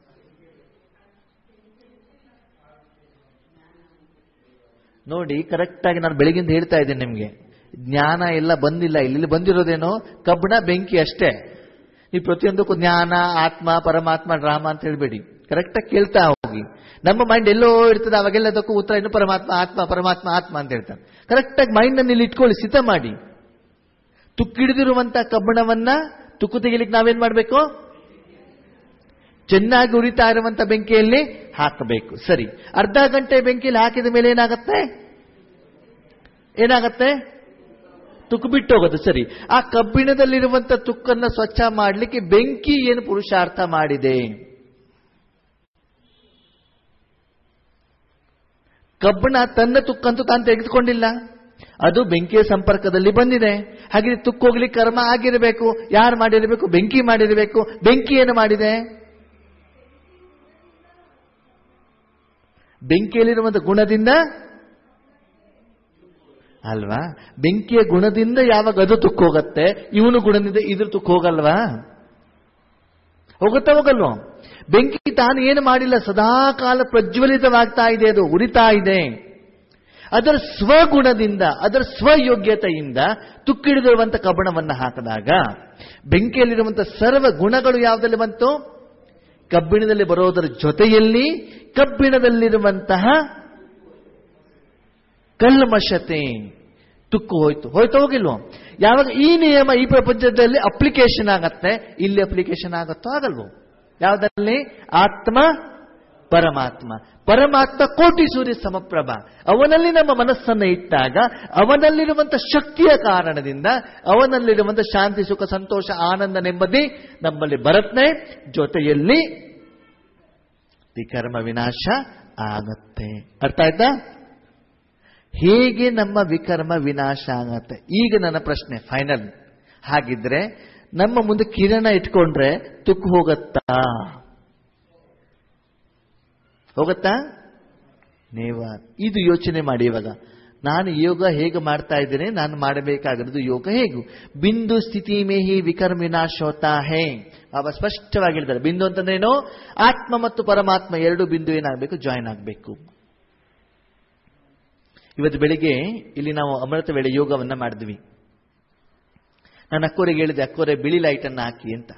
ನೋಡಿ ಕರೆಕ್ಟ್ ಆಗಿ ನಾನು ಬೆಳಗಿಂದ ಹೇಳ್ತಾ ಇದ್ದೇನೆ ನಿಮ್ಗೆ ಜ್ಞಾನ ಎಲ್ಲ ಬಂದಿಲ್ಲ ಇಲ್ಲಿ ಬಂದಿರೋದೇನೋ ಕಬ್ಬಣ ಬೆಂಕಿ ಅಷ್ಟೇ ನೀವು ಪ್ರತಿಯೊಂದಕ್ಕೂ ಜ್ಞಾನ ಆತ್ಮ ಪರಮಾತ್ಮ ಡ್ರಾಮ ಅಂತ ಹೇಳ್ಬೇಡಿ ಕರೆಕ್ಟಾಗಿ ಕೇಳ್ತಾ ಹೋಗಿ ನಮ್ಮ ಮೈಂಡ್ ಎಲ್ಲೋ ಇರ್ತದೆ ಅವಾಗೆಲ್ಲದಕ್ಕೂ ಉತ್ತರ ಇನ್ನು ಪರಮಾತ್ಮ ಆತ್ಮ ಪರಮಾತ್ಮ ಆತ್ಮ ಅಂತ ಹೇಳ್ತಾರೆ ಕರೆಕ್ಟಾಗಿ ಮೈಂಡ್ ಅನ್ನು ಇಲ್ಲಿ ಇಟ್ಕೊಳ್ಳಿ ಸಿದ್ಧ ಮಾಡಿ ತುಕ್ಕಿಡಿದಿರುವಂತ ಕಬ್ಬಣವನ್ನ ತುಕ್ಕು ತೆಗಿಲಿಕ್ಕೆ ನಾವೇನ್ ಮಾಡಬೇಕು ಚೆನ್ನಾಗಿ ಉರಿತಾ ಇರುವಂತ ಬೆಂಕಿಯಲ್ಲಿ ಹಾಕಬೇಕು ಸರಿ ಅರ್ಧ ಗಂಟೆ ಬೆಂಕಿಯಲ್ಲಿ ಹಾಕಿದ ಮೇಲೆ ಏನಾಗತ್ತೆ ಏನಾಗತ್ತೆ ತುಕ್ಕು ಬಿಟ್ಟು ಹೋಗುತ್ತೆ ಸರಿ ಆ ಕಬ್ಬಿಣದಲ್ಲಿರುವಂತ ತುಕ್ಕನ್ನ ಸ್ವಚ್ಛ ಮಾಡಲಿಕ್ಕೆ ಬೆಂಕಿ ಏನು ಪುರುಷಾರ್ಥ ಮಾಡಿದೆ ಕಬ್ಬಣ ತನ್ನ ತುಕ್ಕಂತೂ ತಾನು ತೆಗೆದುಕೊಂಡಿಲ್ಲ ಅದು ಬೆಂಕಿಯ ಸಂಪರ್ಕದಲ್ಲಿ ಬಂದಿದೆ ಹಾಗೆ ತುಕ್ಕೋಗ್ಲಿಕ್ಕೆ ಕರ್ಮ ಆಗಿರಬೇಕು ಯಾರು ಮಾಡಿರಬೇಕು ಬೆಂಕಿ ಮಾಡಿರಬೇಕು ಬೆಂಕಿ ಏನು ಮಾಡಿದೆ ಬೆಂಕಿಯಲ್ಲಿರುವಂತ ಗುಣದಿಂದ ಅಲ್ವಾ ಬೆಂಕಿಯ ಗುಣದಿಂದ ಯಾವಾಗ ಅದು ತುಕ್ಕೋಗತ್ತೆ ಇವನು ಗುಣದಿಂದ ಇದ್ರ ತುಕ್ಕೋಗಲ್ವಾ ಹೋಗುತ್ತಾ ಹೋಗಲ್ವೋ ಬೆಂಕಿ ತಾನು ಏನು ಮಾಡಿಲ್ಲ ಸದಾಕಾಲ ಪ್ರಜ್ವಲಿತವಾಗ್ತಾ ಇದೆ ಅದು ಉರಿತಾ ಇದೆ ಅದರ ಸ್ವಗುಣದಿಂದ ಅದರ ಸ್ವಯೋಗ್ಯತೆಯಿಂದ ತುಕ್ಕಿಡಿದಿರುವಂಥ ಕಬ್ಬಣವನ್ನು ಹಾಕಿದಾಗ ಬೆಂಕಿಯಲ್ಲಿರುವಂಥ ಸರ್ವ ಗುಣಗಳು ಯಾವುದಲ್ಲಿ ಬಂತು ಕಬ್ಬಿಣದಲ್ಲಿ ಬರೋದರ ಜೊತೆಯಲ್ಲಿ ಕಬ್ಬಿಣದಲ್ಲಿರುವಂತಹ ಕಲ್ಮಶತೆ ತುಕ್ಕು ಹೋಯ್ತು ಹೋಯ್ತು ಹೋಗಿಲ್ವೋ ಯಾವಾಗ ಈ ನಿಯಮ ಈ ಪ್ರಪಂಚದಲ್ಲಿ ಅಪ್ಲಿಕೇಶನ್ ಆಗತ್ತೆ ಇಲ್ಲಿ ಅಪ್ಲಿಕೇಶನ್ ಆಗತ್ತೋ ಆಗಲ್ವೋ ಯಾವುದರಲ್ಲಿ ಆತ್ಮ ಪರಮಾತ್ಮ ಪರಮಾತ್ಮ ಕೋಟಿ ಸೂರ್ಯ ಸಮಪ್ರಭ ಅವನಲ್ಲಿ ನಮ್ಮ ಮನಸ್ಸನ್ನು ಇಟ್ಟಾಗ ಅವನಲ್ಲಿರುವಂಥ ಶಕ್ತಿಯ ಕಾರಣದಿಂದ ಅವನಲ್ಲಿರುವಂಥ ಶಾಂತಿ ಸುಖ ಸಂತೋಷ ಆನಂದ ನೆಮ್ಮದಿ ನಮ್ಮಲ್ಲಿ ಬರತ್ನೆ ಜೊತೆಯಲ್ಲಿ ವಿಕರ್ಮ ವಿನಾಶ ಆಗತ್ತೆ ಅರ್ಥ ಆಯ್ತಾ ಹೇಗೆ ನಮ್ಮ ವಿಕರ್ಮ ವಿನಾಶ ಆಗತ್ತೆ ಈಗ ನನ್ನ ಪ್ರಶ್ನೆ ಫೈನಲ್ ಹಾಗಿದ್ರೆ ನಮ್ಮ ಮುಂದೆ ಕಿರಣ ಇಟ್ಕೊಂಡ್ರೆ ತುಕ್ಕು ಹೋಗತ್ತಾ ಹೋಗತ್ತಾ ನೀವ ಇದು ಯೋಚನೆ ಮಾಡಿ ಇವಾಗ ನಾನು ಯೋಗ ಹೇಗೆ ಮಾಡ್ತಾ ಇದ್ದೇನೆ ನಾನು ಮಾಡಬೇಕಾಗಿರೋದು ಯೋಗ ಹೇಗೂ ಬಿಂದು ಸ್ಥಿತಿ ಮೇಹಿ ವಿಕರ್ಮ ವಿನಾಶ ಹೋತಾ ಹೇ ಬಾಬಾ ಸ್ಪಷ್ಟವಾಗಿ ಹೇಳಿದ್ದಾರೆ ಬಿಂದು ಅಂತಂದ್ರೇನು ಆತ್ಮ ಮತ್ತು ಪರಮಾತ್ಮ ಎರಡು ಬಿಂದು ಏನಾಗಬೇಕು ಜಾಯಿನ್ ಆಗಬೇಕು ಇವತ್ತು ಬೆಳಿಗ್ಗೆ ಇಲ್ಲಿ ನಾವು ಅಮೃತ ವೇಳೆ ಯೋಗವನ್ನ ಮಾಡಿದ್ವಿ ನಾನು ಅಕ್ಕೋರಿಗೆ ಹೇಳಿದೆ ಅಕ್ಕೋರೆ ಬಿಳಿ ಲೈಟನ್ನು ಹಾಕಿ ಅಂತ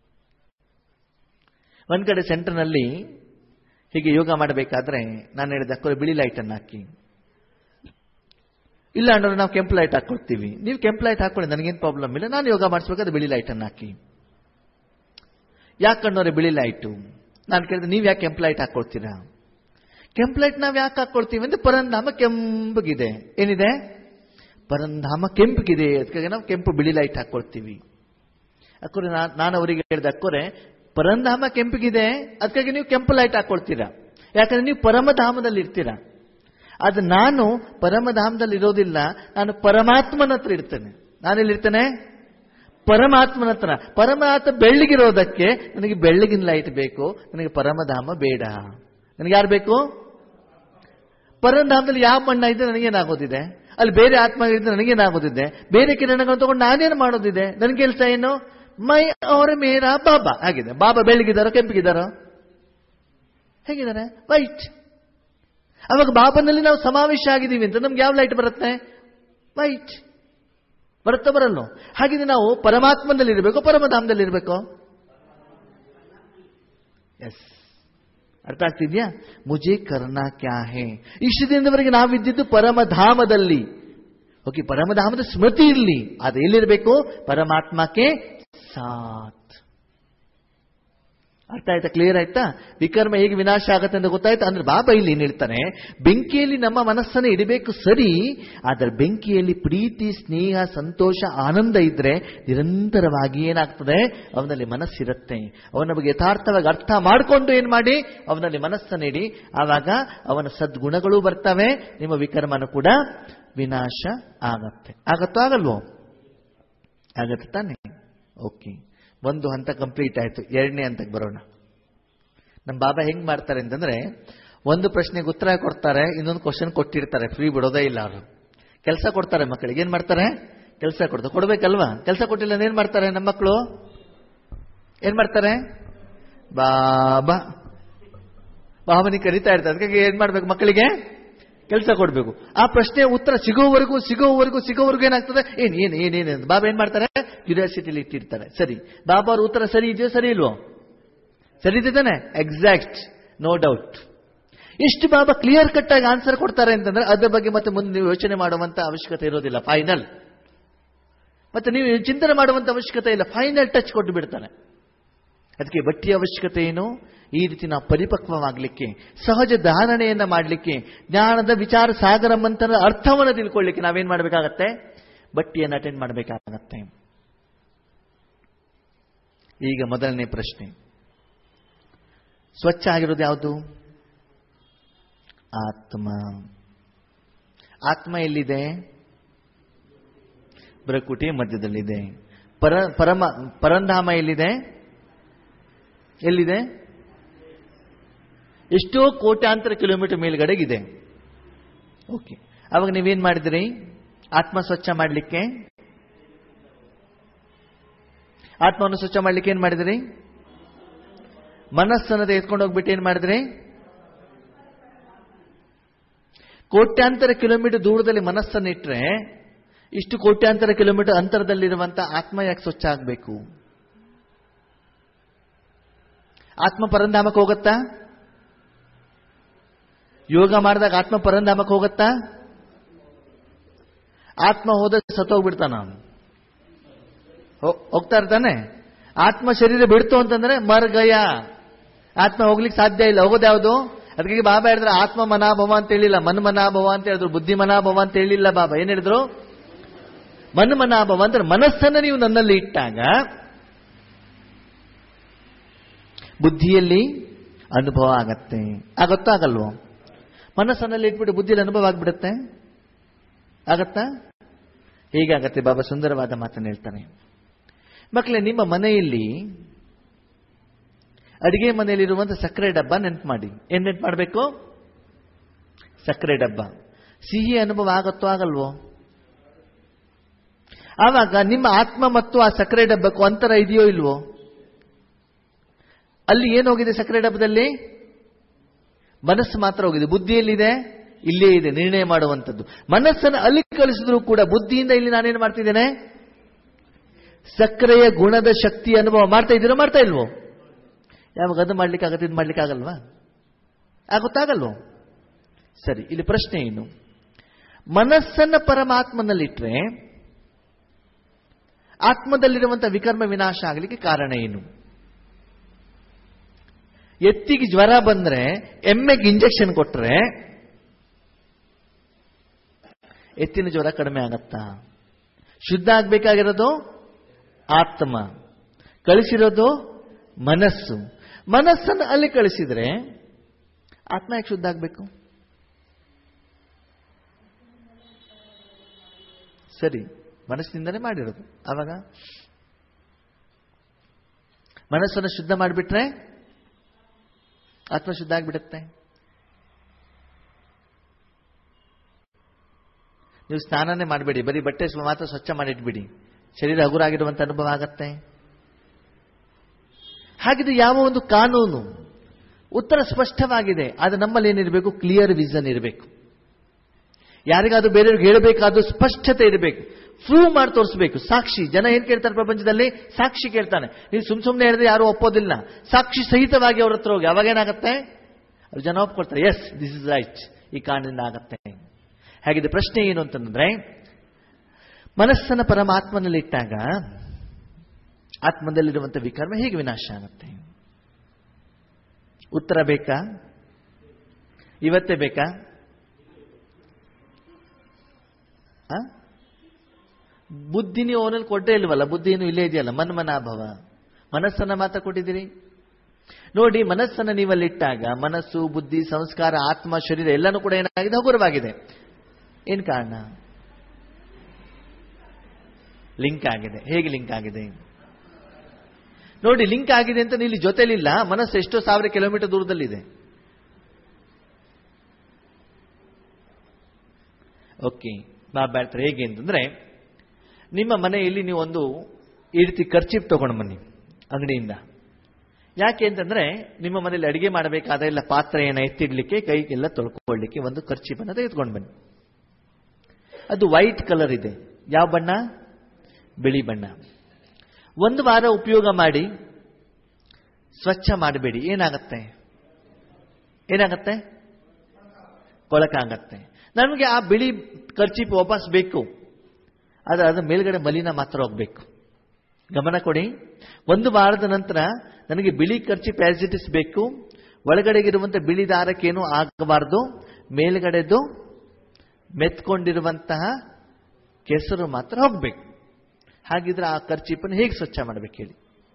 ಒಂದ್ ಕಡೆ ಸೆಂಟರ್ನಲ್ಲಿ ಹೀಗೆ ಯೋಗ ಮಾಡಬೇಕಾದ್ರೆ ನಾನು ಹೇಳಿದೆ ಅಕ್ಕೋರೆ ಬಿಳಿ ಲೈಟನ್ನು ಹಾಕಿ ಇಲ್ಲ ಅಂದ್ರೆ ನಾವು ಕೆಂಪು ಲೈಟ್ ಹಾಕೊಳ್ತೀವಿ ನೀವು ಕೆಂಪು ಲೈಟ್ ಹಾಕೊಳ್ಳಿ ನನಗೇನು ಪ್ರಾಬ್ಲಮ್ ಇಲ್ಲ ನಾನು ಯೋಗ ಮಾಡಿಸ್ಬೇಕಾದ್ರೆ ಬಿಳಿ ಲೈಟನ್ನು ಹಾಕಿ ಯಾಕೆ ಕಣ್ಣೋರೆ ಬಿಳಿ ಲೈಟು ನಾನು ಕೇಳಿದೆ ನೀವು ಯಾಕೆ ಕೆಂಪು ಲೈಟ್ ಹಾಕೊಳ್ತೀರಾ ಕೆಂಪು ಲೈಟ್ ನಾವು ಯಾಕೆ ಹಾಕೊಳ್ತೀವಿ ಅಂದ್ರೆ ಪರಂಧಾಮ ಕೆಂಪಗಿದೆ ಏನಿದೆ ಪರಂಧಾಮ ಕೆಂಪಗಿದೆ ಅದಕ್ಕಾಗಿ ನಾವು ಕೆಂಪು ಬಿಳಿ ಲೈಟ್ ಹಾಕೊಳ್ತೀವಿ ಅಕ್ಕೋರೆ ನಾನು ಅವರಿಗೆ ಹೇಳಿದೆ ಅಕ್ಕೋರೆ ಪರಂಧಾಮ ಕೆಂಪಗಿದೆ ಅದಕ್ಕಾಗಿ ನೀವು ಕೆಂಪು ಲೈಟ್ ಹಾಕೊಳ್ತೀರಾ ಯಾಕಂದ್ರೆ ನೀವು ಪರಮಧಾಮದಲ್ಲಿ ಇರ್ತೀರಾ ಅದು ನಾನು ಪರಮಧಾಮದಲ್ಲಿ ಇರೋದಿಲ್ಲ ನಾನು ಪರಮಾತ್ಮನ ಹತ್ರ ಇರ್ತೇನೆ ನಾನೆಲ್ಲಿರ್ತೇನೆ ಪರಮಾತ್ಮನ ಹತ್ರ ಪರಮಾತ್ಮ ಬೆಳ್ಳಗಿರೋದಕ್ಕೆ ನನಗೆ ಬೆಳ್ಳಗಿನ ಲೈಟ್ ಬೇಕು ನನಗೆ ಪರಮಧಾಮ ಬೇಡ ನನಗೆ ಯಾರು ಬೇಕು ಪರಮಧಾಮದಲ್ಲಿ ಯಾವ ಮಣ್ಣ ಇದ್ರೆ ನನಗೇನಾಗೋದಿದೆ ಅಲ್ಲಿ ಬೇರೆ ಆತ್ಮ ಇದ್ರೆ ನನಗೇನಾಗೋದಿದೆ ಬೇರೆ ಕಿರಣಗಳನ್ನು ತಗೊಂಡು ನಾನೇನು ಮಾಡೋದಿದೆ ನನ್ನ ಕೆಲಸ ಏನು ಮೈ ಅವರ ಮೇರಾ ಬಾಬಾ ಆಗಿದೆ ಬಾಬಾ ಬೆಳಗಿದಾರೋ ಕೆಂಪಿಗಿದಾರೋ ಹೇಗಿದ್ದಾರೆ ವೈಟ್ ಅವಾಗ ಬಾಬನಲ್ಲಿ ನಾವು ಸಮಾವೇಶ ಆಗಿದ್ದೀವಿ ಅಂತ ನಮ್ಗೆ ಯಾವ ಲೈಟ್ ಬರುತ್ತೆ ವೈಟ್ ಬರುತ್ತಾ ಬರಲ್ಲ ಹಾಗಿದ್ರೆ ನಾವು ಪರಮಾತ್ಮದಲ್ಲಿ ಇರಬೇಕು ಪರಮಧಾಮದಲ್ಲಿ ಇರಬೇಕು ಎಸ್ ಅರ್ಥ ಆಗ್ತಿದ್ಯಾ ಮುಜೆ ಕರ್ನಾ ಕ್ಯಾ ಹೇ ಇಷ್ಟು ದಿನದವರೆಗೆ ನಾವಿದ್ದಿದ್ದು ಪರಮಧಾಮದಲ್ಲಿ ಓಕೆ ಪರಮಧಾಮದ ಸ್ಮೃತಿ ಇರಲಿ ಅದು ಎಲ್ಲಿರಬೇಕು ಪರಮಾತ್ಮಕ್ಕೆ ಸಾಥ್ ಅರ್ಥ ಆಯ್ತಾ ಕ್ಲಿಯರ್ ಆಯ್ತಾ ವಿಕರ್ಮ ಹೇಗೆ ವಿನಾಶ ಆಗತ್ತೆ ಅಂತ ಗೊತ್ತಾಯ್ತಾ ಅಂದ್ರೆ ಬಾಬಾ ಇಲ್ಲಿ ಏನ್ ಹೇಳ್ತಾನೆ ಬೆಂಕಿಯಲ್ಲಿ ನಮ್ಮ ಮನಸ್ಸನ್ನು ಇಡಬೇಕು ಸರಿ ಆದರೆ ಬೆಂಕಿಯಲ್ಲಿ ಪ್ರೀತಿ ಸ್ನೇಹ ಸಂತೋಷ ಆನಂದ ಇದ್ರೆ ನಿರಂತರವಾಗಿ ಏನಾಗ್ತದೆ ಅವನಲ್ಲಿ ಮನಸ್ಸಿರುತ್ತೆ ಅವನ ಬಗ್ಗೆ ಯಥಾರ್ಥವಾಗಿ ಅರ್ಥ ಮಾಡಿಕೊಂಡು ಏನ್ ಮಾಡಿ ಅವನಲ್ಲಿ ಮನಸ್ಸನ್ನು ಇಡಿ ಆವಾಗ ಅವನ ಸದ್ಗುಣಗಳು ಬರ್ತವೆ ನಿಮ್ಮ ವಿಕರ್ಮನು ಕೂಡ ವಿನಾಶ ಆಗತ್ತೆ ಆಗತ್ತೋ ಆಗಲ್ವೋ ಆಗತ್ತೆ ತಾನೆ ಓಕೆ ಒಂದು ಹಂತ ಕಂಪ್ಲೀಟ್ ಆಯ್ತು ಎರಡನೇ ಹಂತಕ್ಕೆ ಬರೋಣ ನಮ್ಮ ಬಾಬಾ ಹೆಂಗ್ ಮಾಡ್ತಾರೆ ಅಂತಂದ್ರೆ ಒಂದು ಪ್ರಶ್ನೆಗೆ ಉತ್ತರ ಕೊಡ್ತಾರೆ ಇನ್ನೊಂದು ಕ್ವಶನ್ ಕೊಟ್ಟಿರ್ತಾರೆ ಫ್ರೀ ಬಿಡೋದೇ ಇಲ್ಲ ಅವರು ಕೆಲಸ ಕೊಡ್ತಾರೆ ಮಕ್ಕಳಿಗೆ ಏನ್ ಮಾಡ್ತಾರೆ ಕೆಲಸ ಕೊಡ್ತಾರೆ ಕೊಡ್ಬೇಕಲ್ವಾ ಕೆಲಸ ಕೊಟ್ಟಿಲ್ಲ ಅಂದ್ರೆ ಏನ್ ಮಾಡ್ತಾರೆ ನಮ್ಮ ಮಕ್ಕಳು ಏನ್ ಮಾಡ್ತಾರೆ ಬಾಬಾ ಬಾಬನಿಗೆ ಕರಿತಾ ಇರ್ತಾರೆ ಅದಕ್ಕೆ ಏನ್ ಮಾಡ್ಬೇಕು ಮಕ್ಕಳಿಗೆ ಕೆಲಸ ಕೊಡಬೇಕು ಆ ಪ್ರಶ್ನೆ ಉತ್ತರ ಸಿಗೋವರೆಗೂ ಸಿಗೋವರೆಗೂ ಸಿಗೋವರೆಗೂ ಏನಾಗ್ತದೆ ಏನ್ ಏನ್ ಏನ್ ಏನ್ ಬಾಬಾ ಏನ್ ಮಾಡ್ತಾರೆ ಕ್ಯೂರಿಯಾಸಿಟಿಲಿ ಇಟ್ಟಿರ್ತಾರೆ ಸರಿ ಬಾಬಾ ಅವ್ರ ಉತ್ತರ ಸರಿ ಇದೆಯೋ ಸರಿ ಇಲ್ವೋ ಸರಿ ಇದೆ ಎಕ್ಸಾಕ್ಟ್ ನೋ ಡೌಟ್ ಎಷ್ಟು ಬಾಬಾ ಕ್ಲಿಯರ್ ಕಟ್ ಆಗಿ ಆನ್ಸರ್ ಕೊಡ್ತಾರೆ ಅಂತಂದ್ರೆ ಅದ್ರ ಬಗ್ಗೆ ಮತ್ತೆ ಮುಂದೆ ನೀವು ಯೋಚನೆ ಮಾಡುವಂತ ಅವಶ್ಯಕತೆ ಇರೋದಿಲ್ಲ ಫೈನಲ್ ಮತ್ತೆ ನೀವು ಚಿಂತನೆ ಮಾಡುವಂತ ಅವಶ್ಯಕತೆ ಇಲ್ಲ ಫೈನಲ್ ಟಚ್ ಕೊಟ್ಟು ಬಿಡ್ತಾನೆ ಅದಕ್ಕೆ ಬಟ್ಟಿ ಅವಶ್ಯಕತೆ ಏನು ಈ ರೀತಿ ನಾವು ಪರಿಪಕ್ವವಾಗಲಿಕ್ಕೆ ಸಹಜ ಧಾರಣೆಯನ್ನ ಮಾಡಲಿಕ್ಕೆ ಜ್ಞಾನದ ವಿಚಾರ ಸಾಗರ ಮಂತ್ರ ಅರ್ಥವನ್ನು ತಿಳ್ಕೊಳ್ಳಿಕ್ಕೆ ನಾವೇನ್ ಮಾಡಬೇಕಾಗತ್ತೆ ಬಟ್ಟಿಯನ್ನು ಅಟೆಂಡ್ ಮಾಡಬೇಕಾಗತ್ತೆ ಈಗ ಮೊದಲನೇ ಪ್ರಶ್ನೆ ಸ್ವಚ್ಛ ಆಗಿರೋದು ಯಾವುದು ಆತ್ಮ ಆತ್ಮ ಎಲ್ಲಿದೆ ಬ್ರಕುಟಿ ಮಧ್ಯದಲ್ಲಿದೆ ಪರ ಪರಮ ಪರಂಧಾಮ ಎಲ್ಲಿದೆ ಎಲ್ಲಿದೆ ಎಷ್ಟೋ ಕೋಟ್ಯಾಂತರ ಕಿಲೋಮೀಟರ್ ಮೇಲ್ಗಡೆಗಿದೆ ಓಕೆ ಅವಾಗ ನೀವೇನ್ ಮಾಡಿದ್ರಿ ಆತ್ಮ ಸ್ವಚ್ಛ ಮಾಡಲಿಕ್ಕೆ ಆತ್ಮವನ್ನು ಸ್ವಚ್ಛ ಮಾಡಲಿಕ್ಕೆ ಏನ್ ಮಾಡಿದ್ರಿ ಮನಸ್ಸನ್ನು ತೆಗೆದುಕೊಂಡು ಹೋಗ್ಬಿಟ್ಟು ಏನ್ ಮಾಡಿದ್ರಿ ಕೋಟ್ಯಾಂತರ ಕಿಲೋಮೀಟರ್ ದೂರದಲ್ಲಿ ಮನಸ್ಸನ್ನು ಇಟ್ರೆ ಇಷ್ಟು ಕೋಟ್ಯಾಂತರ ಕಿಲೋಮೀಟರ್ ಅಂತರದಲ್ಲಿರುವಂತ ಆತ್ಮ ಯಾಕೆ ಸ್ವಚ್ಛ ಆಗಬೇಕು ಆತ್ಮ ಪರಂಧಾಮಕ್ಕೆ ಹೋಗುತ್ತಾ ಯೋಗ ಮಾಡಿದಾಗ ಆತ್ಮ ಪರಂಧಾಮಕ್ಕೆ ಹೋಗುತ್ತಾ ಆತ್ಮ ಹೋದ ಸತ್ತೋಗ್ಬಿಡ್ತಾನ ಅವನು ಹೋಗ್ತಾ ಇರ್ತಾನೆ ಆತ್ಮ ಶರೀರ ಬಿಡ್ತು ಅಂತಂದ್ರೆ ಮರ್ಗಯ ಆತ್ಮ ಹೋಗ್ಲಿಕ್ಕೆ ಸಾಧ್ಯ ಇಲ್ಲ ಹೋಗೋದು ಯಾವುದು ಅದಕ್ಕೆ ಬಾಬಾ ಹೇಳಿದ್ರೆ ಆತ್ಮ ಮನಾಭವ ಅಂತ ಹೇಳಿಲ್ಲ ಮನ್ ಮನಾಭವ ಅಂತ ಹೇಳಿದ್ರು ಬುದ್ಧಿ ಮನಾಭವ ಅಂತ ಹೇಳಿಲ್ಲ ಬಾಬಾ ಏನ್ ಹೇಳಿದ್ರು ಮನ್ ಮನಾಭವ ಅಂದ್ರೆ ಮನಸ್ಸನ್ನು ನೀವು ನನ್ನಲ್ಲಿ ಇಟ್ಟಾಗ ಬುದ್ಧಿಯಲ್ಲಿ ಅನುಭವ ಆಗತ್ತೆ ಆಗತ್ತೋ ಆಗಲ್ವೋ ಮನಸ್ಸನ್ನಲ್ಲಿ ಇಟ್ಬಿಟ್ಟು ಬುದ್ಧಿಯಲ್ಲಿ ಅನುಭವ ಆಗ್ಬಿಡುತ್ತೆ ಆಗತ್ತಾ ಹೀಗಾಗತ್ತೆ ಬಾಬಾ ಸುಂದರವಾದ ಮಾತನ್ನು ಹೇಳ್ತಾನೆ ಮಕ್ಕಳೇ ನಿಮ್ಮ ಮನೆಯಲ್ಲಿ ಅಡಿಗೆ ಮನೆಯಲ್ಲಿರುವಂತ ಸಕ್ಕರೆ ಡಬ್ಬ ನೆನ್ಪು ಮಾಡಿ ಏನ್ ನೆನ್ಪು ಮಾಡಬೇಕು ಸಕ್ಕರೆ ಡಬ್ಬ ಸಿಹಿ ಅನುಭವ ಆಗತ್ತೋ ಆಗಲ್ವೋ ಆವಾಗ ನಿಮ್ಮ ಆತ್ಮ ಮತ್ತು ಆ ಸಕ್ಕರೆ ಡಬ್ಬಕ್ಕೂ ಅಂತರ ಇದೆಯೋ ಇಲ್ವೋ ಅಲ್ಲಿ ಏನು ಹೋಗಿದೆ ಸಕ್ಕರೆ ಡಬ್ಬದಲ್ಲಿ ಮನಸ್ಸು ಮಾತ್ರ ಹೋಗಿದೆ ಬುದ್ಧಿಯಲ್ಲಿದೆ ಇಲ್ಲೇ ಇದೆ ನಿರ್ಣಯ ಮಾಡುವಂಥದ್ದು ಮನಸ್ಸನ್ನು ಅಲ್ಲಿ ಕಳಿಸಿದ್ರು ಕೂಡ ಬುದ್ಧಿಯಿಂದ ಇಲ್ಲಿ ನಾನೇನು ಮಾಡ್ತಿದ್ದೇನೆ ಸಕ್ಕರೆಯ ಗುಣದ ಶಕ್ತಿ ಅನುಭವ ಮಾಡ್ತಾ ಇದ್ದೀರೋ ಮಾಡ್ತಾ ಇಲ್ವೋ ಯಾವಾಗ ಅದು ಮಾಡ್ಲಿಕ್ಕೆ ಆಗತ್ತೆ ಇದು ಮಾಡ್ಲಿಕ್ಕೆ ಆಗಲ್ವಾ ಆಗುತ್ತಾಗಲ್ವೋ ಸರಿ ಇಲ್ಲಿ ಪ್ರಶ್ನೆ ಏನು ಮನಸ್ಸನ್ನ ಪರಮಾತ್ಮನಲ್ಲಿಟ್ರೆ ಆತ್ಮದಲ್ಲಿರುವಂತಹ ವಿಕರ್ಮ ವಿನಾಶ ಆಗಲಿಕ್ಕೆ ಕಾರಣ ಏನು ಎತ್ತಿಗೆ ಜ್ವರ ಬಂದ್ರೆ ಎಮ್ಮೆಗೆ ಇಂಜೆಕ್ಷನ್ ಕೊಟ್ರೆ ಎತ್ತಿನ ಜ್ವರ ಕಡಿಮೆ ಆಗತ್ತಾ ಶುದ್ಧ ಆಗ್ಬೇಕಾಗಿರೋದು ಆತ್ಮ ಕಳಿಸಿರೋದು ಮನಸ್ಸು ಮನಸ್ಸನ್ನು ಅಲ್ಲಿ ಕಳಿಸಿದ್ರೆ ಆತ್ಮ ಯಾಕೆ ಶುದ್ಧ ಆಗ್ಬೇಕು ಸರಿ ಮನಸ್ಸಿನಿಂದಲೇ ಮಾಡಿರೋದು ಆವಾಗ ಮನಸ್ಸನ್ನು ಶುದ್ಧ ಮಾಡಿಬಿಟ್ರೆ ಆತ್ಮ ಶುದ್ಧ ಆಗಿಬಿಡುತ್ತೆ ನೀವು ಸ್ನಾನನೇ ಮಾಡಬೇಡಿ ಬರೀ ಬಟ್ಟೆ ಮಾತ್ರ ಸ್ವಚ್ಛ ಮಾಡಿಟ್ಬಿಡಿ ಶರೀರ ಹಗುರಾಗಿರುವಂತ ಅನುಭವ ಆಗತ್ತೆ ಹಾಗಿದ್ರೆ ಯಾವ ಒಂದು ಕಾನೂನು ಉತ್ತರ ಸ್ಪಷ್ಟವಾಗಿದೆ ಆದರೆ ನಮ್ಮಲ್ಲಿ ಏನಿರಬೇಕು ಕ್ಲಿಯರ್ ವಿಷನ್ ಇರಬೇಕು ಯಾರಿಗಾದ್ರೂ ಬೇರೆಯವ್ರಿಗೆ ಹೇಳಬೇಕಾದ್ರೂ ಸ್ಪಷ್ಟತೆ ಇರಬೇಕು ಪ್ರೂವ್ ಮಾಡಿ ತೋರಿಸಬೇಕು ಸಾಕ್ಷಿ ಜನ ಏನ್ ಕೇಳ್ತಾರೆ ಪ್ರಪಂಚದಲ್ಲಿ ಸಾಕ್ಷಿ ಕೇಳ್ತಾನೆ ನೀವು ಸುಮ್ ಸುಮ್ಮನೆ ಹೇಳಿದ್ರೆ ಯಾರು ಒಪ್ಪೋದಿಲ್ಲ ಸಾಕ್ಷಿ ಸಹಿತವಾಗಿ ಅವ್ರ ಹತ್ರ ಹೋಗಿ ಅವಾಗ ಏನಾಗುತ್ತೆ ಅವ್ರು ಜನ ಒಪ್ಕೊಳ್ತಾರೆ ಎಸ್ ದಿಸ್ ಇಸ್ ರೈಟ್ ಈ ಕಾರಣದಿಂದ ಆಗತ್ತೆ ಹಾಗಿದೆ ಪ್ರಶ್ನೆ ಏನು ಅಂತಂದ್ರೆ ಮನಸ್ಸನ್ನ ಪರಮಾತ್ಮನಲ್ಲಿ ಇಟ್ಟಾಗ ಆತ್ಮದಲ್ಲಿರುವಂತಹ ವಿಕರ್ಮ ಹೇಗೆ ವಿನಾಶ ಆಗುತ್ತೆ ಉತ್ತರ ಬೇಕಾ ಇವತ್ತೇ ಬೇಕಾ ಆ? ಬುದ್ಧಿ ನೀವು ಅವನಲ್ಲಿ ಕೊಟ್ಟೇ ಇಲ್ವಲ್ಲ ಬುದ್ಧಿ ಏನು ಇಲ್ಲೇ ಇದೆಯಲ್ಲ ಮನ್ಮನಾಭವ ಮನಸ್ಸನ್ನ ಮಾತ್ರ ಕೊಟ್ಟಿದ್ದೀರಿ ನೋಡಿ ಮನಸ್ಸನ್ನ ನೀವಲ್ಲಿಟ್ಟಾಗ ಮನಸ್ಸು ಬುದ್ಧಿ ಸಂಸ್ಕಾರ ಆತ್ಮ ಶರೀರ ಎಲ್ಲನೂ ಕೂಡ ಏನಾಗಿದೆ ಹಗುರವಾಗಿದೆ ಏನ್ ಕಾರಣ ಲಿಂಕ್ ಆಗಿದೆ ಹೇಗೆ ಲಿಂಕ್ ಆಗಿದೆ ನೋಡಿ ಲಿಂಕ್ ಆಗಿದೆ ಅಂತ ಇಲ್ಲಿ ಜೊತೆಲಿಲ್ಲ ಮನಸ್ಸು ಎಷ್ಟೋ ಸಾವಿರ ಕಿಲೋಮೀಟರ್ ದೂರದಲ್ಲಿದೆ ಓಕೆ ಬಾಬಾ ಹೇಳ್ತಾರೆ ಹೇಗೆ ಅಂತಂದ್ರೆ ನಿಮ್ಮ ಮನೆಯಲ್ಲಿ ನೀವು ಒಂದು ಈ ರೀತಿ ಖರ್ಚಿಪ್ ತಗೊಂಡು ಬನ್ನಿ ಅಂಗಡಿಯಿಂದ ಯಾಕೆ ಅಂತಂದ್ರೆ ನಿಮ್ಮ ಮನೆಯಲ್ಲಿ ಅಡಿಗೆ ಮಾಡಬೇಕಾದ ಎಲ್ಲ ಪಾತ್ರೆಯನ್ನು ಎತ್ತಿಡ್ಲಿಕ್ಕೆ ಕೈಗೆಲ್ಲ ತೊಳ್ಕೊಳ್ಳಿಕ್ಕೆ ಒಂದು ಖರ್ಚಿಪನ್ನು ತೆಗೆದುಕೊಂಡು ಬನ್ನಿ ಅದು ವೈಟ್ ಕಲರ್ ಇದೆ ಯಾವ ಬಣ್ಣ ಬಿಳಿ ಬಣ್ಣ ಒಂದು ವಾರ ಉಪಯೋಗ ಮಾಡಿ ಸ್ವಚ್ಛ ಮಾಡಬೇಡಿ ಏನಾಗತ್ತೆ ಏನಾಗತ್ತೆ ಕೊಳಕಾಗತ್ತೆ ನಮಗೆ ಆ ಬಿಳಿ ಖರ್ಚಿಪ್ ವಾಪಸ್ ಬೇಕು ಆದರೆ ಅದರ ಮೇಲ್ಗಡೆ ಮಲಿನ ಮಾತ್ರ ಹೋಗ್ಬೇಕು ಗಮನ ಕೊಡಿ ಒಂದು ವಾರದ ನಂತರ ನನಗೆ ಬಿಳಿ ಖರ್ಚಿ ಪ್ಯಾಸಿಟಿಸ್ ಬೇಕು ಒಳಗಡೆಗಿರುವಂತಹ ಬಿಳಿ ದಾರಕ್ಕೇನು ಆಗಬಾರ್ದು ಮೇಲ್ಗಡೆದು ಮೆತ್ಕೊಂಡಿರುವಂತಹ ಕೆಸರು ಮಾತ್ರ ಹೋಗ್ಬೇಕು ಹಾಗಿದ್ರೆ ಆ ಖರ್ಚಿಪನ್ನು ಹೇಗೆ ಸ್ವಚ್ಛ ಮಾಡ್ಬೇಕು ಹೇಳಿ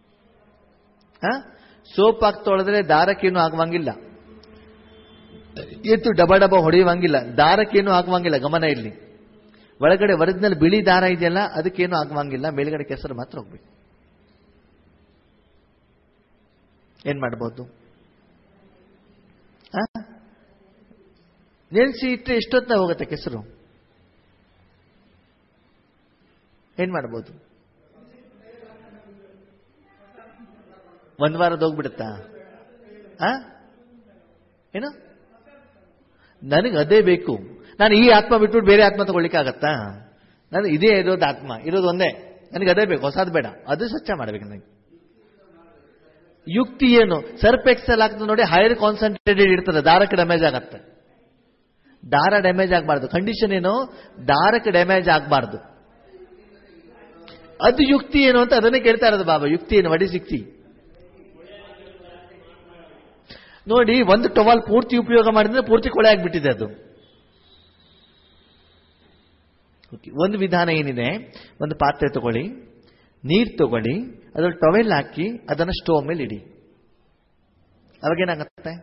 ಸೋಪ್ ಹಾಕಿ ತೊಳೆದ್ರೆ ದಾರಕ್ಕೇನು ಆಗುವಂಗಿಲ್ಲ ಎತ್ತು ಡಬ ಡಬ ಹೊಡೆಯುವಂಗಿಲ್ಲ ದಾರಕ್ಕೇನು ಆಗುವಂಗಿಲ್ಲ ಗಮನ ಇರಲಿ ಒಳಗಡೆ ಒರಿಜಿನಲ್ ಬಿಳಿ ದಾರ ಇದೆಯಲ್ಲ ಅದಕ್ಕೇನು ಆಗುವಂಗಿಲ್ಲ ಮೇಲ್ಗಡೆ ಕೆಸರು ಮಾತ್ರ ಹೋಗ್ಬೇಕು ಏನ್ ಮಾಡ್ಬೋದು ನೆನೆಸಿ ಇಟ್ಟರೆ ಎಷ್ಟೊತ್ತ ಹೋಗುತ್ತೆ ಕೆಸರು ಏನ್ ಮಾಡ್ಬೋದು ಒಂದ್ ವಾರದ ಹೋಗ್ಬಿಡುತ್ತಾ ಆ ಏನು ನನಗೆ ಅದೇ ಬೇಕು ನಾನು ಈ ಆತ್ಮ ಬಿಟ್ಬಿಟ್ಟು ಬೇರೆ ಆತ್ಮ ತಗೊಳ್ಳಿಕ್ಕೆ ಆಗತ್ತಾ ನಾನು ಇದೇ ಇರೋದು ಆತ್ಮ ಇರೋದು ಒಂದೇ ನನಗೆ ಅದೇ ಬೇಕು ಹೊಸದು ಬೇಡ ಅದು ಸ್ವಚ್ಛ ಮಾಡಬೇಕು ನನಗೆ ಯುಕ್ತಿ ಏನು ಸರ್ಪ್ ಎಕ್ಸೆಲ್ ಆಗ್ತದೆ ನೋಡಿ ಹೈರ್ ಕಾನ್ಸಂಟ್ರೇಟೆಡ್ ಇರ್ತದೆ ದಾರಕ್ಕೆ ಡ್ಯಾಮೇಜ್ ಆಗತ್ತೆ ದಾರ ಡ್ಯಾಮೇಜ್ ಆಗಬಾರ್ದು ಕಂಡೀಷನ್ ಏನು ದಾರಕ್ಕೆ ಡ್ಯಾಮೇಜ್ ಆಗಬಾರ್ದು ಅದು ಯುಕ್ತಿ ಏನು ಅಂತ ಅದನ್ನೇ ಕೇಳ್ತಾ ಇರೋದು ಬಾಬಾ ಯುಕ್ತಿ ಏನು ವಡಿ ಯುಕ್ತಿ ನೋಡಿ ಒಂದು ಟೊವಾಲ್ ಪೂರ್ತಿ ಉಪಯೋಗ ಮಾಡಿದ್ರೆ ಪೂರ್ತಿ ಕೊಳೆ ಆಗ್ಬಿಟ್ಟಿದೆ ಅದು Okay, ಒಂದು ವಿಧಾನ ಏನಿದೆ ಒಂದು ಪಾತ್ರೆ ತಗೊಳ್ಳಿ ನೀರು ತಗೊಳ್ಳಿ ಅದ್ರಲ್ಲಿ ಟೊವೆಲ್ ಹಾಕಿ ಅದನ್ನು ಸ್ಟೋವ್ ಮೇಲೆ ಇಡಿ ಅವಾಗೇನಾಗತ್ತೆ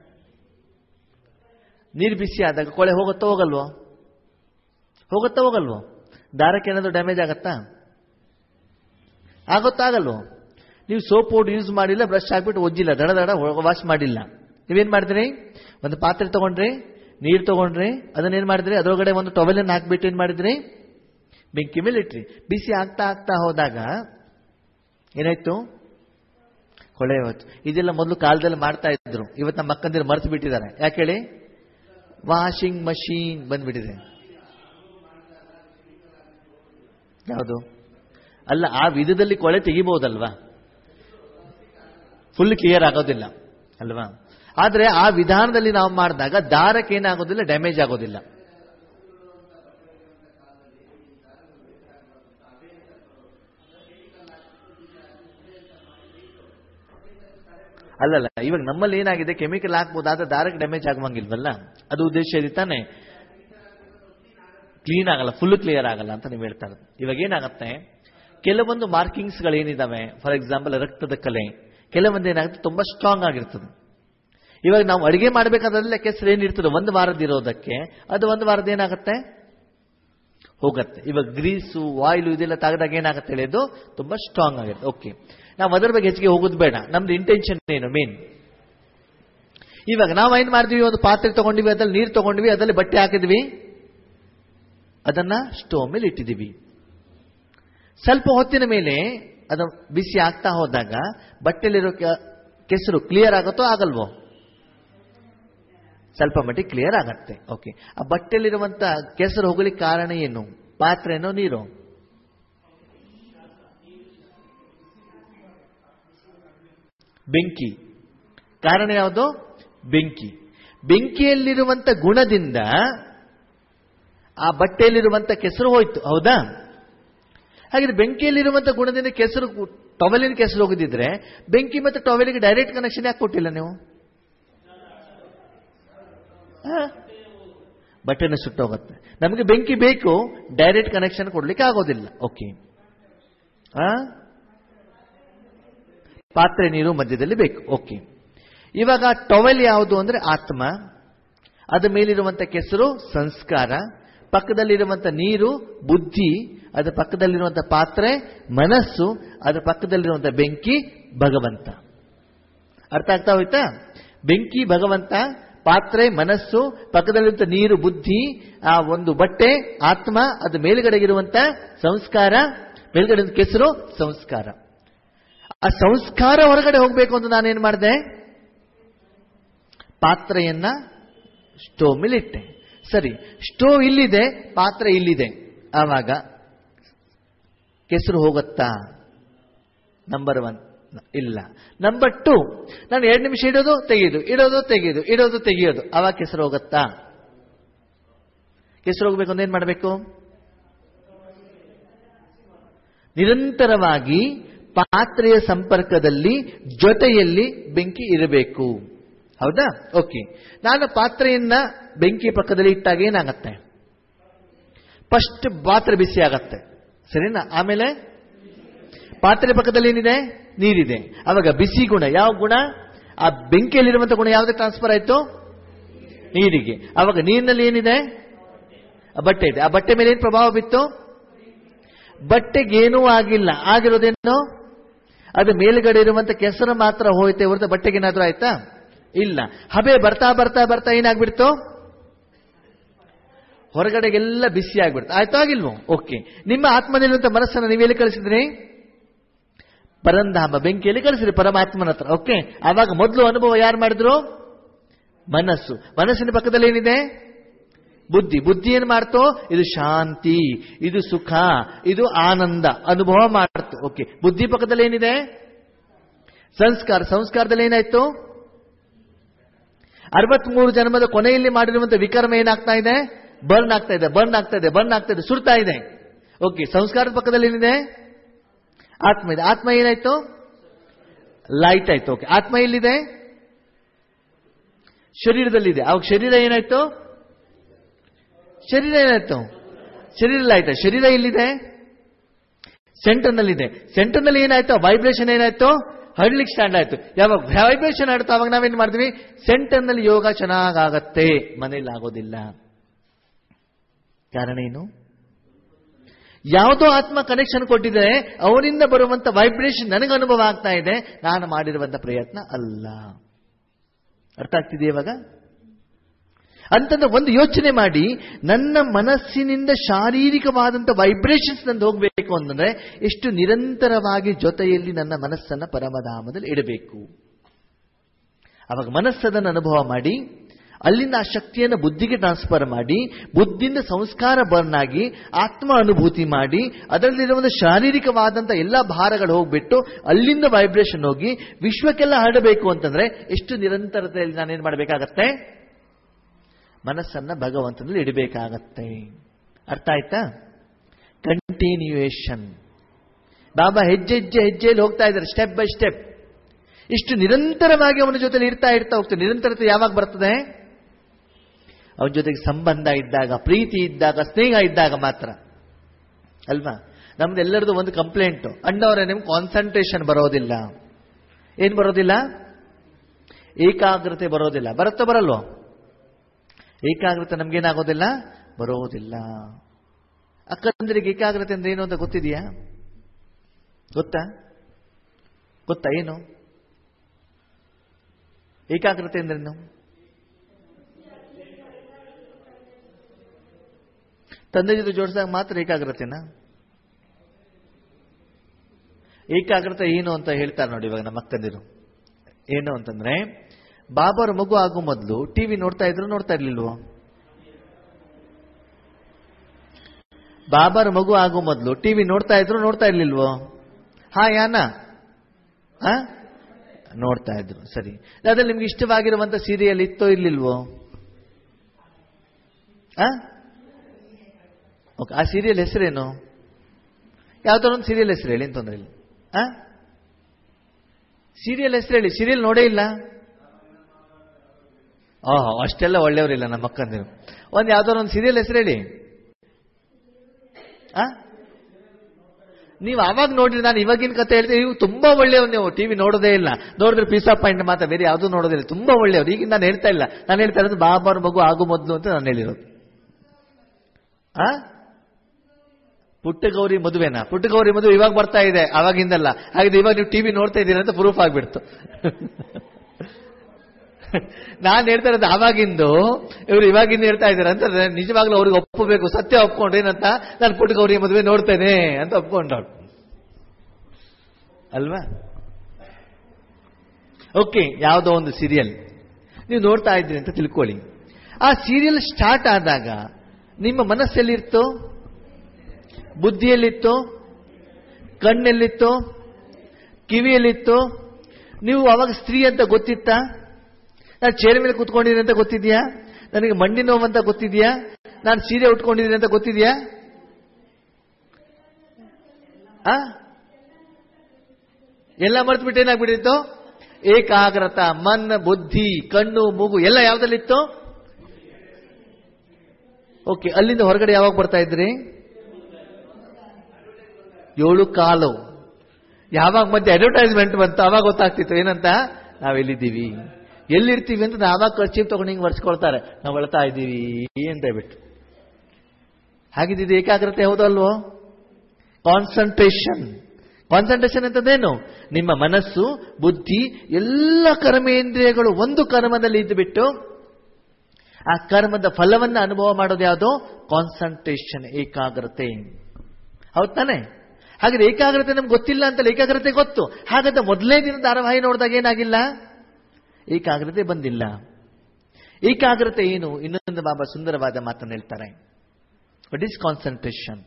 ನೀರು ಬಿಸಿ ಆದಾಗ ಕೊಳೆ ಹೋಗುತ್ತೋ ಹೋಗಲ್ವೋ ಹೋಗುತ್ತಾ ಹೋಗಲ್ವೋ ದಾರಕ್ಕೆ ಏನಾದರೂ ಡ್ಯಾಮೇಜ್ ಆಗತ್ತಾ ಆಗುತ್ತಾಗಲ್ವೋ ನೀವು ಸೋಪ್ ಪೌಡರ್ ಯೂಸ್ ಮಾಡಿಲ್ಲ ಬ್ರಷ್ ಹಾಕ್ಬಿಟ್ಟು ಒಜ್ಜಿಲ್ಲ ದಡ ದಡ ವಾಶ್ ಮಾಡಿಲ್ಲ ನೀವೇನ್ ಮಾಡಿದ್ರಿ ಒಂದು ಪಾತ್ರೆ ತಗೊಂಡ್ರಿ ನೀರು ತಗೊಂಡ್ರಿ ಅದನ್ನೇನ್ ಮಾಡಿದ್ರಿ ಅದರೊಳಗಡೆ ಒಂದು ಟೊವೆಲನ್ನು ಹಾಕ್ಬಿಟ್ಟು ಏನ್ ಮಾಡಿದ್ರಿ ಬೆಂಕಿ ಮೇಲೆ ಇಟ್ರಿ ಬಿಸಿ ಆಗ್ತಾ ಆಗ್ತಾ ಹೋದಾಗ ಏನಾಯ್ತು ಹೊಳೆ ಹೋಯ್ತು ಇದೆಲ್ಲ ಮೊದಲು ಕಾಲದಲ್ಲಿ ಮಾಡ್ತಾ ಇದ್ರು ಇವತ್ತು ನಮ್ಮ ಮಕ್ಕಂದಿರು ಮರೆತು ಬಿಟ್ಟಿದ್ದಾರೆ ಯಾಕೆ ಹೇಳಿ ವಾಷಿಂಗ್ ಮಷೀನ್ ಬಂದ್ಬಿಟ್ಟಿದೆ ಯಾವುದು ಅಲ್ಲ ಆ ವಿಧದಲ್ಲಿ ಕೊಳೆ ತೆಗಿಬಹುದಲ್ವಾ ಫುಲ್ ಕ್ಲಿಯರ್ ಆಗೋದಿಲ್ಲ ಅಲ್ವಾ ಆದ್ರೆ ಆ ವಿಧಾನದಲ್ಲಿ ನಾವು ಮಾಡಿದಾಗ ದಾರಕ್ಕೆ ಏನಾಗೋದಿಲ್ಲ ಡ್ಯಾಮೇಜ್ ಆಗೋದಿಲ್ಲ ಅಲ್ಲಲ್ಲ ಇವಾಗ ನಮ್ಮಲ್ಲಿ ಏನಾಗಿದೆ ಕೆಮಿಕಲ್ ಹಾಕ್ಬೋದು ಆದ್ರೆ ದಾರಕ್ಕೆ ಡ್ಯಾಮೇಜ್ ಆಗುವಂಗಿಲ್ವಲ್ಲ ಅದು ಉದ್ದೇಶ ಇದೆ ತಾನೆ ಕ್ಲೀನ್ ಆಗಲ್ಲ ಫುಲ್ ಕ್ಲಿಯರ್ ಆಗಲ್ಲ ಅಂತ ನೀವು ಹೇಳ್ತಾ ಇರೋದು ಇವಾಗ ಏನಾಗುತ್ತೆ ಕೆಲವೊಂದು ಮಾರ್ಕಿಂಗ್ಸ್ ಗಳೇನಿದಾವೆ ಫಾರ್ ಎಕ್ಸಾಂಪಲ್ ರಕ್ತದ ಕಲೆ ಕೆಲವೊಂದು ಏನಾಗುತ್ತೆ ತುಂಬಾ ಸ್ಟ್ರಾಂಗ್ ಆಗಿರ್ತದೆ ಇವಾಗ ನಾವು ಅಡಿಗೆ ಮಾಡಬೇಕಾದ್ರೆ ಕೆಸರು ಏನಿರ್ತದೆ ಒಂದು ವಾರದ ಇರೋದಕ್ಕೆ ಅದು ಒಂದು ವಾರದ ಏನಾಗುತ್ತೆ ಹೋಗತ್ತೆ ಇವಾಗ ಗ್ರೀಸು ಆಯಿಲು ಇದೆಲ್ಲ ತೆಗೆದಾಗ ಏನಾಗುತ್ತೆ ಹೇಳಿ ಅದು ತುಂಬಾ ಸ್ಟ್ರಾಂಗ್ ಆಗುತ್ತೆ ಓಕೆ ನಾವು ಅದರ ಬಗ್ಗೆ ಹೆಚ್ಚಿಗೆ ಹೋಗೋದು ಬೇಡ ನಮ್ದು ಇಂಟೆನ್ಷನ್ ಏನು ಮೇನ್ ಇವಾಗ ನಾವು ಏನ್ ಮಾಡಿದ್ವಿ ಒಂದು ಪಾತ್ರೆ ತಗೊಂಡಿವಿ ಅದ್ರಲ್ಲಿ ನೀರು ತಗೊಂಡ್ವಿ ಅದರಲ್ಲಿ ಬಟ್ಟೆ ಹಾಕಿದ್ವಿ ಅದನ್ನ ಸ್ಟೋವ್ ಮೇಲೆ ಇಟ್ಟಿದ್ದೀವಿ ಸ್ವಲ್ಪ ಹೊತ್ತಿನ ಮೇಲೆ ಅದು ಬಿಸಿ ಆಗ್ತಾ ಹೋದಾಗ ಬಟ್ಟೆಲಿರೋ ಕೆ- ಕೆಸರು ಕ್ಲಿಯರ್ ಆಗುತ್ತೋ ಆಗಲ್ವೋ ಸ್ವಲ್ಪ ಮಟ್ಟಿಗೆ ಕ್ಲಿಯರ್ ಆಗತ್ತೆ ಓಕೆ ಆ ಬಟ್ಟೆಲಿರುವಂತ ಕೆಸರು ಹೋಗ್ಲಿಕ್ಕೆ ಕಾರಣ ಏನು ಪಾತ್ರೆನೋ ನೀರು ಬೆಂಕಿ ಕಾರಣ ಯಾವುದು ಬೆಂಕಿ ಬೆಂಕಿಯಲ್ಲಿರುವಂತ ಗುಣದಿಂದ ಆ ಬಟ್ಟೆಯಲ್ಲಿರುವಂತ ಕೆಸರು ಹೋಯ್ತು ಹೌದಾ ಹಾಗಿದ್ರೆ ಬೆಂಕಿಯಲ್ಲಿರುವಂತ ಗುಣದಿಂದ ಕೆಸರು ಟೊವೆಲಿನ ಕೆಸರು ಹೋಗಿದ್ರೆ ಬೆಂಕಿ ಮತ್ತು ಟೊವೆಲಿಗೆ ಡೈರೆಕ್ಟ್ ಕನೆಕ್ಷನ್ ಯಾಕೆ ಕೊಟ್ಟಿಲ್ಲ ನೀವು ಆ? ಬಟ್ಟೆನ ಸುಟ್ಟೋಗುತ್ತೆ ನಮಗೆ ಬೆಂಕಿ ಬೇಕು ಡೈರೆಕ್ಟ್ ಕನೆಕ್ಷನ್ ಕೊಡ್ಲಿಕ್ಕೆ ಆಗೋದಿಲ್ಲ ಓಕೆ ಆ ಪಾತ್ರೆ ನೀರು ಮಧ್ಯದಲ್ಲಿ ಬೇಕು ಓಕೆ ಇವಾಗ ಟೊವೆಲ್ ಯಾವುದು ಅಂದ್ರೆ ಆತ್ಮ ಅದ ಮೇಲಿರುವಂತ ಕೆಸರು ಸಂಸ್ಕಾರ ಪಕ್ಕದಲ್ಲಿರುವಂತ ನೀರು ಬುದ್ಧಿ ಅದರ ಪಕ್ಕದಲ್ಲಿರುವಂತ ಪಾತ್ರೆ ಮನಸ್ಸು ಅದರ ಪಕ್ಕದಲ್ಲಿರುವಂತ ಬೆಂಕಿ ಭಗವಂತ ಅರ್ಥ ಆಗ್ತಾ ಹೋಯ್ತಾ ಬೆಂಕಿ ಭಗವಂತ ಪಾತ್ರೆ ಮನಸ್ಸು ಪಕ್ಕದಲ್ಲಿರುವಂತ ನೀರು ಬುದ್ಧಿ ಆ ಒಂದು ಬಟ್ಟೆ ಆತ್ಮ ಅದು ಮೇಲ್ಗಡೆಗಿರುವಂತ ಸಂಸ್ಕಾರ ಮೇಲ್ಗಡೆ ಕೆಸರು ಸಂಸ್ಕಾರ ಆ ಸಂಸ್ಕಾರ ಹೊರಗಡೆ ಹೋಗಬೇಕು ಅಂತ ನಾನೇನ್ ಮಾಡಿದೆ ಪಾತ್ರೆಯನ್ನ ಸ್ಟೋವ್ ಮೇಲೆ ಇಟ್ಟೆ ಸರಿ ಸ್ಟೋವ್ ಇಲ್ಲಿದೆ ಪಾತ್ರೆ ಇಲ್ಲಿದೆ ಆವಾಗ ಕೆಸರು ಹೋಗುತ್ತಾ ನಂಬರ್ ಒನ್ ಇಲ್ಲ ನಂಬರ್ ಟು ನಾನು ಎರಡು ನಿಮಿಷ ಇಡೋದು ತೆಗೆಯೋದು ಇಡೋದು ತೆಗೆಯೋದು ಇಡೋದು ತೆಗೆಯೋದು ಅವಾಗ ಕೆಸರು ಹೋಗುತ್ತಾ ಕೆಸರು ಹೋಗ್ಬೇಕು ಅಂದ್ರೆ ಏನ್ ಮಾಡಬೇಕು ನಿರಂತರವಾಗಿ ಪಾತ್ರೆಯ ಸಂಪರ್ಕದಲ್ಲಿ ಜೊತೆಯಲ್ಲಿ ಬೆಂಕಿ ಇರಬೇಕು ಹೌದಾ ಓಕೆ ನಾನು ಪಾತ್ರೆಯನ್ನ ಬೆಂಕಿ ಪಕ್ಕದಲ್ಲಿ ಇಟ್ಟಾಗ ಏನಾಗತ್ತೆ ಫಸ್ಟ್ ಪಾತ್ರೆ ಬಿಸಿ ಆಗತ್ತೆ ಸರಿನಾ ಆಮೇಲೆ ಪಾತ್ರೆ ಪಕ್ಕದಲ್ಲಿ ಏನಿದೆ ನೀರಿದೆ ಅವಾಗ ಬಿಸಿ ಗುಣ ಯಾವ ಗುಣ ಆ ಬೆಂಕಿಯಲ್ಲಿರುವಂತ ಗುಣ ಯಾವ್ದು ಟ್ರಾನ್ಸ್ಫರ್ ಆಯ್ತು ನೀರಿಗೆ ಅವಾಗ ನೀರಿನಲ್ಲಿ ಏನಿದೆ ಆ ಬಟ್ಟೆ ಇದೆ ಆ ಬಟ್ಟೆ ಮೇಲೆ ಏನು ಪ್ರಭಾವ ಬಿತ್ತು ಬಟ್ಟೆಗೇನೂ ಆಗಿಲ್ಲ ಆಗಿರೋದೇನು ಅದು ಮೇಲ್ಗಡೆ ಇರುವಂತ ಕೆಸರು ಮಾತ್ರ ಹೋಯ್ತೆ ಹೊರತು ಬಟ್ಟೆಗೇನಾದ್ರೂ ಆಯ್ತಾ ಇಲ್ಲ ಹಬೆ ಬರ್ತಾ ಬರ್ತಾ ಬರ್ತಾ ಏನಾಗ್ಬಿಡ್ತು ಹೊರಗಡೆಗೆಲ್ಲ ಬಿಸಿ ಆಗ್ಬಿಡ್ತು ಆಯ್ತು ಆಗಿಲ್ವೋ ಓಕೆ ನಿಮ್ಮ ಆತ್ಮದಲ್ಲಿರುವಂತ ಮನಸ್ಸನ್ನು ನೀವೆಲ್ಲಿ ಕಳಿಸಿದ್ರಿ ಪರಂಧಾಮ ಬೆಂಕಿಯಲ್ಲಿ ಕಳಿಸಿರಿ ಪರಮಾತ್ಮನ ಹತ್ರ ಓಕೆ ಆವಾಗ ಮೊದಲು ಅನುಭವ ಯಾರು ಮಾಡಿದ್ರು ಮನಸ್ಸು ಮನಸ್ಸಿನ ಪಕ್ಕದಲ್ಲಿ ಏನಿದೆ ಬುದ್ಧಿ ಬುದ್ಧಿ ಏನ್ ಮಾಡ್ತೋ ಇದು ಶಾಂತಿ ಇದು ಸುಖ ಇದು ಆನಂದ ಅನುಭವ ಮಾಡ್ತು ಓಕೆ ಬುದ್ಧಿ ಪಕ್ಕದಲ್ಲಿ ಏನಿದೆ ಸಂಸ್ಕಾರ ಸಂಸ್ಕಾರದಲ್ಲಿ ಏನಾಯ್ತು ಅರವತ್ಮೂರು ಜನ್ಮದ ಕೊನೆಯಲ್ಲಿ ಮಾಡಿರುವಂತ ವಿಕರ್ಮ ಏನಾಗ್ತಾ ಇದೆ ಬರ್ನ್ ಆಗ್ತಾ ಇದೆ ಬರ್ನ್ ಆಗ್ತಾ ಇದೆ ಬರ್ನ್ ಆಗ್ತಾ ಇದೆ ಸುಡ್ತಾ ಇದೆ ಓಕೆ ಸಂಸ್ಕಾರದ ಪಕ್ಕದಲ್ಲಿ ಏನಿದೆ ಆತ್ಮ ಇದೆ ಆತ್ಮ ಏನಾಯ್ತು ಲೈಟ್ ಆಯ್ತು ಓಕೆ ಆತ್ಮ ಎಲ್ಲಿದೆ ಶರೀರದಲ್ಲಿದೆ ಅವಾಗ ಶರೀರ ಏನಾಯ್ತು ಶರೀರ ಏನಾಯ್ತು ಶರೀರ ಲೈಟ್ ಶರೀರ ಎಲ್ಲಿದೆ ಸೆಂಟರ್ನಲ್ಲಿದೆ ಸೆಂಟರ್ನಲ್ಲಿ ಏನಾಯ್ತು ವೈಬ್ರೇಷನ್ ಏನಾಯ್ತು ಹಡ್ಲಿಕ್ಕೆ ಸ್ಟ್ಯಾಂಡ್ ಆಯ್ತು ಯಾವಾಗ ವೈಬ್ರೇಷನ್ ಆಡ್ತು ಅವಾಗ ನಾವೇನ್ ಮಾಡ್ತೀವಿ ಸೆಂಟರ್ನಲ್ಲಿ ಯೋಗ ಚೆನ್ನಾಗಾಗತ್ತೆ ಮನೇಲಿ ಆಗೋದಿಲ್ಲ ಕಾರಣ ಏನು ಯಾವುದೋ ಆತ್ಮ ಕನೆಕ್ಷನ್ ಕೊಟ್ಟಿದ್ರೆ ಅವನಿಂದ ಬರುವಂತ ವೈಬ್ರೇಷನ್ ನನಗೆ ಅನುಭವ ಆಗ್ತಾ ಇದೆ ನಾನು ಮಾಡಿರುವಂತ ಪ್ರಯತ್ನ ಅಲ್ಲ ಅರ್ಥ ಆಗ್ತಿದೆ ಇವಾಗ ಅಂತಂದ್ರೆ ಒಂದು ಯೋಚನೆ ಮಾಡಿ ನನ್ನ ಮನಸ್ಸಿನಿಂದ ಶಾರೀರಿಕವಾದಂಥ ವೈಬ್ರೇಷನ್ಸ್ ನಂದು ಹೋಗಬೇಕು ಅಂತಂದ್ರೆ ಎಷ್ಟು ನಿರಂತರವಾಗಿ ಜೊತೆಯಲ್ಲಿ ನನ್ನ ಮನಸ್ಸನ್ನ ಪರಮಧಾಮದಲ್ಲಿ ಇಡಬೇಕು ಅವಾಗ ಮನಸ್ಸದನ್ನು ಅನುಭವ ಮಾಡಿ ಅಲ್ಲಿಂದ ಆ ಶಕ್ತಿಯನ್ನು ಬುದ್ಧಿಗೆ ಟ್ರಾನ್ಸ್ಫರ್ ಮಾಡಿ ಬುದ್ಧಿಯಿಂದ ಸಂಸ್ಕಾರ ಬರ್ನ್ ಆಗಿ ಆತ್ಮ ಅನುಭೂತಿ ಮಾಡಿ ಅದರಲ್ಲಿರುವ ಒಂದು ಶಾರೀರಿಕವಾದಂಥ ಎಲ್ಲ ಭಾರಗಳು ಹೋಗ್ಬಿಟ್ಟು ಅಲ್ಲಿಂದ ವೈಬ್ರೇಷನ್ ಹೋಗಿ ವಿಶ್ವಕ್ಕೆಲ್ಲ ಹರಡಬೇಕು ಅಂತಂದ್ರೆ ಎಷ್ಟು ನಿರಂತರತೆಯಲ್ಲಿ ನಾನೇನ್ ಮಾಡಬೇಕಾಗತ್ತೆ ಮನಸ್ಸನ್ನ ಭಗವಂತನಲ್ಲಿ ಇಡಬೇಕಾಗತ್ತೆ ಅರ್ಥ ಆಯ್ತಾ ಕಂಟಿನ್ಯೂಯೇಷನ್ ಬಾಬಾ ಹೆಜ್ಜೆ ಹೆಜ್ಜೆ ಹೆಜ್ಜೆಯಲ್ಲಿ ಹೋಗ್ತಾ ಇದ್ದಾರೆ ಸ್ಟೆಪ್ ಬೈ ಸ್ಟೆಪ್ ಇಷ್ಟು ನಿರಂತರವಾಗಿ ಅವನ ಜೊತೆಲಿ ಇರ್ತಾ ಇರ್ತಾ ಹೋಗ್ತದೆ ನಿರಂತರತೆ ಯಾವಾಗ ಬರ್ತದೆ ಅವನ ಜೊತೆಗೆ ಸಂಬಂಧ ಇದ್ದಾಗ ಪ್ರೀತಿ ಇದ್ದಾಗ ಸ್ನೇಹ ಇದ್ದಾಗ ಮಾತ್ರ ಅಲ್ವಾ ನಮ್ದೆಲ್ಲರದು ಒಂದು ಕಂಪ್ಲೇಂಟ್ ಅಣ್ಣವರೇ ನಿಮ್ಗೆ ಕಾನ್ಸಂಟ್ರೇಷನ್ ಬರೋದಿಲ್ಲ ಏನ್ ಬರೋದಿಲ್ಲ ಏಕಾಗ್ರತೆ ಬರೋದಿಲ್ಲ ಬರುತ್ತೋ ಬರಲ್ವೋ ಏಕಾಗ್ರತೆ ನಮ್ಗೇನಾಗೋದಿಲ್ಲ ಬರೋದಿಲ್ಲ ಅಕ್ಕಂದ್ರಿಗೆ ಏಕಾಗ್ರತೆ ಅಂದ್ರೆ ಏನು ಅಂತ ಗೊತ್ತಿದೆಯಾ ಗೊತ್ತಾ ಗೊತ್ತಾ ಏನು ಏಕಾಗ್ರತೆ ಅಂದ್ರೇನು ತಂದೆ ಜೊತೆ ಜೋಡಿಸಿದಾಗ ಮಾತ್ರ ಏಕಾಗ್ರತೆನಾ ಏಕಾಗ್ರತೆ ಏನು ಅಂತ ಹೇಳ್ತಾರೆ ನೋಡಿ ಇವಾಗ ನಮ್ಮ ಅಕ್ಕಂದಿರು ಏನು ಅಂತಂದ್ರೆ ಬಾಬಾರ ಮಗು ಆಗೋ ಮೊದಲು ಟಿವಿ ನೋಡ್ತಾ ಇದ್ರು ನೋಡ್ತಾ ಇರ್ಲಿಲ್ವೋ ಬಾಬಾರ ಮಗು ಆಗೋ ಮೊದಲು ಟಿವಿ ನೋಡ್ತಾ ಇದ್ರು ನೋಡ್ತಾ ಇರ್ಲಿಲ್ವೋ ಹಾ ಯಾನ ಹಾ ನೋಡ್ತಾ ಇದ್ರು ಸರಿ ಅದ್ರಲ್ಲಿ ನಿಮ್ಗೆ ಇಷ್ಟವಾಗಿರುವಂತ ಸೀರಿಯಲ್ ಇತ್ತೋ ಇರ್ಲಿಲ್ವೋ ಆ ಓಕೆ ಆ ಸೀರಿಯಲ್ ಹೆಸರೇನು ಯಾವ್ದಾರ ಒಂದು ಸೀರಿಯಲ್ ಹೆಸರು ಹೇಳಿ ತೊಂದರೆ ಇಲ್ಲ ಆ ಸೀರಿಯಲ್ ಹೆಸರು ಹೇಳಿ ಸೀರಿಯಲ್ ನೋಡೇ ಇಲ್ಲ ಓಹೋ ಅಷ್ಟೆಲ್ಲ ಒಳ್ಳೆಯವರಿಲ್ಲ ನಮ್ಮ ಅಕ್ಕಂದಿರು ಒಂದು ಯಾವ್ದಾರ ಒಂದು ಸೀರಿಯಲ್ ಹೆಸರು ಹೇಳಿ ಆ ನೀವು ಅವಾಗ ನೋಡ್ರಿ ನಾನು ಇವಾಗಿನ ಕತೆ ಹೇಳ್ತೀನಿ ನೀವು ತುಂಬಾ ಒಳ್ಳೆಯವ್ರು ನೀವು ಟಿವಿ ನೋಡೋದೇ ಇಲ್ಲ ನೋಡಿದ್ರೆ ಪೀಸಾ ಪಾಯಿಂಟ್ ಮಾತ್ರ ಬೇರೆ ಯಾವುದೂ ನೋಡೋದಿಲ್ಲ ತುಂಬಾ ಒಳ್ಳೆಯವ್ರು ಈಗ ನಾನು ಹೇಳ್ತಾ ಇಲ್ಲ ನಾನು ಹೇಳ್ತಾ ಇರೋದು ಬಾಬಾರ ಮಗು ಆಗು ಮೊದಲು ಅಂತ ನಾನು ಹೇಳಿರೋದು ಆ ಪುಟ್ಟಗೌರಿ ಮದುವೆನಾ ಪುಟ್ಟಗೌರಿ ಮದುವೆ ಇವಾಗ ಬರ್ತಾ ಇದೆ ಅವಾಗಿಂದಲ್ಲ ಹಾಗಿದ್ರೆ ಇವಾಗ ನೀವು ಟಿವಿ ನೋಡ್ತಾ ಇದ್ದೀರಾ ಅಂತ ಪ್ರೂಫ್ ಆಗ್ಬಿಡ್ತು ನಾನು ಹೇಳ್ತಾ ಇರೋದು ಆವಾಗಿಂದು ಇವರು ಇವಾಗಿಂದ ಹೇಳ್ತಾ ಇದ್ದಾರೆ ಅಂತ ನಿಜವಾಗ್ಲೂ ಅವ್ರಿಗೆ ಒಪ್ಪಬೇಕು ಸತ್ಯ ಒಪ್ಕೊಂಡು ಏನಂತ ನಾನು ಪುಟ್ಟಗೌರಿ ಮದುವೆ ನೋಡ್ತೇನೆ ಅಂತ ಒಪ್ಕೊಂಡವಳು ಅಲ್ವಾ ಓಕೆ ಯಾವುದೋ ಒಂದು ಸೀರಿಯಲ್ ನೀವು ನೋಡ್ತಾ ಇದ್ದೀರಿ ಅಂತ ತಿಳ್ಕೊಳ್ಳಿ ಆ ಸೀರಿಯಲ್ ಸ್ಟಾರ್ಟ್ ಆದಾಗ ನಿಮ್ಮ ಮನಸ್ಸೆಲ್ಲಿತ್ತು ಬುದ್ಧಿಯಲ್ಲಿತ್ತು ಕಣ್ಣೆಲ್ಲಿತ್ತು ಕಿವಿಯಲ್ಲಿತ್ತು ನೀವು ಅವಾಗ ಸ್ತ್ರೀ ಅಂತ ಗೊತ್ತಿತ್ತಾ ನಾನು ಚೇರ್ ಮೇಲೆ ಕೂತ್ಕೊಂಡಿದ್ದೀನಿ ಅಂತ ಗೊತ್ತಿದ್ಯಾ ನನಗೆ ಮಂಡಿ ನೋವು ಅಂತ ಗೊತ್ತಿದ್ಯಾ ನಾನು ಸೀರೆ ಉಟ್ಕೊಂಡಿದ್ದೀನಿ ಅಂತ ಗೊತ್ತಿದ್ಯಾ ಆ ಎಲ್ಲ ಮರ್ತು ಬಿಟ್ಟು ಏನಾಗ್ಬಿಟ್ಟಿತ್ತು ಏಕಾಗ್ರತ ಮನ್ ಬುದ್ಧಿ ಕಣ್ಣು ಮೂಗು ಎಲ್ಲ ಯಾವ್ದಲ್ಲಿತ್ತು ಓಕೆ ಅಲ್ಲಿಂದ ಹೊರಗಡೆ ಯಾವಾಗ ಬರ್ತಾ ಇದ್ರಿ ಏಳು ಕಾಲು ಯಾವಾಗ ಮತ್ತೆ ಅಡ್ವರ್ಟೈಸ್ಮೆಂಟ್ ಬಂತು ಅವಾಗ ಗೊತ್ತಾಗ್ತಿತ್ತು ಏನಂತ ನಾವೆಲ್ಲಿದ್ದೀವಿ ಎಲ್ಲಿರ್ತೀವಿ ಅಂತ ನಾವಾಗ ಖರ್ಚೀಫ್ ತಗೊಂಡು ಹಿಂಗೆ ವರ್ಸ್ಕೊಳ್ತಾರೆ ನಾವು ಅಳ್ತಾ ಇದ್ದೀವಿ ಅಂತ ಹೇಳ್ಬಿಟ್ಟು ಹಾಗಿದ್ದು ಏಕಾಗ್ರತೆ ಹೌದಲ್ವೋ ಕಾನ್ಸಂಟ್ರೇಷನ್ ಕಾನ್ಸಂಟ್ರೇಷನ್ ಅಂತದೇನು ನಿಮ್ಮ ಮನಸ್ಸು ಬುದ್ಧಿ ಎಲ್ಲ ಕರ್ಮೇಂದ್ರಿಯಗಳು ಒಂದು ಕರ್ಮದಲ್ಲಿ ಇದ್ದುಬಿಟ್ಟು ಆ ಕರ್ಮದ ಫಲವನ್ನ ಅನುಭವ ಮಾಡೋದು ಯಾವುದೋ ಕಾನ್ಸಂಟ್ರೇಷನ್ ಏಕಾಗ್ರತೆ ಹೌದ್ ತಾನೆ ಹಾಗಾದ್ರೆ ಏಕಾಗ್ರತೆ ನಮ್ಗೆ ಗೊತ್ತಿಲ್ಲ ಅಂತಲ್ಲ ಏಕಾಗ್ರತೆ ಗೊತ್ತು ಹಾಗಾದ್ರೆ ಮೊದಲನೇ ದಿನ ಧಾರಾವಾಹಿ ನೋಡಿದಾಗ ಏನಾಗಿಲ್ಲ ಏಕಾಗ್ರತೆ ಬಂದಿಲ್ಲ ಏಕಾಗ್ರತೆ ಏನು ಇನ್ನೊಂದು ಬಾಬಾ ಸುಂದರವಾದ ಮಾತನ್ನು ಹೇಳ್ತಾರೆ ವಟ್ ಈಸ್ ಕಾನ್ಸಂಟ್ರೇಷನ್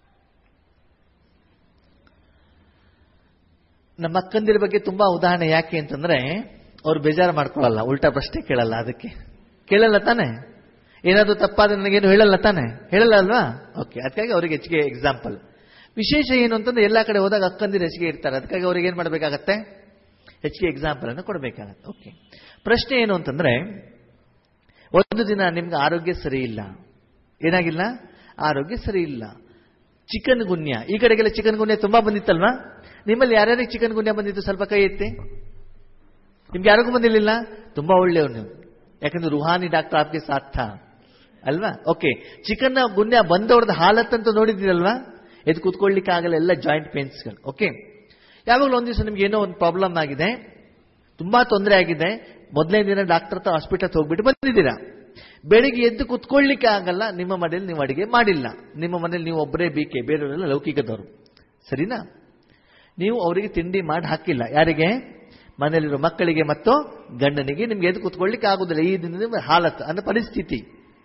ನಮ್ಮ ಅಕ್ಕಂದಿರ ಬಗ್ಗೆ ತುಂಬಾ ಉದಾಹರಣೆ ಯಾಕೆ ಅಂತಂದ್ರೆ ಅವ್ರು ಬೇಜಾರು ಮಾಡ್ಕೊಳ್ಳಲ್ಲ ಉಲ್ಟಾ ಪ್ರಶ್ನೆ ಕೇಳಲ್ಲ ಅದಕ್ಕೆ ಕೇಳಲ್ಲ ತಾನೆ ಏನಾದರೂ ತಪ್ಪಾದ್ರೆ ನನಗೇನು ಹೇಳಲ್ಲ ತಾನೆ ಹೇಳಲ್ಲ ಅಲ್ವಾ ಓಕೆ ಅದಕ್ಕಾಗಿ ಅವರಿಗೆ ಹೆಚ್ಚಿಗೆ ಎಕ್ಸಾಂಪಲ್ ವಿಶೇಷ ಏನು ಅಂತಂದ್ರೆ ಎಲ್ಲಾ ಕಡೆ ಹೋದಾಗ ಅಕ್ಕಂದಿರು ಹೆಚ್ಚಿಗೆ ಇರ್ತಾರೆ ಅದಕ್ಕಾಗಿ ಅವ್ರಿಗೆ ಏನ್ ಮಾಡಬೇಕಾಗತ್ತೆ ಹೆಚ್ಚಿಗೆ ಎಕ್ಸಾಂಪಲ್ ಅನ್ನು ಕೊಡಬೇಕಾಗತ್ತೆ ಓಕೆ ಪ್ರಶ್ನೆ ಏನು ಅಂತಂದ್ರೆ ಒಂದು ದಿನ ನಿಮ್ಗೆ ಆರೋಗ್ಯ ಸರಿ ಇಲ್ಲ ಏನಾಗಿಲ್ಲ ಆರೋಗ್ಯ ಸರಿ ಇಲ್ಲ ಚಿಕನ್ ಗುನ್ಯ ಈ ಕಡೆಗೆಲ್ಲ ಚಿಕನ್ ಗುನ್ಯ ತುಂಬಾ ಬಂದಿತ್ತಲ್ವಾ ನಿಮ್ಮಲ್ಲಿ ಯಾರ್ಯಾರಿಗೆ ಚಿಕನ್ ಗುನ್ಯ ಬಂದಿತ್ತು ಸ್ವಲ್ಪ ಕೈ ಎತ್ತಿ ನಿಮ್ಗೆ ಯಾರಿಗೂ ಬಂದಿರಲಿಲ್ಲ ತುಂಬಾ ಒಳ್ಳೆಯವ್ರು ನೀವು ಯಾಕಂದ್ರೆ ರುಹಾನಿ ಡಾಕ್ಟರ್ ಆಪ್ಗೆ ಸಾಥ ಅಲ್ವಾ ಓಕೆ ಚಿಕನ್ ಗುನ್ಯ ಬಂದವ್ರದ್ದು ಹಾಲತ್ತಂತ ನೋಡಿದ್ದೀರಲ್ವಾ ಎದ್ದು ಕೂತ್ಕೊಳ್ಳಿಕ್ಕೆ ಆಗಲ್ಲ ಎಲ್ಲ ಜಾಯಿಂಟ್ ಪೇನ್ಸ್ಗಳು ಓಕೆ ಯಾವಾಗಲೂ ಒಂದು ದಿವಸ ನಿಮ್ಗೆ ಏನೋ ಒಂದು ಪ್ರಾಬ್ಲಮ್ ಆಗಿದೆ ತುಂಬಾ ತೊಂದರೆ ಆಗಿದೆ ಮೊದಲನೇ ದಿನ ಡಾಕ್ಟರ್ ಹತ್ರ ಹಾಸ್ಪಿಟಲ್ ಹೋಗ್ಬಿಟ್ಟು ಬಂದಿದ್ದೀರಾ ಬೆಳಿಗ್ಗೆ ಎದ್ದು ಕುತ್ಕೊಳ್ಳಿಕ್ಕೆ ಆಗಲ್ಲ ನಿಮ್ಮ ಮನೇಲಿ ನೀವು ಅಡಿಗೆ ಮಾಡಿಲ್ಲ ನಿಮ್ಮ ಮನೇಲಿ ನೀವು ಒಬ್ಬರೇ ಬೀಕೆ ಬೇರೆಯವರೆಲ್ಲ ಲೌಕಿಕದವರು ಸರಿನಾ ನೀವು ಅವರಿಗೆ ತಿಂಡಿ ಮಾಡಿ ಹಾಕಿಲ್ಲ ಯಾರಿಗೆ ಮನೆಯಲ್ಲಿರೋ ಮಕ್ಕಳಿಗೆ ಮತ್ತು ಗಂಡನಿಗೆ ನಿಮ್ಗೆ ಎದ್ದು ಕುತ್ಕೊಳ್ಳಿಕ್ಕೆ ಆಗುದಿಲ್ಲ ಈ ದಿನದ ಹಾಲತ್ ಅಂದ್ರೆ ಪರಿಸ್ಥಿತಿ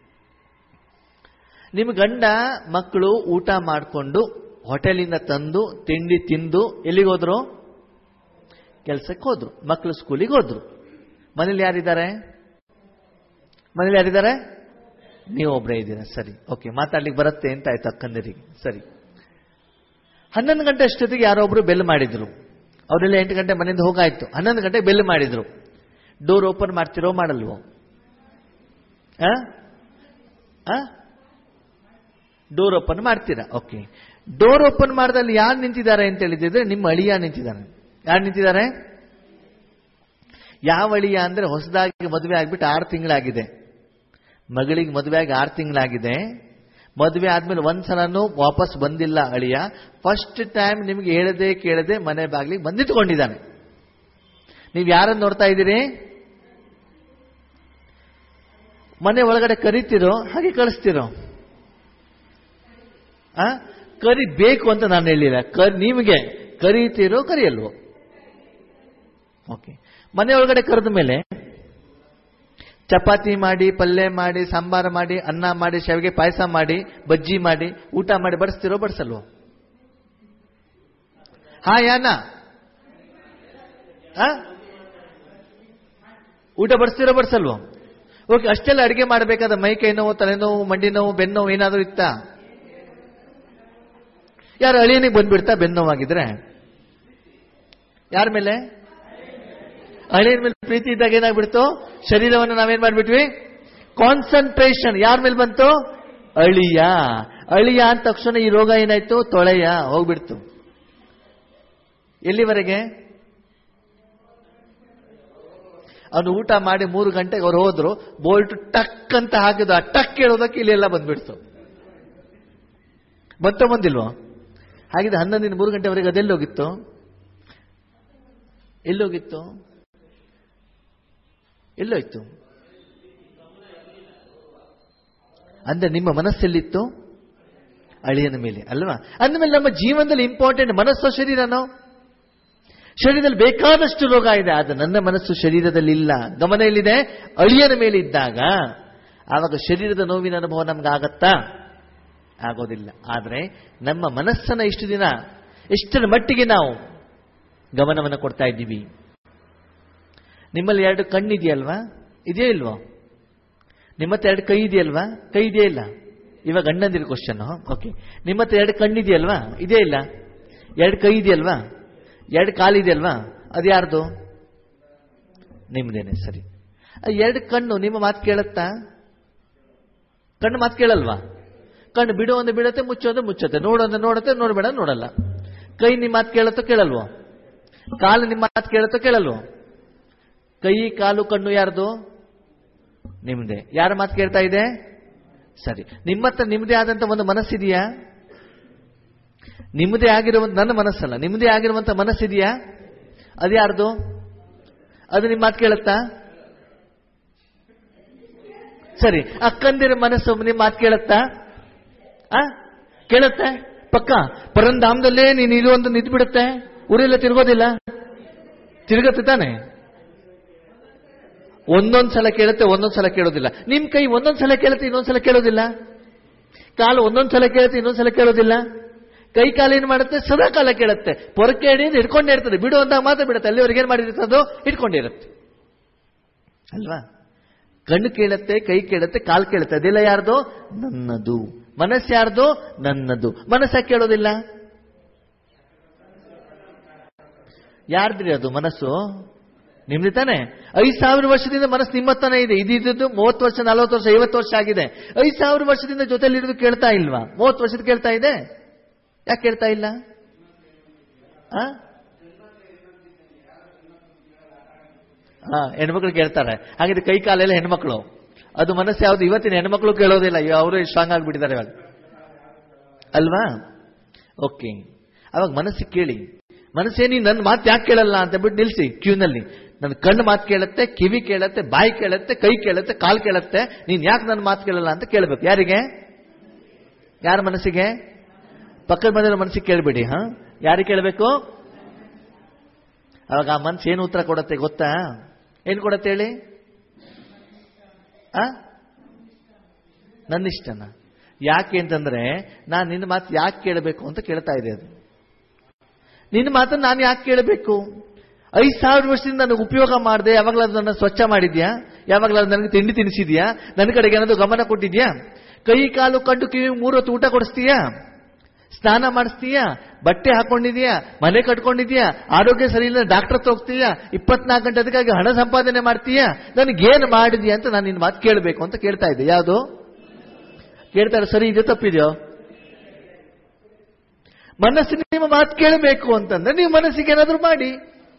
ನಿಮ್ಮ ಗಂಡ ಮಕ್ಕಳು ಊಟ ಮಾಡಿಕೊಂಡು ಹೋಟೆಲಿಂದ ತಂದು ತಿಂಡಿ ತಿಂದು ಎಲ್ಲಿಗೆ ಹೋದ್ರು ಕೆಲಸಕ್ಕೆ ಹೋದ್ರು ಮಕ್ಕಳು ಸ್ಕೂಲಿಗೆ ಹೋದ್ರು ಮನೇಲಿ ಯಾರಿದ್ದಾರೆ ಮನೇಲಿ ಯಾರಿದ್ದಾರೆ ನೀವು ಒಬ್ಬರೇ ಇದ್ದೀರಾ ಸರಿ ಓಕೆ ಮಾತಾಡ್ಲಿಕ್ಕೆ ಬರುತ್ತೆ ಅಂತ ಆಯ್ತು ಅಕ್ಕಂದರಿಗೆ ಸರಿ ಹನ್ನೊಂದು ಗಂಟೆ ಅಷ್ಟೊತ್ತಿಗೆ ಯಾರೋ ಒಬ್ರು ಬೆಲ್ ಮಾಡಿದ್ರು ಅವರೆಲ್ಲ ಎಂಟು ಗಂಟೆ ಮನೆಯಿಂದ ಹೋಗಾಯ್ತು ಹನ್ನೊಂದು ಗಂಟೆ ಬೆಲ್ ಮಾಡಿದ್ರು ಡೋರ್ ಓಪನ್ ಮಾಡ್ತಿರೋ ಮಾಡಲ್ವೋ ಡೋರ್ ಓಪನ್ ಮಾಡ್ತೀರಾ ಓಕೆ ಡೋರ್ ಓಪನ್ ಮಾಡ್ದಲ್ಲಿ ಯಾರು ನಿಂತಿದ್ದಾರೆ ಅಂತ ಹೇಳಿದ್ರೆ ನಿಮ್ಮ ಅಳಿಯ ನಿಂತಿದ್ದಾರೆ ಯಾರು ನಿಂತಿದ್ದಾರೆ ಯಾವ ಅಳಿಯ ಅಂದ್ರೆ ಹೊಸದಾಗಿ ಮದುವೆ ಆಗ್ಬಿಟ್ಟು ಆರು ತಿಂಗಳಾಗಿದೆ ಮಗಳಿಗೆ ಮದುವೆ ಆಗಿ ಆರು ತಿಂಗಳಾಗಿದೆ ಮದುವೆ ಆದ್ಮೇಲೆ ಒಂದ್ಸಲನೂ ವಾಪಸ್ ಬಂದಿಲ್ಲ ಅಳಿಯ ಫಸ್ಟ್ ಟೈಮ್ ನಿಮ್ಗೆ ಹೇಳದೆ ಕೇಳದೆ ಮನೆ ಬಾಗ್ಲಿಗೆ ಬಂದಿಟ್ಕೊಂಡಿದ್ದಾನೆ ನೀವು ಯಾರನ್ನು ನೋಡ್ತಾ ಇದ್ದೀರಿ ಮನೆ ಒಳಗಡೆ ಕರಿತಿರೋ ಹಾಗೆ ಕಳಿಸ್ತಿರೋ ಆ ಕರಿಬೇಕು ಅಂತ ನಾನು ಹೇಳಿಲ್ಲ ಕರ್ ನಿಮಗೆ ಕರೀತಿರೋ ಕರಿಯಲ್ವೋ ಓಕೆ ಮನೆ ಒಳಗಡೆ ಕರೆದ ಮೇಲೆ ಚಪಾತಿ ಮಾಡಿ ಪಲ್ಯ ಮಾಡಿ ಸಾಂಬಾರು ಮಾಡಿ ಅನ್ನ ಮಾಡಿ ಶಾವಿಗೆ ಪಾಯಸ ಮಾಡಿ ಬಜ್ಜಿ ಮಾಡಿ ಊಟ ಮಾಡಿ ಬಡಿಸ್ತಿರೋ ಬಡಿಸಲ್ವೋ ಹಾ ಯಾನ ಆ? ಊಟ ಬಡಿಸ್ತಿರೋ ಬಡಿಸಲ್ವೋ ಓಕೆ ಅಷ್ಟೆಲ್ಲ ಅಡಿಗೆ ಮಾಡಬೇಕಾದ ಮೈ ಕೈ ನೋವು ತಲೆನೋವು ಮಂಡಿ ನೋವು ಬೆನ್ನೋವು ಏನಾದರೂ ಇತ್ತಾ ಯಾರು ಅಳಿಯನಿಗೆ ಬಂದ್ಬಿಡ್ತಾ ಬೆನ್ನೋವಾಗಿದ್ರೆ ಯಾರ ಮೇಲೆ ಅಳಿಯನ ಮೇಲೆ ಪ್ರೀತಿ ಇದ್ದಾಗ ಏನಾಗ್ಬಿಡ್ತು ಶರೀರವನ್ನು ನಾವೇನ್ ಮಾಡ್ಬಿಟ್ವಿ ಕಾನ್ಸಂಟ್ರೇಷನ್ ಯಾರ ಮೇಲೆ ಬಂತು ಅಳಿಯ ಅಳಿಯ ಅಂದ ತಕ್ಷಣ ಈ ರೋಗ ಏನಾಯ್ತು ತೊಳೆಯ ಹೋಗ್ಬಿಡ್ತು ಎಲ್ಲಿವರೆಗೆ ಅವನು ಊಟ ಮಾಡಿ ಮೂರು ಗಂಟೆಗೆ ಅವ್ರು ಹೋದ್ರು ಬೋಲ್ಟ್ ಟಕ್ ಅಂತ ಹಾಕಿದ್ರು ಆ ಟಕ್ ಹೇಳೋದಕ್ಕೆ ಇಲ್ಲೆಲ್ಲ ಬಂದ್ಬಿಡ್ತು ಬಂತ ಬಂದಿಲ್ವೋ ಹಾಗಿದ್ರೆ ಹನ್ನೊಂದಿನ ಮೂರು ಗಂಟೆವರೆಗೆ ಅದೆಲ್ಲೋಗಿತ್ತು ಎಲ್ಲೋಗಿತ್ತು ಎಲ್ಲೋಯ್ತು ಅಂದ್ರೆ ನಿಮ್ಮ ಮನಸ್ಸೆಲ್ಲಿತ್ತು ಅಳಿಯನ ಮೇಲೆ ಅಲ್ವಾ ಅಂದಮೇಲೆ ನಮ್ಮ ಜೀವನದಲ್ಲಿ ಇಂಪಾರ್ಟೆಂಟ್ ಮನಸ್ಸು ಶರೀರನೋ ಶರೀರದಲ್ಲಿ ಬೇಕಾದಷ್ಟು ರೋಗ ಇದೆ ಆದ್ರೆ ನನ್ನ ಮನಸ್ಸು ಶರೀರದಲ್ಲಿ ಇಲ್ಲ ಗಮನ ಎಲ್ಲಿದೆ ಅಳಿಯನ ಮೇಲೆ ಇದ್ದಾಗ ಆವಾಗ ಶರೀರದ ನೋವಿನ ಅನುಭವ ನಮ್ಗೆ ಆಗತ್ತಾ ಆಗೋದಿಲ್ಲ ಆದರೆ ನಮ್ಮ ಮನಸ್ಸನ್ನ ಇಷ್ಟು ದಿನ ಎಷ್ಟರ ಮಟ್ಟಿಗೆ ನಾವು ಗಮನವನ್ನು ಕೊಡ್ತಾ ಇದ್ದೀವಿ ನಿಮ್ಮಲ್ಲಿ ಎರಡು ಕಣ್ಣಿದೆಯಲ್ವಾ ಇದೆಯೋ ಇಲ್ವೋ ನಿಮ್ಮ ಹತ್ರ ಎರಡು ಕೈ ಇದೆಯಲ್ವಾ ಕೈ ಇದೆಯೇ ಇಲ್ಲ ಇವಾಗ ಅಣ್ಣಂದಿರ ಕ್ವಶನ್ ಓಕೆ ನಿಮ್ಮ ಹತ್ರ ಎರಡು ಕಣ್ಣಿದೆಯಲ್ವಾ ಇದೆಯೇ ಇಲ್ಲ ಎರಡು ಕೈ ಇದೆಯಲ್ವಾ ಎರಡು ಕಾಲಿದೆಯಲ್ವಾ ಅದು ಯಾರ್ದು ನಿಮ್ದೇನೆ ಸರಿ ಆ ಎರಡು ಕಣ್ಣು ನಿಮ್ಮ ಮಾತು ಕೇಳುತ್ತಾ ಕಣ್ಣು ಮಾತು ಕೇಳಲ್ವಾ ಕಣ್ಣು ಬಿಡು ಅಂದ್ರೆ ಬಿಡುತ್ತೆ ಮುಚ್ಚೋದು ಮುಚ್ಚುತ್ತೆ ನೋಡು ಅಂದ್ರೆ ನೋಡುತ್ತೆ ನೋಡ್ಬೇಡ ನೋಡಲ್ಲ ಕೈ ನಿಮ್ಮ ಮಾತು ಕೇಳುತ್ತೋ ಕೇಳಲ್ವೋ ಕಾಲು ನಿಮ್ಮ ಮಾತು ಕೇಳುತ್ತೋ ಕೇಳಲ್ವೋ ಕೈ ಕಾಲು ಕಣ್ಣು ಯಾರ್ದು ನಿಮ್ದೆ ಯಾರ ಮಾತು ಕೇಳ್ತಾ ಇದೆ ಸರಿ ನಿಮ್ಮ ಹತ್ರ ನಿಮ್ಮದೇ ಆದಂತ ಒಂದು ಮನಸ್ಸಿದೆಯಾ ನಿಮ್ಮದೇ ಆಗಿರುವಂತ ನನ್ನ ಮನಸ್ಸಲ್ಲ ನಿಮ್ಮದೇ ಆಗಿರುವಂತ ಮನಸ್ಸಿದೆಯಾ ಅದು ಯಾರ್ದು ಅದು ನಿಮ್ಮ ಮಾತು ಕೇಳುತ್ತಾ ಸರಿ ಅಕ್ಕಂದಿರ ಮನಸ್ಸು ನಿಮ್ಮ ಮಾತು ಕೇಳುತ್ತಾ ಆ ಕೇಳುತ್ತೆ ಪಕ್ಕ ಪರಂಧಾಮದಲ್ಲೇ ನೀನು ಇದು ಒಂದು ನಿಂತು ಬಿಡುತ್ತೆ ಊರೆಲ್ಲ ತಿರುಗೋದಿಲ್ಲ ತಿರುಗತ್ತೆ ತಾನೆ ಒಂದೊಂದ್ ಸಲ ಕೇಳುತ್ತೆ ಒಂದೊಂದ್ ಸಲ ಕೇಳೋದಿಲ್ಲ ನಿಮ್ ಕೈ ಒಂದೊಂದ್ ಸಲ ಕೇಳುತ್ತೆ ಇನ್ನೊಂದ್ ಸಲ ಕೇಳೋದಿಲ್ಲ ಕಾಲು ಒಂದೊಂದ್ ಸಲ ಕೇಳುತ್ತೆ ಇನ್ನೊಂದ್ ಸಲ ಕೇಳೋದಿಲ್ಲ ಕೈ ಕಾಲು ಏನ್ ಮಾಡುತ್ತೆ ಸದಾ ಕಾಲ ಕೇಳುತ್ತೆ ಪೊರಕೆ ಹಿಡಿದು ಹಿಡ್ಕೊಂಡೇ ಇರ್ತದೆ ಬಿಡು ಅಂದಾಗ ಮಾತ್ರ ಬಿಡುತ್ತೆ ಅಲ್ಲಿವರೆಗೆ ಏನ್ ಮಾಡಿರುತ್ತೆ ಅದು ಹಿಡ್ಕೊಂಡಿರುತ್ತೆ ಅಲ್ವಾ ಕಣ್ಣು ಕೇಳುತ್ತೆ ಕೈ ಕೇಳುತ್ತೆ ಕಾಲು ಕೇಳುತ್ತೆ ಅದೆಲ್ಲ ಯಾರ್ದು ನನ್ನದು ಮನಸ್ಸು ಯಾರ್ದು ನನ್ನದು ಮನಸ್ಸ ಕೇಳೋದಿಲ್ಲ ಯಾರ್ದ್ರಿ ಅದು ಮನಸ್ಸು ನಿಮ್ದು ತಾನೆ ಐದು ಸಾವಿರ ವರ್ಷದಿಂದ ಮನಸ್ಸು ನಿಮ್ಮ ಹತ್ರನೇ ಇದೆ ಇದಿದ್ದು ಮೂವತ್ತು ವರ್ಷ ನಲವತ್ತು ವರ್ಷ ಐವತ್ತು ವರ್ಷ ಆಗಿದೆ ಐದು ಸಾವಿರ ವರ್ಷದಿಂದ ಜೊತೆಲಿರೋದು ಕೇಳ್ತಾ ಇಲ್ವಾ ಮೂವತ್ತು ವರ್ಷದ ಕೇಳ್ತಾ ಇದೆ ಯಾಕೆ ಕೇಳ್ತಾ ಇಲ್ಲ ಆ? ಹಾ ಹೆಣ್ಮಕ್ಳು ಕೇಳ್ತಾರೆ ಹಾಗಿದ್ರೆ ಕೈ ಕಾಲೆಲ್ಲ ಹೆಣ್ಮಕ್ಳು ಅದು ಮನಸ್ಸು ಯಾವ್ದು ಇವತ್ತಿನ ಹೆಣ್ಮಕ್ಳು ಕೇಳೋದಿಲ್ಲ ಅವರು ಸ್ಟ್ರಾಂಗ್ ಆಗಿಬಿಟ್ಟಿದ್ದಾರೆ ಇವಾಗ ಅಲ್ವಾ ಓಕೆ ಅವಾಗ ಮನಸ್ಸಿಗೆ ಕೇಳಿ ಮನಸ್ಸೇನಿ ನನ್ನ ಮಾತು ಯಾಕೆ ಕೇಳಲ್ಲ ಅಂತ ಬಿಟ್ಟು ನಿಲ್ಸಿ ಕ್ಯೂನಲ್ಲಿ ನನ್ನ ಕಣ್ಣು ಮಾತು ಕೇಳುತ್ತೆ ಕಿವಿ ಕೇಳುತ್ತೆ ಬಾಯಿ ಕೇಳುತ್ತೆ ಕೈ ಕೇಳುತ್ತೆ ಕಾಲು ಕೇಳುತ್ತೆ ನೀನ್ ಯಾಕೆ ನನ್ನ ಮಾತು ಕೇಳಲ್ಲ ಅಂತ ಕೇಳಬೇಕು ಯಾರಿಗೆ ಯಾರ ಮನಸ್ಸಿಗೆ ಪಕ್ಕದ ಮನೆಯವ್ರ ಮನಸ್ಸಿಗೆ ಕೇಳಬೇಡಿ ಹಾ ಯಾರಿಗೆ ಕೇಳಬೇಕು ಅವಾಗ ಆ ಮನ್ಸು ಏನು ಉತ್ತರ ಕೊಡತ್ತೆ ಗೊತ್ತಾ ಏನ್ ಕೊಡತ್ತೆ ಹೇಳಿ ಆ ನನ್ನಿಷ್ಟನ ಯಾಕೆ ಅಂತಂದ್ರೆ ನಾನು ನಿನ್ನ ಮಾತು ಯಾಕೆ ಕೇಳಬೇಕು ಅಂತ ಕೇಳ್ತಾ ಇದೆ ಅದು ನಿನ್ನ ಮಾತನ್ನು ನಾನು ಯಾಕೆ ಕೇಳಬೇಕು ಐದು ಸಾವಿರ ವರ್ಷದಿಂದ ನನಗೆ ಉಪಯೋಗ ಮಾಡಿದೆ ಯಾವಾಗಲಾದ್ರೂ ನನ್ನ ಸ್ವಚ್ಛ ಮಾಡಿದ್ಯಾ ಯಾವಾಗಲಾದ್ರೂ ನನಗೆ ತಿಂಡಿ ತಿನ್ನಿಸಿದ್ಯಾ ನನ್ನ ಕಡೆಗೆ ಏನಾದ್ರು ಗಮನ ಕೊಟ್ಟಿದ್ಯಾ ಕೈ ಕಾಲು ಕಟ್ಟು ಕಿವಿ ಮೂರು ಹೊತ್ತು ಊಟ ಕೊಡಿಸ್ತೀಯಾ ಸ್ನಾನ ಮಾಡಿಸ್ತೀಯಾ ಬಟ್ಟೆ ಹಾಕೊಂಡಿದ್ಯಾ ಮನೆ ಕಟ್ಕೊಂಡಿದ್ಯಾ ಆರೋಗ್ಯ ಸರಿ ಇಲ್ಲ ಡಾಕ್ಟರ್ ಹೋಗ್ತೀಯಾ ಇಪ್ಪತ್ನಾಲ್ಕು ಗಂಟೆ ಅದಕ್ಕಾಗಿ ಹಣ ಸಂಪಾದನೆ ಮಾಡ್ತೀಯಾ ನನಗೇನು ಮಾಡಿದ್ಯಾ ಅಂತ ನಾನು ನಿನ್ನ ಮಾತು ಕೇಳಬೇಕು ಅಂತ ಕೇಳ್ತಾ ಇದ್ದೆ ಯಾವುದು ಕೇಳ್ತಾರೆ ಸರಿ ಇದೆ ತಪ್ಪಿದೆಯೋ ಮನಸ್ಸಿನ ನಿಮ್ಮ ಮಾತು ಕೇಳಬೇಕು ಅಂತಂದ್ರೆ ನೀವು ಮನಸ್ಸಿಗೆ ಏನಾದರೂ ಮಾಡಿ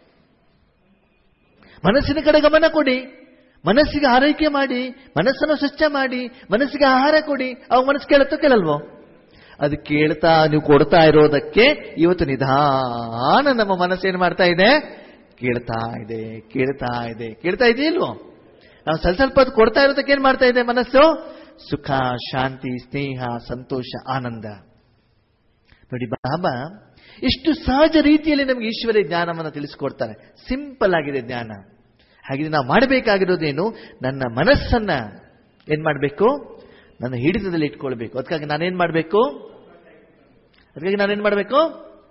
ಮನಸ್ಸಿನ ಕಡೆ ಗಮನ ಕೊಡಿ ಮನಸ್ಸಿಗೆ ಆರೈಕೆ ಮಾಡಿ ಮನಸ್ಸನ್ನು ಸ್ವಚ್ಛ ಮಾಡಿ ಮನಸ್ಸಿಗೆ ಆಹಾರ ಕೊಡಿ ಅವಾಗ ಮನಸ್ಸು ಕೇಳುತ್ತೋ ಕೇಳಲ್ವೋ ಅದು ಕೇಳ್ತಾ ನೀವು ಕೊಡ್ತಾ ಇರೋದಕ್ಕೆ ಇವತ್ತು ನಿಧಾನ ನಮ್ಮ ಮನಸ್ಸು ಏನು ಮಾಡ್ತಾ ಇದೆ ಕೇಳ್ತಾ ಇದೆ ಕೇಳ್ತಾ ಇದೆ ಕೇಳ್ತಾ ಇದೆಯಲ್ವೋ ನಾವು ಸ್ವಲ್ಪ ಸ್ವಲ್ಪ ಹೊತ್ತು ಕೊಡ್ತಾ ಇರೋದಕ್ಕೆ ಏನ್ ಮಾಡ್ತಾ ಇದೆ ಮನಸ್ಸು ಸುಖ ಶಾಂತಿ ಸ್ನೇಹ ಸಂತೋಷ ಆನಂದ ನೋಡಿ ಬಾಬಾ ಇಷ್ಟು ಸಹಜ ರೀತಿಯಲ್ಲಿ ನಮಗೆ ಈಶ್ವರ ಜ್ಞಾನವನ್ನು ತಿಳಿಸ್ಕೊಡ್ತಾರೆ ಸಿಂಪಲ್ ಆಗಿದೆ ಜ್ಞಾನ ಹಾಗೆ ನಾವು ಮಾಡಬೇಕಾಗಿರೋದೇನು ನನ್ನ ಮನಸ್ಸನ್ನ ಏನ್ ಮಾಡಬೇಕು ನನ್ನ ಹಿಡಿತದಲ್ಲಿ ಇಟ್ಕೊಳ್ಬೇಕು ಅದಕ್ಕಾಗಿ ನಾನೇನ್ ಮಾಡಬೇಕು ಅದಕ್ಕಾಗಿ ನಾನೇನ್ ಮಾಡಬೇಕು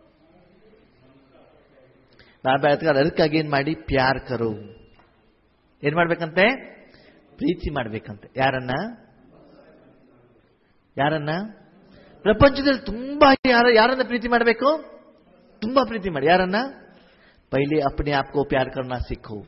ಬಾಬಾ ಅದಕ್ಕಾಗಿ ಏನ್ ಮಾಡಿ ಪ್ಯಾರ್ ಕರು ಏನ್ ಮಾಡ್ಬೇಕಂತೆ ಪ್ರೀತಿ ಮಾಡ್ಬೇಕಂತೆ ಯಾರನ್ನ ಯಾರನ್ನ ಪ್ರಪಂಚದಲ್ಲಿ ತುಂಬಾ ಯಾರ ಯಾರನ್ನ ಪ್ರೀತಿ ಮಾಡಬೇಕು ತುಂಬಾ ಪ್ರೀತಿ ಮಾಡಿ ಯಾರನ್ನ ಪೈಲಿ ಅಪ್ನೆ ಆಪ್ಕೋ ಪ್ಯಾರ್ ಕರ್ನಾ ಸಿಕ್ಕು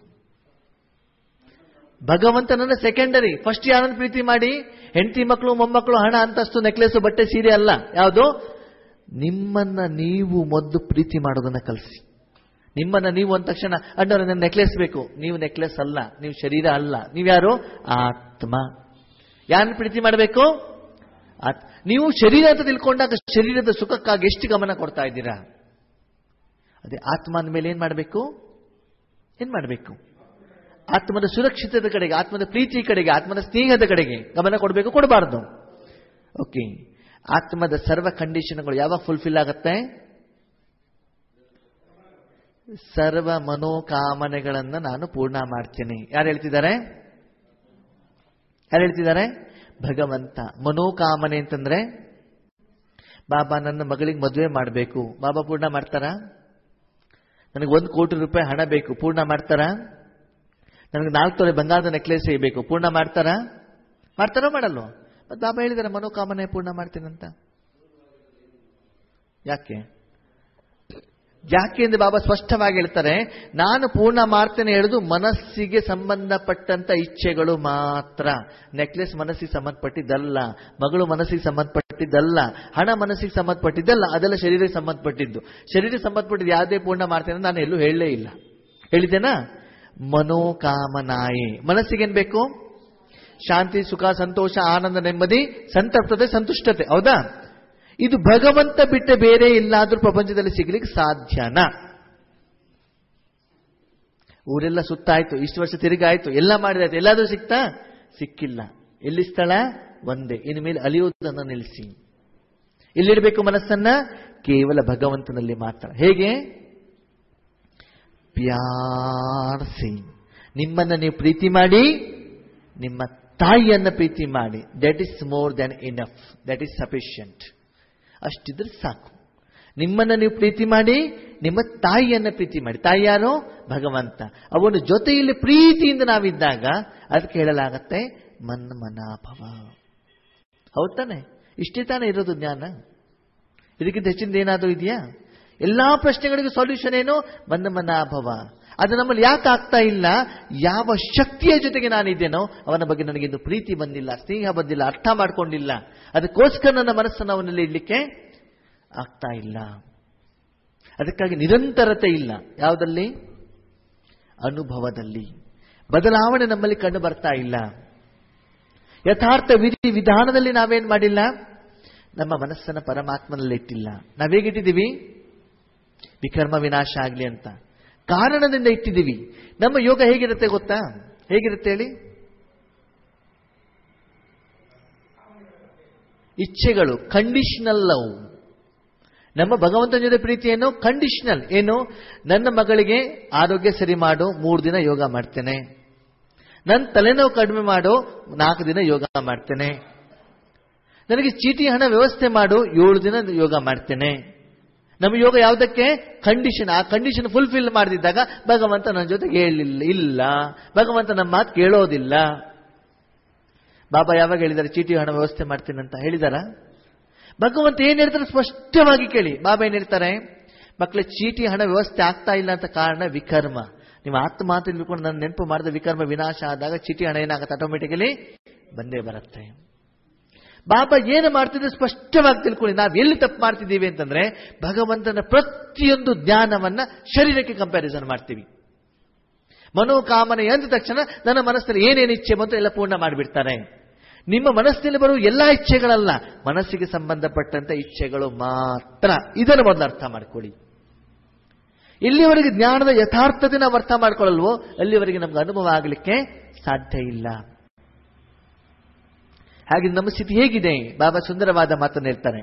ಭಗವಂತನನ್ನ ಸೆಕೆಂಡರಿ ಫಸ್ಟ್ ಯಾರನ್ನ ಪ್ರೀತಿ ಮಾಡಿ ಹೆಂಡತಿ ಮಕ್ಕಳು ಮೊಮ್ಮಕ್ಕಳು ಹಣ ಅಂತಸ್ತು ನೆಕ್ಲೆಸ್ ಬಟ್ಟೆ ಸೀರೆ ಅಲ್ಲ ಯಾವುದು ನಿಮ್ಮನ್ನ ನೀವು ಮೊದಲು ಪ್ರೀತಿ ಮಾಡೋದನ್ನ ಕಲಿಸಿ ನಿಮ್ಮನ್ನ ನೀವು ಅಂದ ತಕ್ಷಣ ಅಣ್ಣವ್ರ ನನ್ನ ನೆಕ್ಲೆಸ್ ಬೇಕು ನೀವು ನೆಕ್ಲೆಸ್ ಅಲ್ಲ ನೀವು ಶರೀರ ಅಲ್ಲ ನೀವ್ಯಾರು ಆತ್ಮ ಯಾರನ್ನ ಪ್ರೀತಿ ಮಾಡಬೇಕು ಆತ್- ನೀವು ಶರೀರ ಅಂತ ತಿಳ್ಕೊಂಡಾಗ ಶರೀರದ ಸುಖಕ್ಕಾಗಿ ಎಷ್ಟು ಗಮನ ಕೊಡ್ತಾ ಇದ್ದೀರಾ ಅದೇ ಆತ್ಮನ ಮೇಲೆ ಏನ್ ಮಾಡಬೇಕು ಏನ್ ಮಾಡಬೇಕು ಆತ್ಮದ ಸುರಕ್ಷಿತದ ಕಡೆಗೆ ಆತ್ಮದ ಪ್ರೀತಿ ಕಡೆಗೆ ಆತ್ಮದ ಸ್ನೇಹದ ಕಡೆಗೆ ಗಮನ ಕೊಡಬೇಕು ಕೊಡಬಾರ್ದು ಓಕೆ ಆತ್ಮದ ಸರ್ವ ಕಂಡೀಷನ್ಗಳು ಯಾವಾಗ ಫುಲ್ಫಿಲ್ ಆಗತ್ತೆ ಸರ್ವ ಮನೋಕಾಮನೆಗಳನ್ನ ನಾನು ಪೂರ್ಣ ಮಾಡ್ತೇನೆ ಯಾರು ಹೇಳ್ತಿದ್ದಾರೆ ಯಾರು ಹೇಳ್ತಿದ್ದಾರೆ ಭಗವಂತ ಮನೋಕಾಮನೆ ಅಂತಂದ್ರೆ ಬಾಬಾ ನನ್ನ ಮಗಳಿಗೆ ಮದುವೆ ಮಾಡಬೇಕು ಬಾಬಾ ಪೂರ್ಣ ಮಾಡ್ತಾರಾ ನನಗೆ ಒಂದು ಕೋಟಿ ರೂಪಾಯಿ ಹಣ ಬೇಕು ಪೂರ್ಣ ಮಾಡ್ತಾರಾ ನನಗೆ ನಾಲ್ಕು ತೊಲೆ ಬಂಗಾರದ ನೆಕ್ಲೆಸ್ ಬೇಕು ಪೂರ್ಣ ಮಾಡ್ತಾರಾ ಮಾಡ್ತಾರೋ ಮಾಡಲ್ವೋ ಮತ್ತೆ ಬಾಬಾ ಹೇಳಿದಾರೆ ಮನೋಕಾಮನೆ ಪೂರ್ಣ ಮಾಡ್ತೀನಂತ ಯಾಕೆ ಯಾಕೆ ಎಂದು ಬಾಬಾ ಸ್ಪಷ್ಟವಾಗಿ ಹೇಳ್ತಾರೆ ನಾನು ಪೂರ್ಣ ಮಾಡ್ತೇನೆ ಹೇಳುದು ಮನಸ್ಸಿಗೆ ಸಂಬಂಧಪಟ್ಟಂತ ಇಚ್ಛೆಗಳು ಮಾತ್ರ ನೆಕ್ಲೆಸ್ ಮನಸ್ಸಿಗೆ ಸಂಬಂಧಪಟ್ಟಿದ್ದಲ್ಲ ಮಗಳು ಮನಸ್ಸಿಗೆ ಸಂಬಂಧಪಟ್ಟಿದ್ದಲ್ಲ ಹಣ ಮನಸ್ಸಿಗೆ ಸಂಬಂಧಪಟ್ಟಿದ್ದಲ್ಲ ಅದೆಲ್ಲ ಶರೀರಕ್ಕೆ ಸಂಬಂಧಪಟ್ಟಿದ್ದು ಶರೀರಕ್ಕೆ ಸಂಬಂಧಪಟ್ಟಿದ್ದು ಯಾವುದೇ ಪೂರ್ಣ ಮಾಡ್ತೇನೆ ನಾನು ಎಲ್ಲೂ ಹೇಳಲೇ ಇಲ್ಲ ಹೇಳಿದ್ದೇನಾ ಮನೋಕಾಮನಾಯೆ ಮನಸ್ಸಿಗೇನ್ ಬೇಕು ಶಾಂತಿ ಸುಖ ಸಂತೋಷ ಆನಂದ ನೆಮ್ಮದಿ ಸಂತಪ್ತತೆ ಸಂತುಷ್ಟತೆ ಹೌದಾ ಇದು ಭಗವಂತ ಬಿಟ್ಟ ಬೇರೆ ಎಲ್ಲಾದ್ರೂ ಪ್ರಪಂಚದಲ್ಲಿ ಸಿಗ್ಲಿಕ್ಕೆ ಸಾಧ್ಯನಾ ಊರೆಲ್ಲ ಸುತ್ತಾಯ್ತು ಇಷ್ಟು ವರ್ಷ ತಿರುಗಾಯ್ತು ಎಲ್ಲ ಮಾಡಿದಾಯ್ತು ಎಲ್ಲಾದ್ರೂ ಸಿಕ್ತಾ ಸಿಕ್ಕಿಲ್ಲ ಎಲ್ಲಿ ಸ್ಥಳ ಒಂದೇ ಇನ್ನು ಮೇಲೆ ಅಲಿಯುವುದನ್ನು ನಿಲ್ಲಿಸಿ ಎಲ್ಲಿಡಬೇಕು ಮನಸ್ಸನ್ನ ಕೇವಲ ಭಗವಂತನಲ್ಲಿ ಮಾತ್ರ ಹೇಗೆ ಪ್ಯಾರ್ ಸಿ ನಿಮ್ಮನ್ನ ನೀವು ಪ್ರೀತಿ ಮಾಡಿ ನಿಮ್ಮ ತಾಯಿಯನ್ನ ಪ್ರೀತಿ ಮಾಡಿ that is more than enough that is sufficient ಅಷ್ಟಿದ್ರೆ ಸಾಕು ನಿಮ್ಮನ್ನ ನೀವು ಪ್ರೀತಿ ಮಾಡಿ ನಿಮ್ಮ ತಾಯಿಯನ್ನ ಪ್ರೀತಿ ಮಾಡಿ ತಾಯಿ ಯಾರು ಭಗವಂತ ಅವನ ಜೊತೆಯಲ್ಲಿ ಪ್ರೀತಿಯಿಂದ ನಾವಿದ್ದಾಗ ಅದಕ್ಕೆ ಹೇಳಲಾಗತ್ತೆ ಮನ್ ಮನಾಭವ ಹೌದ್ ತಾನೆ ಇಷ್ಟೇ ತಾನೇ ಇರೋದು ಜ್ಞಾನ ಇದಕ್ಕಿಂತ ಹೆಚ್ಚಿಂದ ಏನಾದರೂ ಇದೆಯಾ ಎಲ್ಲಾ ಪ್ರಶ್ನೆಗಳಿಗೂ ಸೊಲ್ಯೂಷನ್ ಏನು ಮನ್ನ ಮನಾಭವ ಅದು ನಮ್ಮಲ್ಲಿ ಯಾಕೆ ಆಗ್ತಾ ಇಲ್ಲ ಯಾವ ಶಕ್ತಿಯ ಜೊತೆಗೆ ನಾನಿದ್ದೇನೋ ಅವನ ಬಗ್ಗೆ ನನಗೆ ಇನ್ನು ಪ್ರೀತಿ ಬಂದಿಲ್ಲ ಸ್ನೇಹ ಬಂದಿಲ್ಲ ಅರ್ಥ ಮಾಡ್ಕೊಂಡಿಲ್ಲ ಅದಕ್ಕೋಸ್ಕರ ನನ್ನ ಮನಸ್ಸನ್ನು ಅವನಲ್ಲಿ ಇಡ್ಲಿಕ್ಕೆ ಆಗ್ತಾ ಇಲ್ಲ ಅದಕ್ಕಾಗಿ ನಿರಂತರತೆ ಇಲ್ಲ ಯಾವುದಲ್ಲಿ ಅನುಭವದಲ್ಲಿ ಬದಲಾವಣೆ ನಮ್ಮಲ್ಲಿ ಕಂಡು ಬರ್ತಾ ಇಲ್ಲ ಯಥಾರ್ಥ ವಿಧಿ ವಿಧಾನದಲ್ಲಿ ನಾವೇನ್ ಮಾಡಿಲ್ಲ ನಮ್ಮ ಮನಸ್ಸನ್ನ ಪರಮಾತ್ಮನಲ್ಲಿ ಇಟ್ಟಿಲ್ಲ ನಾವೇಗಿಟ್ಟಿದ್ದೀವಿ ವಿಕರ್ಮ ವಿನಾಶ ಆಗ್ಲಿ ಅಂತ ಕಾರಣದಿಂದ ಇಟ್ಟಿದ್ದೀವಿ ನಮ್ಮ ಯೋಗ ಹೇಗಿರುತ್ತೆ ಗೊತ್ತಾ ಹೇಗಿರುತ್ತೆ ಹೇಳಿ ಇಚ್ಛೆಗಳು ಕಂಡೀಷನಲ್ ಲವ್ ನಮ್ಮ ಭಗವಂತನ ಜೊತೆ ಪ್ರೀತಿ ಏನು ಕಂಡೀಷನಲ್ ಏನು ನನ್ನ ಮಗಳಿಗೆ ಆರೋಗ್ಯ ಸರಿ ಮಾಡು ಮೂರು ದಿನ ಯೋಗ ಮಾಡ್ತೇನೆ ನನ್ನ ತಲೆನೋವು ಕಡಿಮೆ ಮಾಡು ನಾಲ್ಕು ದಿನ ಯೋಗ ಮಾಡ್ತೇನೆ ನನಗೆ ಚೀಟಿ ಹಣ ವ್ಯವಸ್ಥೆ ಮಾಡು ಏಳು ದಿನ ಯೋಗ ಮಾಡ್ತೇನೆ ನಮ್ಮ ಯೋಗ ಯಾವುದಕ್ಕೆ ಕಂಡೀಷನ್ ಆ ಕಂಡೀಷನ್ ಫುಲ್ಫಿಲ್ ಮಾಡದಿದ್ದಾಗ ಭಗವಂತ ನನ್ನ ಜೊತೆಗೆ ಹೇಳಿಲ್ಲ ಇಲ್ಲ ಭಗವಂತ ನಮ್ಮ ಮಾತು ಕೇಳೋದಿಲ್ಲ ಬಾಬಾ ಯಾವಾಗ ಹೇಳಿದ್ದಾರೆ ಚೀಟಿ ಹಣ ವ್ಯವಸ್ಥೆ ಮಾಡ್ತೀನಿ ಅಂತ ಹೇಳಿದಾರ ಭಗವಂತ ಏನ್ ಹೇಳ್ತಾರೆ ಸ್ಪಷ್ಟವಾಗಿ ಕೇಳಿ ಬಾಬಾ ಏನ್ ಹೇಳ್ತಾರೆ ಮಕ್ಕಳ ಚೀಟಿ ಹಣ ವ್ಯವಸ್ಥೆ ಆಗ್ತಾ ಇಲ್ಲ ಅಂತ ಕಾರಣ ವಿಕರ್ಮ ನೀವು ಆತ್ಮ ಮಾತು ತಿಳ್ಕೊಂಡು ನನ್ನ ನೆನಪು ಮಾಡಿದ ವಿಕರ್ಮ ವಿನಾಶ ಆದಾಗ ಚೀಟಿ ಹಣ ಏನಾಗುತ್ತೆ ಆಟೋಮೆಟಿಕಲಿ ಬಂದೇ ಬರುತ್ತೆ ಬಾಬಾ ಏನು ಮಾಡ್ತಿದ್ರೆ ಸ್ಪಷ್ಟವಾಗಿ ತಿಳ್ಕೊಳ್ಳಿ ನಾವು ಎಲ್ಲಿ ತಪ್ಪು ಮಾಡ್ತಿದ್ದೀವಿ ಅಂತಂದ್ರೆ ಭಗವಂತನ ಪ್ರತಿಯೊಂದು ಜ್ಞಾನವನ್ನ ಶರೀರಕ್ಕೆ ಕಂಪ್ಯಾರಿಸನ್ ಮಾಡ್ತೀವಿ ಮನೋಕಾಮನೆ ಎಂದ ತಕ್ಷಣ ನನ್ನ ಮನಸ್ಸಲ್ಲಿ ಏನೇನು ಇಚ್ಛೆ ಬಂತು ಎಲ್ಲ ಪೂರ್ಣ ಮಾಡಿಬಿಡ್ತಾರೆ ನಿಮ್ಮ ಮನಸ್ಸಿನಲ್ಲಿ ಬರುವ ಎಲ್ಲಾ ಇಚ್ಛೆಗಳಲ್ಲ ಮನಸ್ಸಿಗೆ ಸಂಬಂಧಪಟ್ಟಂತ ಇಚ್ಛೆಗಳು ಮಾತ್ರ ಇದನ್ನು ಮೊದಲು ಅರ್ಥ ಮಾಡ್ಕೊಳ್ಳಿ ಇಲ್ಲಿವರೆಗೆ ಜ್ಞಾನದ ಯಥಾರ್ಥತೆ ನಾವು ಅರ್ಥ ಮಾಡ್ಕೊಳ್ಳಲ್ವೋ ಅಲ್ಲಿವರೆಗೆ ನಮ್ಗೆ ಅನುಭವ ಆಗಲಿಕ್ಕೆ ಸಾಧ್ಯ ಇಲ್ಲ ಹಾಗೆ ನಮ್ಮ ಸ್ಥಿತಿ ಹೇಗಿದೆ ಬಾಬಾ ಸುಂದರವಾದ ಮಾತನ್ನು ಹೇಳ್ತಾರೆ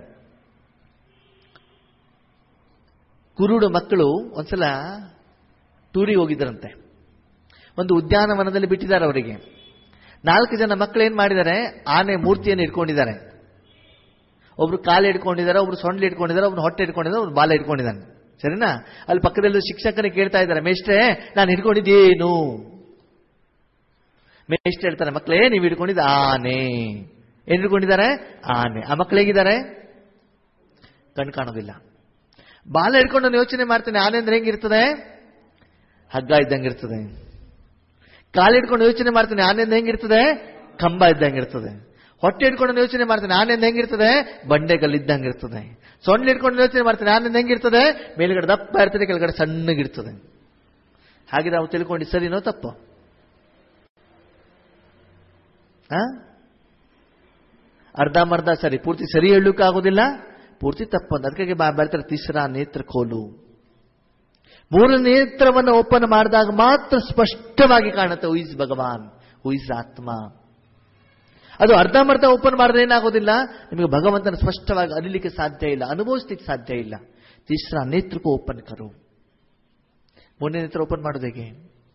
ಕುರುಡು ಮಕ್ಕಳು ಒಂದ್ಸಲ ಟೂರಿಗೆ ಹೋಗಿದ್ದರಂತೆ ಒಂದು ಉದ್ಯಾನವನದಲ್ಲಿ ಬಿಟ್ಟಿದ್ದಾರೆ ಅವರಿಗೆ ನಾಲ್ಕು ಜನ ಮಕ್ಕಳು ಏನ್ ಮಾಡಿದ್ದಾರೆ ಆನೆ ಮೂರ್ತಿಯನ್ನು ಇಟ್ಕೊಂಡಿದ್ದಾರೆ ಒಬ್ರು ಕಾಲು ಇಟ್ಕೊಂಡಿದ್ದಾರೆ ಒಬ್ರು ಸೊಂಡ್ಲು ಇಟ್ಕೊಂಡಿದ್ದಾರೆ ಒಬ್ರು ಹೊಟ್ಟೆ ಇಟ್ಕೊಂಡಿದ್ದಾರೆ ಒಬ್ರು ಬಾಲ ಇಟ್ಕೊಂಡಿದ್ದಾನೆ ಸರಿನಾ ಅಲ್ಲಿ ಪಕ್ಕದಲ್ಲಿ ಶಿಕ್ಷಕನಿಗೆ ಕೇಳ್ತಾ ಇದ್ದಾರೆ ಮೇಷ್ಟ್ರೆ ನಾನು ಹಿಡ್ಕೊಂಡಿದ್ದೇನು ಮೇಷ್ಟ್ರೆ ಹೇಳ್ತಾರೆ ಮಕ್ಕಳೇ ನೀವು ಹಿಡ್ಕೊಂಡಿದ್ದ ಆನೆ ಏನ್ ಹಿಡ್ಕೊಂಡಿದ್ದಾರೆ ಆನೆ ಆ ಮಕ್ಕಳು ಹೇಗಿದ್ದಾರೆ ಕಣ್ ಕಾಣೋದಿಲ್ಲ ಬಾಲ ಹಿಡ್ಕೊಂಡು ನಾನು ಯೋಚನೆ ಮಾಡ್ತೇನೆ ಆನೆ ಅಂದ್ರೆ ಹೆಂಗಿರ್ತದೆ ಹಗ್ಗ ಇದ್ದಂಗಿರ್ತದೆ ಕಾಲು ಹಿಡ್ಕೊಂಡು ಯೋಚನೆ ಮಾಡ್ತೇನೆ ಆನೆಯಿಂದ ಹೆಂಗಿರ್ತದೆ ಕಂಬ ಇದ್ದಂಗಿರ್ತದೆ ಹೊಟ್ಟೆ ಹಿಡ್ಕೊಂಡು ಯೋಚನೆ ಮಾಡ್ತೇನೆ ಆನೆಯಿಂದ ಹೆಂಗಿರ್ತದೆ ಬಂಡೆಗಲ್ಲು ಇದ್ದಂಗಿರ್ತದೆ ಸೊಂಡ್ಲು ಹಿಡ್ಕೊಂಡು ಯೋಚನೆ ಮಾಡ್ತೇನೆ ಆನೆಯಿಂದ ಹೆಂಗಿರ್ತದೆ ಮೇಲ್ಗಡೆ ದಪ್ಪ ಇರ್ತದೆ ಕೆಳಗಡೆ ಸಣ್ಣಗಿರ್ತದೆ ಹಾಗೆ ನಾವು ತಿಳ್ಕೊಂಡು ಸರಿನೋ ತಪ್ಪು ಆ ಅರ್ಧಂಬರ್ಧ ಸರಿ ಪೂರ್ತಿ ಸರಿ ಹೇಳಲಿಕ್ಕಾಗೋದಿಲ್ಲ ಪೂರ್ತಿ ತಪ್ಪು ಅಂತ ಅದಕ್ಕಾಗಿ ಬಾ ಬರ್ತಾರೆ ತಿಸ್ರಾ ನೇತ್ರ ಕೋಲು ಮೂರ ನೇತ್ರವನ್ನು ಓಪನ್ ಮಾಡಿದಾಗ ಮಾತ್ರ ಸ್ಪಷ್ಟವಾಗಿ ಕಾಣುತ್ತೆ ಹುಯಿಸ್ ಭಗವಾನ್ ಹುಯಿಸ್ ಆತ್ಮ ಅದು ಅರ್ಧಂಬರ್ಧ ಓಪನ್ ಮಾಡಿದ್ರೆ ಏನಾಗೋದಿಲ್ಲ ನಿಮಗೆ ಭಗವಂತನ ಸ್ಪಷ್ಟವಾಗಿ ಅರಿಲಿಕ್ಕೆ ಸಾಧ್ಯ ಇಲ್ಲ ಅನುಭವಿಸ್ಲಿಕ್ಕೆ ಸಾಧ್ಯ ಇಲ್ಲ ತಿಸ್ರಾ ನೇತ್ರಕ್ಕೂ ಓಪನ್ ಕರು ಮೂರನೇ ನೇತ್ರ ಓಪನ್ ಮಾಡೋದು ಹೇಗೆ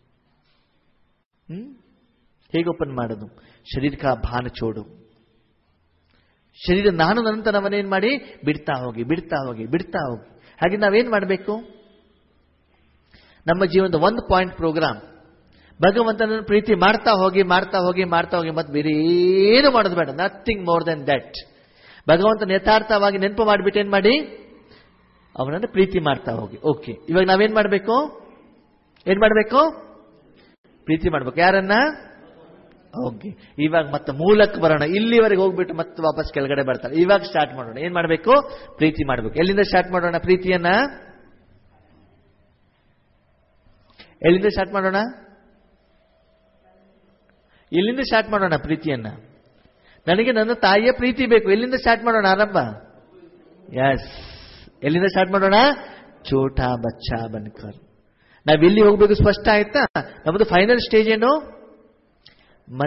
ಹ್ಮ್ ಹೇಗೆ ಓಪನ್ ಮಾಡೋದು ಶರೀರಕ ಭಾನ ಚೋಡು ಶರೀರ ನಾನು ನಂತರವನ್ನೇನ್ ಮಾಡಿ ಬಿಡ್ತಾ ಹೋಗಿ ಬಿಡ್ತಾ ಹೋಗಿ ಬಿಡ್ತಾ ಹೋಗಿ ಹಾಗೆ ನಾವೇನ್ ಮಾಡಬೇಕು ನಮ್ಮ ಜೀವನದ ಒಂದು ಪಾಯಿಂಟ್ ಪ್ರೋಗ್ರಾಮ್ ಭಗವಂತನನ್ನು ಪ್ರೀತಿ ಮಾಡ್ತಾ ಹೋಗಿ ಮಾಡ್ತಾ ಹೋಗಿ ಮಾಡ್ತಾ ಹೋಗಿ ಮತ್ತೆ ಬೇರೆ ಏನು ಮಾಡೋದು ಬೇಡ ನಥಿಂಗ್ ಮೋರ್ ದೆನ್ ದಟ್ ಭಗವಂತನ ಯಥಾರ್ಥವಾಗಿ ನೆನಪು ಮಾಡಿಬಿಟ್ಟು ಏನ್ ಮಾಡಿ ಅವನನ್ನು ಪ್ರೀತಿ ಮಾಡ್ತಾ ಹೋಗಿ ಓಕೆ ಇವಾಗ ನಾವೇನ್ ಮಾಡಬೇಕು ಏನ್ ಮಾಡಬೇಕು ಪ್ರೀತಿ ಮಾಡ್ಬೇಕು ಯಾರನ್ನ ಓಕೆ ಇವಾಗ ಮತ್ತೆ ಮೂಲಕ್ಕೆ ಬರೋಣ ಇಲ್ಲಿವರೆಗೆ ಹೋಗ್ಬಿಟ್ಟು ಮತ್ತೆ ವಾಪಸ್ ಕೆಳಗಡೆ ಬರ್ತಾರೆ ಇವಾಗ ಸ್ಟಾರ್ಟ್ ಮಾಡೋಣ ಏನ್ ಮಾಡಬೇಕು ಪ್ರೀತಿ ಮಾಡಬೇಕು ಎಲ್ಲಿಂದ ಸ್ಟಾರ್ಟ್ ಮಾಡೋಣ ಪ್ರೀತಿಯನ್ನ ಎಲ್ಲಿಂದ ಸ್ಟಾರ್ಟ್ ಮಾಡೋಣ ಎಲ್ಲಿಂದ ಸ್ಟಾರ್ಟ್ ಮಾಡೋಣ ಪ್ರೀತಿಯನ್ನ ನನಗೆ ನನ್ನ ತಾಯಿಯ ಪ್ರೀತಿ ಬೇಕು ಎಲ್ಲಿಂದ ಸ್ಟಾರ್ಟ್ ಮಾಡೋಣ ಆರಂಭ ಎಸ್ ಎಲ್ಲಿಂದ ಸ್ಟಾರ್ಟ್ ಮಾಡೋಣ ಚೋಟಾ ಬಚ್ಚಾ ಬನ್ಕರ್ ನಾವ್ ಎಲ್ಲಿ ಹೋಗ್ಬೇಕು ಸ್ಪಷ್ಟ ಆಯ್ತಾ ನಮ್ಮದು ಫೈನಲ್ ಸ್ಟೇಜ್ ಏನು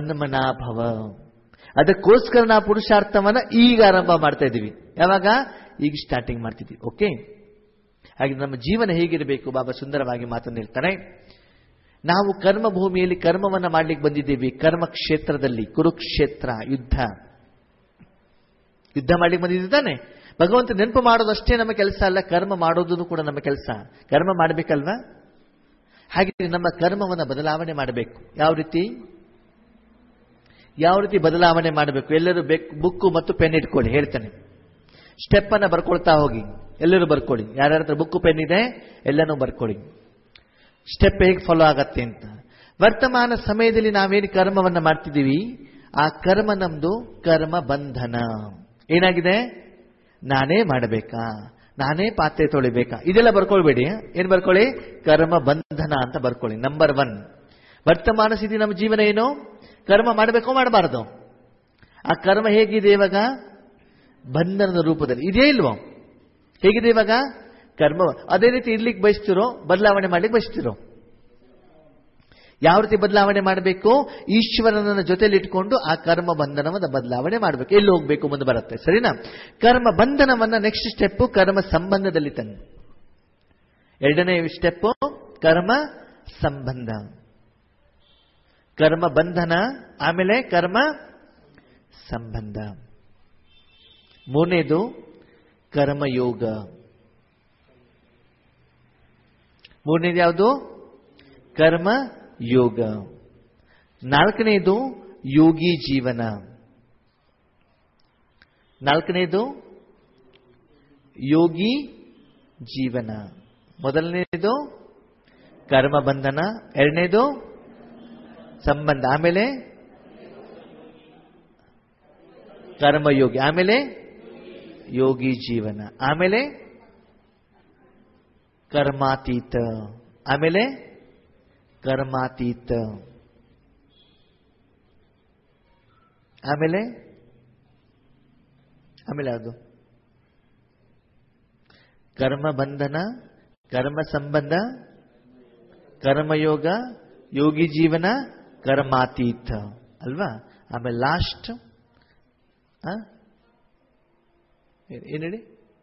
ಮನ್ಮನಾಭವ ಅದಕ್ಕೋಸ್ಕರ ನಾವು ಪುರುಷಾರ್ಥವನ್ನ ಈಗ ಆರಂಭ ಮಾಡ್ತಾ ಇದ್ದೀವಿ ಯಾವಾಗ ಈಗ ಸ್ಟಾರ್ಟಿಂಗ್ ಮಾಡ್ತಿದ್ವಿ ಓಕೆ ಹಾಗೆ ನಮ್ಮ ಜೀವನ ಹೇಗಿರಬೇಕು ಬಾಬಾ ಸುಂದರವಾಗಿ ಮಾತನ್ನು ಹೇಳ್ತಾರೆ ನಾವು ಕರ್ಮ ಭೂಮಿಯಲ್ಲಿ ಕರ್ಮವನ್ನ ಮಾಡ್ಲಿಕ್ಕೆ ಬಂದಿದ್ದೀವಿ ಕರ್ಮ ಕ್ಷೇತ್ರದಲ್ಲಿ ಕುರುಕ್ಷೇತ್ರ ಯುದ್ಧ ಯುದ್ಧ ಮಾಡ್ಲಿಕ್ಕೆ ಬಂದಿದ್ದೀವಿ ತಾನೆ ಭಗವಂತ ನೆನಪು ಮಾಡೋದಷ್ಟೇ ನಮ್ಮ ಕೆಲಸ ಅಲ್ಲ ಕರ್ಮ ಮಾಡೋದು ಕೂಡ ನಮ್ಮ ಕೆಲಸ ಕರ್ಮ ಮಾಡಬೇಕಲ್ವಾ ಹಾಗೆ ನಮ್ಮ ಕರ್ಮವನ್ನು ಬದಲಾವಣೆ ಮಾಡಬೇಕು ಯಾವ ರೀತಿ ಯಾವ ರೀತಿ ಬದಲಾವಣೆ ಮಾಡಬೇಕು ಎಲ್ಲರೂ ಬುಕ್ಕು ಮತ್ತು ಪೆನ್ ಇಟ್ಕೊಳ್ಳಿ ಹೇಳ್ತಾನೆ ಸ್ಟೆಪ್ ಅನ್ನ ಬರ್ಕೊಳ್ತಾ ಹೋಗಿ ಎಲ್ಲರೂ ಬರ್ಕೊಳ್ಳಿ ಯಾರ್ಯಾರ ಹತ್ರ ಬುಕ್ಕು ಪೆನ್ ಇದೆ ಎಲ್ಲನೂ ಬರ್ಕೊಳ್ಳಿ ಸ್ಟೆಪ್ ಹೇಗೆ ಫಾಲೋ ಆಗತ್ತೆ ಅಂತ ವರ್ತಮಾನ ಸಮಯದಲ್ಲಿ ನಾವೇನು ಕರ್ಮವನ್ನ ಮಾಡ್ತಿದ್ದೀವಿ ಆ ಕರ್ಮ ನಮ್ದು ಕರ್ಮ ಬಂಧನ ಏನಾಗಿದೆ ನಾನೇ ಮಾಡಬೇಕಾ ನಾನೇ ಪಾತ್ರೆ ತೊಳಿಬೇಕಾ ಇದೆಲ್ಲ ಬರ್ಕೊಳ್ಬೇಡಿ ಏನ್ ಬರ್ಕೊಳ್ಳಿ ಕರ್ಮ ಬಂಧನ ಅಂತ ಬರ್ಕೊಳ್ಳಿ ನಂಬರ್ ಒನ್ ವರ್ತಮಾನ ಸ್ಥಿತಿ ನಮ್ಮ ಜೀವನ ಏನು ಕರ್ಮ ಮಾಡಬೇಕೋ ಮಾಡಬಾರದು ಆ ಕರ್ಮ ಹೇಗಿದೆ ಇವಾಗ ಬಂಧನದ ರೂಪದಲ್ಲಿ ಇದೇ ಇಲ್ವೋ ಹೇಗಿದೆ ಇವಾಗ ಕರ್ಮ ಅದೇ ರೀತಿ ಇರ್ಲಿಕ್ಕೆ ಬಯಸ್ತಿರೋ ಬದಲಾವಣೆ ಮಾಡ್ಲಿಕ್ಕೆ ಬಯಸ್ತಿರೋ ಯಾವ ರೀತಿ ಬದಲಾವಣೆ ಮಾಡಬೇಕು ಈಶ್ವರನ ಜೊತೆಲಿ ಇಟ್ಕೊಂಡು ಆ ಕರ್ಮ ಬಂಧನವನ್ನು ಬದಲಾವಣೆ ಮಾಡಬೇಕು ಎಲ್ಲಿ ಹೋಗ್ಬೇಕು ಮುಂದೆ ಬರುತ್ತೆ ಸರಿನಾ ಕರ್ಮ ಬಂಧನವನ್ನ ನೆಕ್ಸ್ಟ್ ಸ್ಟೆಪ್ ಕರ್ಮ ಸಂಬಂಧದಲ್ಲಿ ತಂದು ಎರಡನೇ ಸ್ಟೆಪ್ ಕರ್ಮ ಸಂಬಂಧ ಕರ್ಮ ಬಂಧನ ಆಮೇಲೆ ಕರ್ಮ ಸಂಬಂಧ ಮೂರನೇದು ಕರ್ಮಯೋಗ ಮೂರನೇದು ಯಾವುದು ಕರ್ಮ ಯೋಗ ನಾಲ್ಕನೇದು ಯೋಗಿ ಜೀವನ ನಾಲ್ಕನೇದು ಯೋಗಿ ಜೀವನ ಮೊದಲನೇದು ಕರ್ಮ ಬಂಧನ ಎರಡನೇದು ಸಂಬಂಧ ಆಮೇಲೆ ಕರ್ಮಯೋಗಿ ಆಮೇಲೆ ಯೋಗಿ ಜೀವನ ಆಮೇಲೆ ಕರ್ಮಾತೀತ ಆಮೇಲೆ ಕರ್ಮಾತೀತ ಆಮೇಲೆ ಆಮೇಲೆ ಯಾವುದು ಕರ್ಮ ಬಂಧನ ಕರ್ಮ ಸಂಬಂಧ ಕರ್ಮಯೋಗ ಯೋಗಿ ಜೀವನ ಕರ್ಮಾತೀತ ಅಲ್ವಾ ಆಮೇಲೆ ಲಾಸ್ಟ್ ಏನ್ ಹೇಳಿ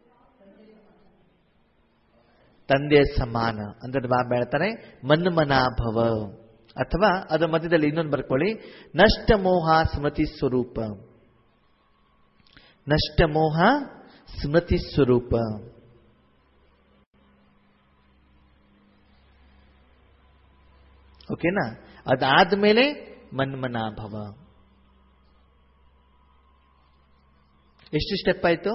ತಂದೆಯ ಸಮಾನ ಅಂದ್ರೆ ಬಾಬಾ ಹೇಳ್ತಾರೆ ಮನ್ಮನಾಭವ ಅಥವಾ ಅದರ ಮಧ್ಯದಲ್ಲಿ ಇನ್ನೊಂದು ಬರ್ಕೊಳ್ಳಿ ನಷ್ಟ ಮೋಹ ಸ್ಮೃತಿ ಸ್ವರೂಪ ನಷ್ಟ ಮೋಹ ಸ್ಮೃತಿ ಸ್ವರೂಪ ಓಕೆನಾ ಅದಾದ್ಮೇಲೆ ಮನ್ಮನಾಭವ ಎಷ್ಟು ಸ್ಟೆಪ್ ಆಯ್ತು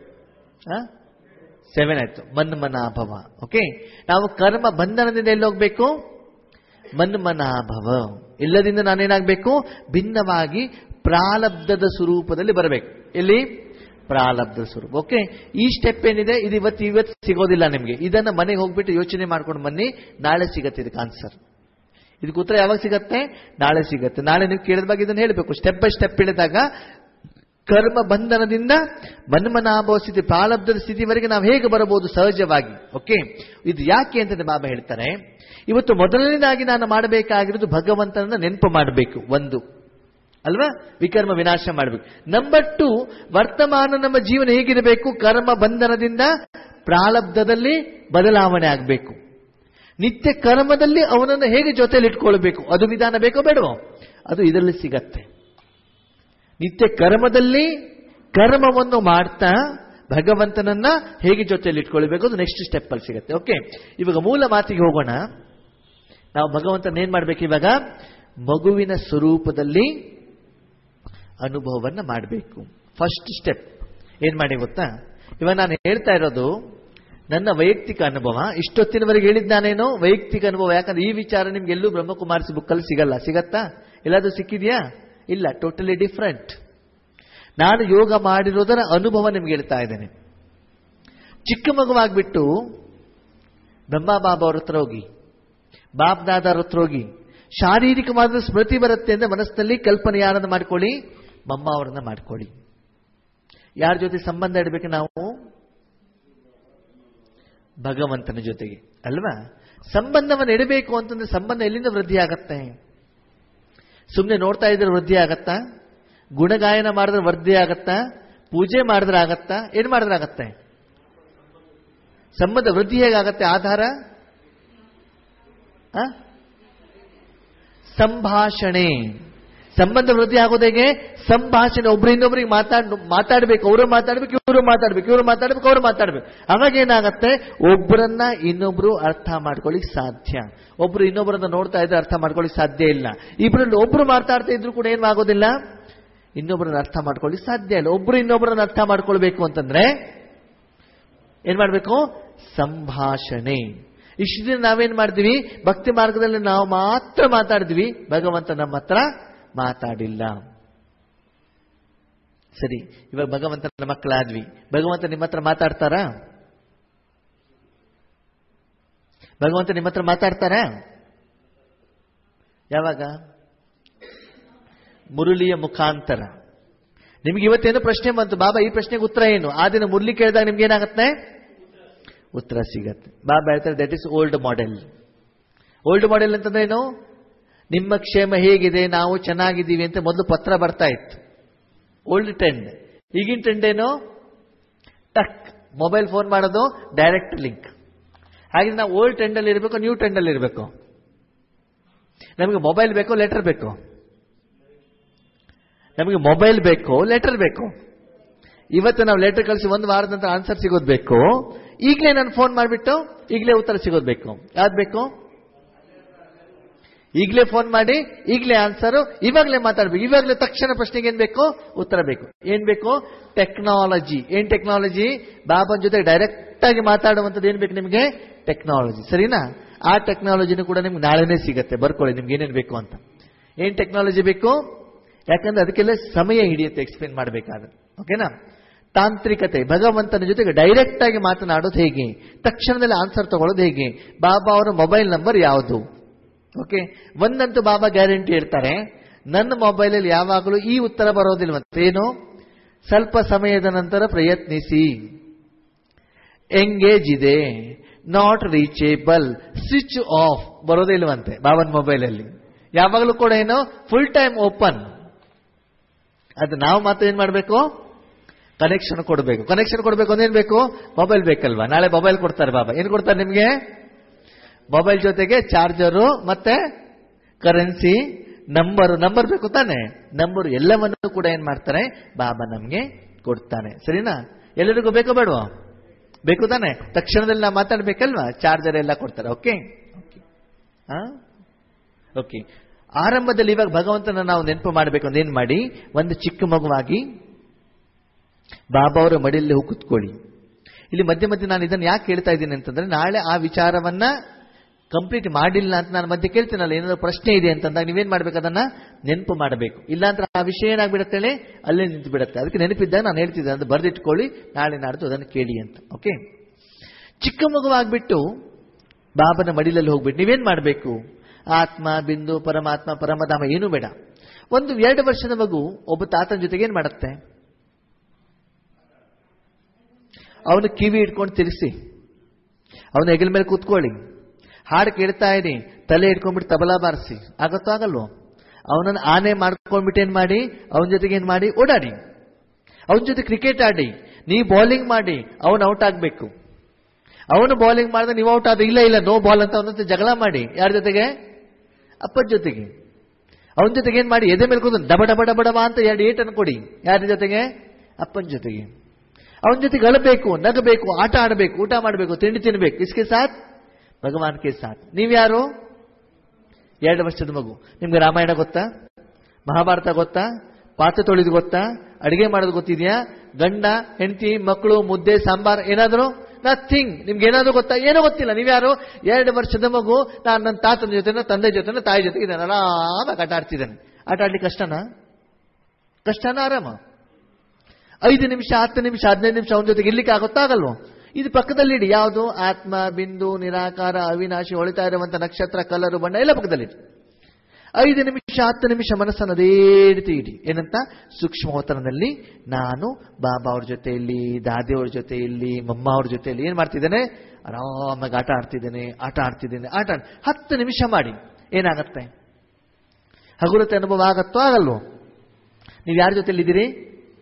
ಸೆವೆನ್ ಆಯ್ತು ಮನ್ಮನಾಭವ ಓಕೆ ನಾವು ಕರ್ಮ ಬಂಧನದಿಂದ ಎಲ್ಲಿ ಹೋಗ್ಬೇಕು ಮನ್ಮನಾಭವ ಇಲ್ಲದಿಂದ ನಾನೇನಾಗಬೇಕು ಭಿನ್ನವಾಗಿ ಪ್ರಾಲಬ್ಧದ ಸ್ವರೂಪದಲ್ಲಿ ಬರಬೇಕು ಎಲ್ಲಿ ಪ್ರಾಲಬ್ಧ ಸ್ವರೂಪ ಓಕೆ ಈ ಸ್ಟೆಪ್ ಏನಿದೆ ಇದು ಇವತ್ತು ಇವತ್ತು ಸಿಗೋದಿಲ್ಲ ನಿಮಗೆ ಇದನ್ನ ಮನೆಗೆ ಹೋಗ್ಬಿಟ್ಟು ಯೋಚನೆ ಮಾಡ್ಕೊಂಡು ಬನ್ನಿ ನಾಳೆ ಸಿಗತ್ತೆ ಇದಕ್ಕೆ ಆನ್ಸರ್ ಇದಕ್ಕೆ ಉತ್ತರ ಯಾವಾಗ ಸಿಗತ್ತೆ ನಾಳೆ ಸಿಗತ್ತೆ ನಾಳೆ ನೀವು ಕೇಳಿದ ಬಗ್ಗೆ ಇದನ್ನು ಹೇಳಬೇಕು ಸ್ಟೆಪ್ ಬೈ ಸ್ಟೆಪ್ ಹೇಳಿದಾಗ ಕರ್ಮ ಬಂಧನದಿಂದ ಮನ್ಮನಾಭವ ಸ್ಥಿತಿ ಪ್ರಾಲಬ್ಧದ ಸ್ಥಿತಿವರೆಗೆ ನಾವು ಹೇಗೆ ಬರಬಹುದು ಸಹಜವಾಗಿ ಓಕೆ ಇದು ಯಾಕೆ ಅಂತ ಬಾಬಾ ಹೇಳ್ತಾರೆ ಇವತ್ತು ಮೊದಲನೇದಾಗಿ ನಾನು ಮಾಡಬೇಕಾಗಿರೋದು ಭಗವಂತನನ್ನ ನೆನಪು ಮಾಡಬೇಕು ಒಂದು ಅಲ್ವಾ ವಿಕರ್ಮ ವಿನಾಶ ಮಾಡಬೇಕು ನಂಬರ್ ಟು ವರ್ತಮಾನ ನಮ್ಮ ಜೀವನ ಹೇಗಿರಬೇಕು ಕರ್ಮ ಬಂಧನದಿಂದ ಪ್ರಾಲಬ್ಧದಲ್ಲಿ ಬದಲಾವಣೆ ಆಗಬೇಕು ನಿತ್ಯ ಕರ್ಮದಲ್ಲಿ ಅವನನ್ನು ಹೇಗೆ ಜೊತೆಲಿ ಇಟ್ಕೊಳ್ಬೇಕು ಅದು ವಿಧಾನ ಬೇಕೋ ಬೇಡವೋ ಅದು ಇದರಲ್ಲಿ ಸಿಗತ್ತೆ ನಿತ್ಯ ಕರ್ಮದಲ್ಲಿ ಕರ್ಮವನ್ನು ಮಾಡ್ತಾ ಭಗವಂತನನ್ನ ಹೇಗೆ ಜೊತೆಯಲ್ಲಿ ಇಟ್ಕೊಳ್ಬೇಕು ಅದು ನೆಕ್ಸ್ಟ್ ಸ್ಟೆಪ್ ಅಲ್ಲಿ ಸಿಗುತ್ತೆ ಓಕೆ ಇವಾಗ ಮೂಲ ಮಾತಿಗೆ ಹೋಗೋಣ ನಾವು ಭಗವಂತನ ಏನ್ ಮಾಡ್ಬೇಕು ಇವಾಗ ಮಗುವಿನ ಸ್ವರೂಪದಲ್ಲಿ ಅನುಭವವನ್ನ ಮಾಡಬೇಕು ಫಸ್ಟ್ ಸ್ಟೆಪ್ ಏನ್ ಮಾಡಿ ಗೊತ್ತಾ ಇವಾಗ ನಾನು ಹೇಳ್ತಾ ಇರೋದು ನನ್ನ ವೈಯಕ್ತಿಕ ಅನುಭವ ಇಷ್ಟೊತ್ತಿನವರೆಗೆ ಹೇಳಿದ್ದಾನೇನೋ ವೈಯಕ್ತಿಕ ಅನುಭವ ಯಾಕಂದ್ರೆ ಈ ವಿಚಾರ ನಿಮ್ಗೆ ಎಲ್ಲೂ ಬ್ರಹ್ಮಕುಮಾರಿಸಿ ಬುಕ್ಕಲ್ಲಿ ಸಿಗಲ್ಲ ಸಿಗತ್ತಾ ಎಲ್ಲಾದ್ರೂ ಸಿಕ್ಕಿದ್ಯಾ ಇಲ್ಲ ಟೋಟಲಿ ಡಿಫ್ರೆಂಟ್ ನಾನು ಯೋಗ ಮಾಡಿರೋದರ ಅನುಭವ ನಿಮ್ಗೆ ಹೇಳ್ತಾ ಇದ್ದೇನೆ ಚಿಕ್ಕ ಮಗುವಾಗ್ಬಿಟ್ಟು ಬ್ರಹ್ಮ ಬಾಬಾ ಅವ್ರ ಹತ್ರ ಹೋಗಿ ಬಾಬ್ ದಾದಾರ ಹತ್ರ ಹೋಗಿ ಶಾರೀರಿಕವಾದ ಸ್ಮೃತಿ ಬರುತ್ತೆ ಅಂದ್ರೆ ಮನಸ್ಸಿನಲ್ಲಿ ಕಲ್ಪನೆ ಯಾರನ್ನ ಮಾಡ್ಕೊಳ್ಳಿ ಮಮ್ಮ ಅವರನ್ನ ಮಾಡ್ಕೊಳ್ಳಿ ಯಾರ ಜೊತೆ ಸಂಬಂಧ ಇಡಬೇಕು ನಾವು ಭಗವಂತನ ಜೊತೆಗೆ ಅಲ್ವಾ ಸಂಬಂಧವನ್ನು ಇಡಬೇಕು ಅಂತಂದ್ರೆ ಸಂಬಂಧ ಎಲ್ಲಿಂದ ವೃದ್ಧಿ ಆಗತ್ತೆ ಸುಮ್ಮನೆ ನೋಡ್ತಾ ಇದ್ರೆ ವೃದ್ಧಿ ಆಗತ್ತಾ ಗುಣಗಾಯನ ಮಾಡಿದ್ರೆ ವೃದ್ಧಿ ಆಗತ್ತಾ ಪೂಜೆ ಮಾಡಿದ್ರೆ ಆಗತ್ತಾ ಏನ್ ಮಾಡಿದ್ರೆ ಆಗತ್ತೆ ಸಂಬಂಧ ವೃದ್ಧಿ ಹೇಗಾಗತ್ತೆ ಆಧಾರ ಆ? ಸಂಭಾಷಣೆ ಸಂಬಂಧ ವೃದ್ಧಿ ಆಗೋದು ಹೇಗೆ ಸಂಭಾಷಣೆ ಒಬ್ರು ಇನ್ನೊಬ್ರಿಗೆ ಮಾತಾಡ್ ಮಾತಾಡ್ಬೇಕು ಅವರು ಮಾತಾಡ್ಬೇಕು ಇವರು ಮಾತಾಡ್ಬೇಕು ಇವರು ಮಾತಾಡ್ಬೇಕು ಅವರು ಮಾತಾಡ್ಬೇಕು ಅವಾಗ ಏನಾಗತ್ತೆ ಒಬ್ಬರನ್ನ ಇನ್ನೊಬ್ರು ಅರ್ಥ ಮಾಡ್ಕೊಳ್ಳಿಕ್ ಸಾಧ್ಯ ಒಬ್ರು ಇನ್ನೊಬ್ಬರನ್ನ ನೋಡ್ತಾ ಇದ್ರೆ ಅರ್ಥ ಮಾಡ್ಕೊಳ್ಳಿಕ್ ಸಾಧ್ಯ ಇಲ್ಲ ಇಬ್ರಲ್ಲಿ ಒಬ್ರು ಮಾತಾಡ್ತಾ ಇದ್ರು ಕೂಡ ಏನು ಆಗೋದಿಲ್ಲ ಇನ್ನೊಬ್ಬರನ್ನ ಅರ್ಥ ಮಾಡ್ಕೊಳ್ಳಿಕ್ ಸಾಧ್ಯ ಇಲ್ಲ ಒಬ್ರು ಇನ್ನೊಬ್ಬರನ್ನ ಅರ್ಥ ಮಾಡ್ಕೊಳ್ಬೇಕು ಅಂತಂದ್ರೆ ಏನ್ ಮಾಡ್ಬೇಕು ಸಂಭಾಷಣೆ ಇಷ್ಟು ದಿನ ನಾವೇನ್ ಮಾಡಿದ್ವಿ ಭಕ್ತಿ ಮಾರ್ಗದಲ್ಲಿ ನಾವು ಮಾತ್ರ ಮಾತಾಡಿದ್ವಿ ಭಗವಂತ ನಮ್ಮ ಹತ್ರ ಮಾತಾಡಿಲ್ಲ ಸರಿ ಇವಾಗ ಭಗವಂತನ ಮಕ್ಕಳಾದ್ವಿ ಭಗವಂತ ನಿಮ್ಮ ಹತ್ರ ಮಾತಾಡ್ತಾರಾ ಭಗವಂತ ನಿಮ್ಮ ಹತ್ರ ಮಾತಾಡ್ತಾರಾ ಯಾವಾಗ ಮುರುಳಿಯ ಮುಖಾಂತರ ನಿಮ್ಗೆ ಇವತ್ತೇನು ಪ್ರಶ್ನೆ ಬಂತು ಬಾಬಾ ಈ ಪ್ರಶ್ನೆಗೆ ಉತ್ತರ ಏನು ಆ ದಿನ ಮುರಳಿ ಕೇಳಿದಾಗ ನಿಮ್ಗೆ ಏನಾಗತ್ತೆ ಉತ್ತರ ಸಿಗತ್ತೆ ಬಾಬಾ ಹೇಳ್ತಾರೆ that is old model old model ಅಂತಂದ್ರೆ ಏನು ನಿಮ್ಮ ಕ್ಷೇಮ ಹೇಗಿದೆ ನಾವು ಚೆನ್ನಾಗಿದ್ದೀವಿ ಅಂತ ಮೊದಲು ಪತ್ರ ಬರ್ತಾ ಇತ್ತು ಓಲ್ಡ್ ಟ್ರೆಂಡ್ ಈಗಿನ ಟ್ರೆಂಡ್ ಏನು ಟಕ್ ಮೊಬೈಲ್ ಫೋನ್ ಮಾಡೋದು ಡೈರೆಕ್ಟ್ ಲಿಂಕ್ ಹಾಗೆ ನಾವು ಓಲ್ಡ್ ಟ್ರೆಂಡ್ ಅಲ್ಲಿ ಇರಬೇಕು ನ್ಯೂ ಟ್ರೆಂಡ್ ಅಲ್ಲಿ ಇರಬೇಕು ನಮಗೆ ಮೊಬೈಲ್ ಬೇಕು ಲೆಟರ್ ಬೇಕು ನಮಗೆ ಮೊಬೈಲ್ ಬೇಕು ಲೆಟರ್ ಬೇಕು ಇವತ್ತು ನಾವು ಲೆಟರ್ ಕಳಿಸಿ ಒಂದು ವಾರದ ನಂತರ ಆನ್ಸರ್ ಸಿಗೋದು ಬೇಕು ಈಗಲೇ ನಾನು ಫೋನ್ ಮಾಡಿಬಿಟ್ಟು ಈಗಲೇ ಉತ್ತರ ಸಿಗೋದು ಬೇಕು ಯಾವ್ದು ಬೇಕು ಈಗಲೇ ಫೋನ್ ಮಾಡಿ ಈಗಲೇ ಆನ್ಸರ್ ಇವಾಗಲೇ ಮಾತಾಡ್ಬೇಕು ಇವಾಗಲೇ ತಕ್ಷಣ ಪ್ರಶ್ನೆಗೆ ಏನ್ ಬೇಕು ಉತ್ತರ ಬೇಕು ಏನ್ ಬೇಕು ಟೆಕ್ನಾಲಜಿ ಏನ್ ಟೆಕ್ನಾಲಜಿ ಬಾಬನ್ ಜೊತೆ ಡೈರೆಕ್ಟ್ ಆಗಿ ಮಾತಾಡುವಂಥದ್ದು ಏನ್ ಬೇಕು ನಿಮಗೆ ಟೆಕ್ನಾಲಜಿ ಸರಿನಾ ಆ ಟೆಕ್ನಾಲಜಿನೂ ಕೂಡ ನಿಮ್ಗೆ ನಾಳೆನೇ ಸಿಗತ್ತೆ ಬರ್ಕೊಳ್ಳಿ ನಿಮ್ಗೆ ಏನೇನು ಬೇಕು ಅಂತ ಏನ್ ಟೆಕ್ನಾಲಜಿ ಬೇಕು ಯಾಕಂದ್ರೆ ಅದಕ್ಕೆಲ್ಲ ಸಮಯ ಹಿಡಿಯುತ್ತೆ ಎಕ್ಸ್ಪ್ಲೇನ್ ಮಾಡಬೇಕಾದ್ರೆ ಓಕೆನಾ ತಾಂತ್ರಿಕತೆ ಭಗವಂತನ ಜೊತೆಗೆ ಡೈರೆಕ್ಟ್ ಆಗಿ ಮಾತನಾಡೋದು ಹೇಗೆ ತಕ್ಷಣದಲ್ಲಿ ಆನ್ಸರ್ ತಗೊಳ್ಳೋದು ಹೇಗೆ ಬಾಬಾ ಅವರ ಮೊಬೈಲ್ ನಂಬರ್ ಯಾವುದು ಓಕೆ ಒಂದಂತೂ ಬಾಬಾ ಗ್ಯಾರಂಟಿ ಇರ್ತಾರೆ ನನ್ನ ಮೊಬೈಲಲ್ಲಿ ಯಾವಾಗಲೂ ಈ ಉತ್ತರ ಬರೋದಿಲ್ವಂತೆ ಏನು ಸ್ವಲ್ಪ ಸಮಯದ ನಂತರ ಪ್ರಯತ್ನಿಸಿ ಎಂಗೇಜ್ ಇದೆ ನಾಟ್ ರೀಚೇಬಲ್ ಸ್ವಿಚ್ ಆಫ್ ಬರೋದೇ ಇಲ್ವಂತೆ ಬಾಬನ್ ಮೊಬೈಲಲ್ಲಿ ಯಾವಾಗಲೂ ಕೂಡ ಏನು ಫುಲ್ ಟೈಮ್ ಓಪನ್ ಅದು ನಾವು ಮಾತ್ರ ಏನ್ ಮಾಡಬೇಕು ಕನೆಕ್ಷನ್ ಕೊಡಬೇಕು ಕನೆಕ್ಷನ್ ಕೊಡಬೇಕು ಅಂದೇನ್ ಬೇಕು ಮೊಬೈಲ್ ಬೇಕಲ್ವಾ ನಾಳೆ ಮೊಬೈಲ್ ಕೊಡ್ತಾರೆ ಬಾಬಾ ಏನ್ ಕೊಡ್ತಾರೆ ನಿಮ್ಗೆ ಮೊಬೈಲ್ ಜೊತೆಗೆ ಚಾರ್ಜರು ಮತ್ತೆ ಕರೆನ್ಸಿ ನಂಬರ್ ನಂಬರ್ ಬೇಕು ತಾನೆ ನಂಬರ್ ಎಲ್ಲವನ್ನು ಕೂಡ ಏನ್ ಮಾಡ್ತಾರೆ ಬಾಬಾ ನಮ್ಗೆ ಕೊಡ್ತಾನೆ ಸರಿನಾ ಎಲ್ಲರಿಗೂ ಬೇಕೋ ಬೇಡವಾ ಬೇಕು ತಾನೆ ತಕ್ಷಣದಲ್ಲಿ ನಾವು ಮಾತಾಡ್ಬೇಕಲ್ವಾ ಚಾರ್ಜರ್ ಎಲ್ಲ ಕೊಡ್ತಾರೆ ಓಕೆ ಓಕೆ ಆರಂಭದಲ್ಲಿ ಇವಾಗ ಭಗವಂತನ ನಾವು ನೆನಪು ಮಾಡಬೇಕು ಅಂತ ಏನ್ ಮಾಡಿ ಒಂದು ಚಿಕ್ಕ ಮಗುವಾಗಿ ಬಾಬಾ ಅವರ ಮಡಿಯಲ್ಲಿ ಹೋಗಿ ಕುತ್ಕೊಳ್ಳಿ ಇಲ್ಲಿ ಮಧ್ಯೆ ಮಧ್ಯೆ ನಾನು ಇದನ್ನು ಯಾಕೆ ಹೇಳ್ತಾ ಇದ್ದೀನಿ ಅಂತಂದ್ರೆ ನಾಳೆ ಆ ವಿಚಾರವನ್ನ ಕಂಪ್ಲೀಟ್ ಮಾಡಿಲ್ಲ ಅಂತ ನಾನು ಮಧ್ಯೆ ಕೇಳ್ತೀನಲ್ಲ ಏನಾದ್ರು ಪ್ರಶ್ನೆ ಇದೆ ಅಂತಂದಾಗ ನೀವೇನ್ ಮಾಡ್ಬೇಕು ಅದನ್ನ ನೆನಪು ಮಾಡಬೇಕು ಇಲ್ಲಾಂದ್ರೆ ಆ ವಿಷಯ ಏನಾಗ್ಬಿಡತ್ತೆ ಹೇಳಿ ಅಲ್ಲೇ ನಿಂತು ಬಿಡುತ್ತೆ ಅದಕ್ಕೆ ನೆನಪಿದ್ದಾಗ ನಾನು ಹೇಳ್ತಿದ್ದೆ ಅದು ಬರೆದಿಟ್ಕೊಳ್ಳಿ ನಾಳೆ ನಾಡ್ದು ಅದನ್ನು ಕೇಳಿ ಅಂತ ಓಕೆ ಚಿಕ್ಕ ಮಗುವಾಗ್ಬಿಟ್ಟು ಬಾಬನ ಮಡಿಲಲ್ಲಿ ಹೋಗ್ಬಿಟ್ಟು ನೀವೇನ್ ಮಾಡಬೇಕು ಆತ್ಮ ಬಿಂದು ಪರಮಾತ್ಮ ಪರಮಧಾಮ ಏನೂ ಬೇಡ ಒಂದು ಎರಡು ವರ್ಷದ ಮಗು ಒಬ್ಬ ತಾತನ ಜೊತೆಗೆ ಏನ್ ಮಾಡುತ್ತೆ ಅವನು ಕಿವಿ ಇಟ್ಕೊಂಡು ತಿರ್ಸಿ ಅವನ ಹೆಗಲ ಮೇಲೆ ಕೂತ್ಕೊಳ್ಳಿ ಹಾಡು ಕೇಳ್ತಾ ಇರಿ ತಲೆ ಇಟ್ಕೊಂಡ್ಬಿಟ್ಟು ತಬಲಾ ಬಾರಿಸಿ ಆಗತ್ತೋ ಆಗಲ್ವೋ ಅವನನ್ನು ಆನೆ ಮಾಡ್ಕೊಂಡ್ಬಿಟ್ಟು ಏನ್ ಮಾಡಿ ಅವನ ಜೊತೆಗೆ ಏನ್ ಮಾಡಿ ಓಡಾಡಿ ಅವನ ಜೊತೆ ಕ್ರಿಕೆಟ್ ಆಡಿ ನೀವು ಬೌಲಿಂಗ್ ಮಾಡಿ ಅವನು ಔಟ್ ಆಗ್ಬೇಕು ಅವನು ಬೌಲಿಂಗ್ ಮಾಡಿದ್ರೆ ನೀವು ಔಟ್ ಆದ ಇಲ್ಲ ಇಲ್ಲ ನೋ ಬಾಲ್ ಅಂತ ಅವನ ಜಗಳ ಮಾಡಿ ಯಾರ ಜೊತೆಗೆ ಅಪ್ಪನ ಜೊತೆಗೆ ಅವನ ಜೊತೆಗೆ ಏನ್ ಮಾಡಿ ಎದೆ ಮೇಲೆ ಕೂತು ಡಬ ಡಬ ಡಬ ಡಬ ಅಂತ ಎರಡು ಏಟನ್ನು ಕೊಡಿ ಯಾರ ಜೊತೆಗೆ ಅಪ್ಪನ ಜೊತೆಗೆ ಅವನ ಜೊತೆಗೆ ಅಳಬೇಕು ನಗಬೇಕು ಆಟ ಆಡಬೇಕು ಊಟ ಮಾಡಬೇಕು ತಿಂಡಿ ತಿನ್ಬೇಕು ಇಸ್ಕೆ ಸಾಥ್ ಭಗವಾನ್ ಕೆ ಸಾಥ್ ನೀವ್ಯಾರು ಎರಡು ವರ್ಷದ ಮಗು ನಿಮ್ಗೆ ರಾಮಾಯಣ ಗೊತ್ತಾ ಮಹಾಭಾರತ ಗೊತ್ತಾ ಪಾತ್ರೆ ತೊಳೆದು ಗೊತ್ತಾ ಅಡಿಗೆ ಮಾಡೋದು ಗೊತ್ತಿದ್ಯಾ ಗಂಡ ಹೆಂಡತಿ ಮಕ್ಕಳು ಮುದ್ದೆ ಸಾಂಬಾರ್ ಏನಾದ್ರು ನಥಿಂಗ್ ನಿಮ್ಗೆ ಏನಾದ್ರು ಗೊತ್ತಾ ಏನೂ ಗೊತ್ತಿಲ್ಲ ನೀವ್ಯಾರು ಎರಡು ವರ್ಷದ ಮಗು ನಾನು ನನ್ನ ತಾತನ ಜೊತೆ ತಂದೆ ಜೊತೆ ತಾಯಿ ಜೊತೆಗೆ ಇದ್ದಾನೆ ಆರಾಮಾಗಿ ಆಟ ಆಡ್ತಿದ್ದಾನೆ ಆಟ ಆಡ್ಲಿಕ್ಕೆ ಕಷ್ಟನಾ ಕಷ್ಟನಾ ಆರಾಮ ಐದು ನಿಮಿಷ ಹತ್ತು ನಿಮಿಷ ಹದಿನೈದು ನಿಮಿಷ ಅವನ ಜೊತೆಗೆ ಇರ್ಲಿಕ್ಕೆ ಆಗುತ್ತಾ ಆಗಲ್ವೋ ಇದು ಪಕ್ಕದಲ್ಲಿಡಿ ಯಾವುದು ಆತ್ಮ ಬಿಂದು ನಿರಾಕಾರ ಅವಿನಾಶಿ ಹೊಳಿತಾ ಇರುವಂತ ನಕ್ಷತ್ರ ಕಲರು ಬಣ್ಣ ಎಲ್ಲ ಪಕ್ಕದಲ್ಲಿಡಿ ಐದು ನಿಮಿಷ ಹತ್ತು ನಿಮಿಷ ಮನಸ್ಸನ್ನು ಅದೇ ರೀತಿ ಇಡಿ ಏನಂತ ಸೂಕ್ಷ್ಮೋತ್ತರದಲ್ಲಿ ನಾನು ಬಾಬಾ ಅವ್ರ ಜೊತೆಯಲ್ಲಿ ದಾದಿಯವ್ರ ಜೊತೆಯಲ್ಲಿ ಮಮ್ಮ ಅವ್ರ ಜೊತೆಯಲ್ಲಿ ಏನ್ ಮಾಡ್ತಿದ್ದೇನೆ ಆರಾಮಾಗಿ ಆಟ ಆಡ್ತಿದ್ದೇನೆ ಆಟ ಆಡ್ತಿದ್ದೇನೆ ಆಟ ಆಡ್ ಹತ್ತು ನಿಮಿಷ ಮಾಡಿ ಏನಾಗತ್ತೆ ಹಗುರತೆ ಅನುಭವ ಆಗತ್ತೋ ಆಗಲ್ವೋ ನೀವು ಯಾರ ಜೊತೆಲಿದ್ದೀರಿ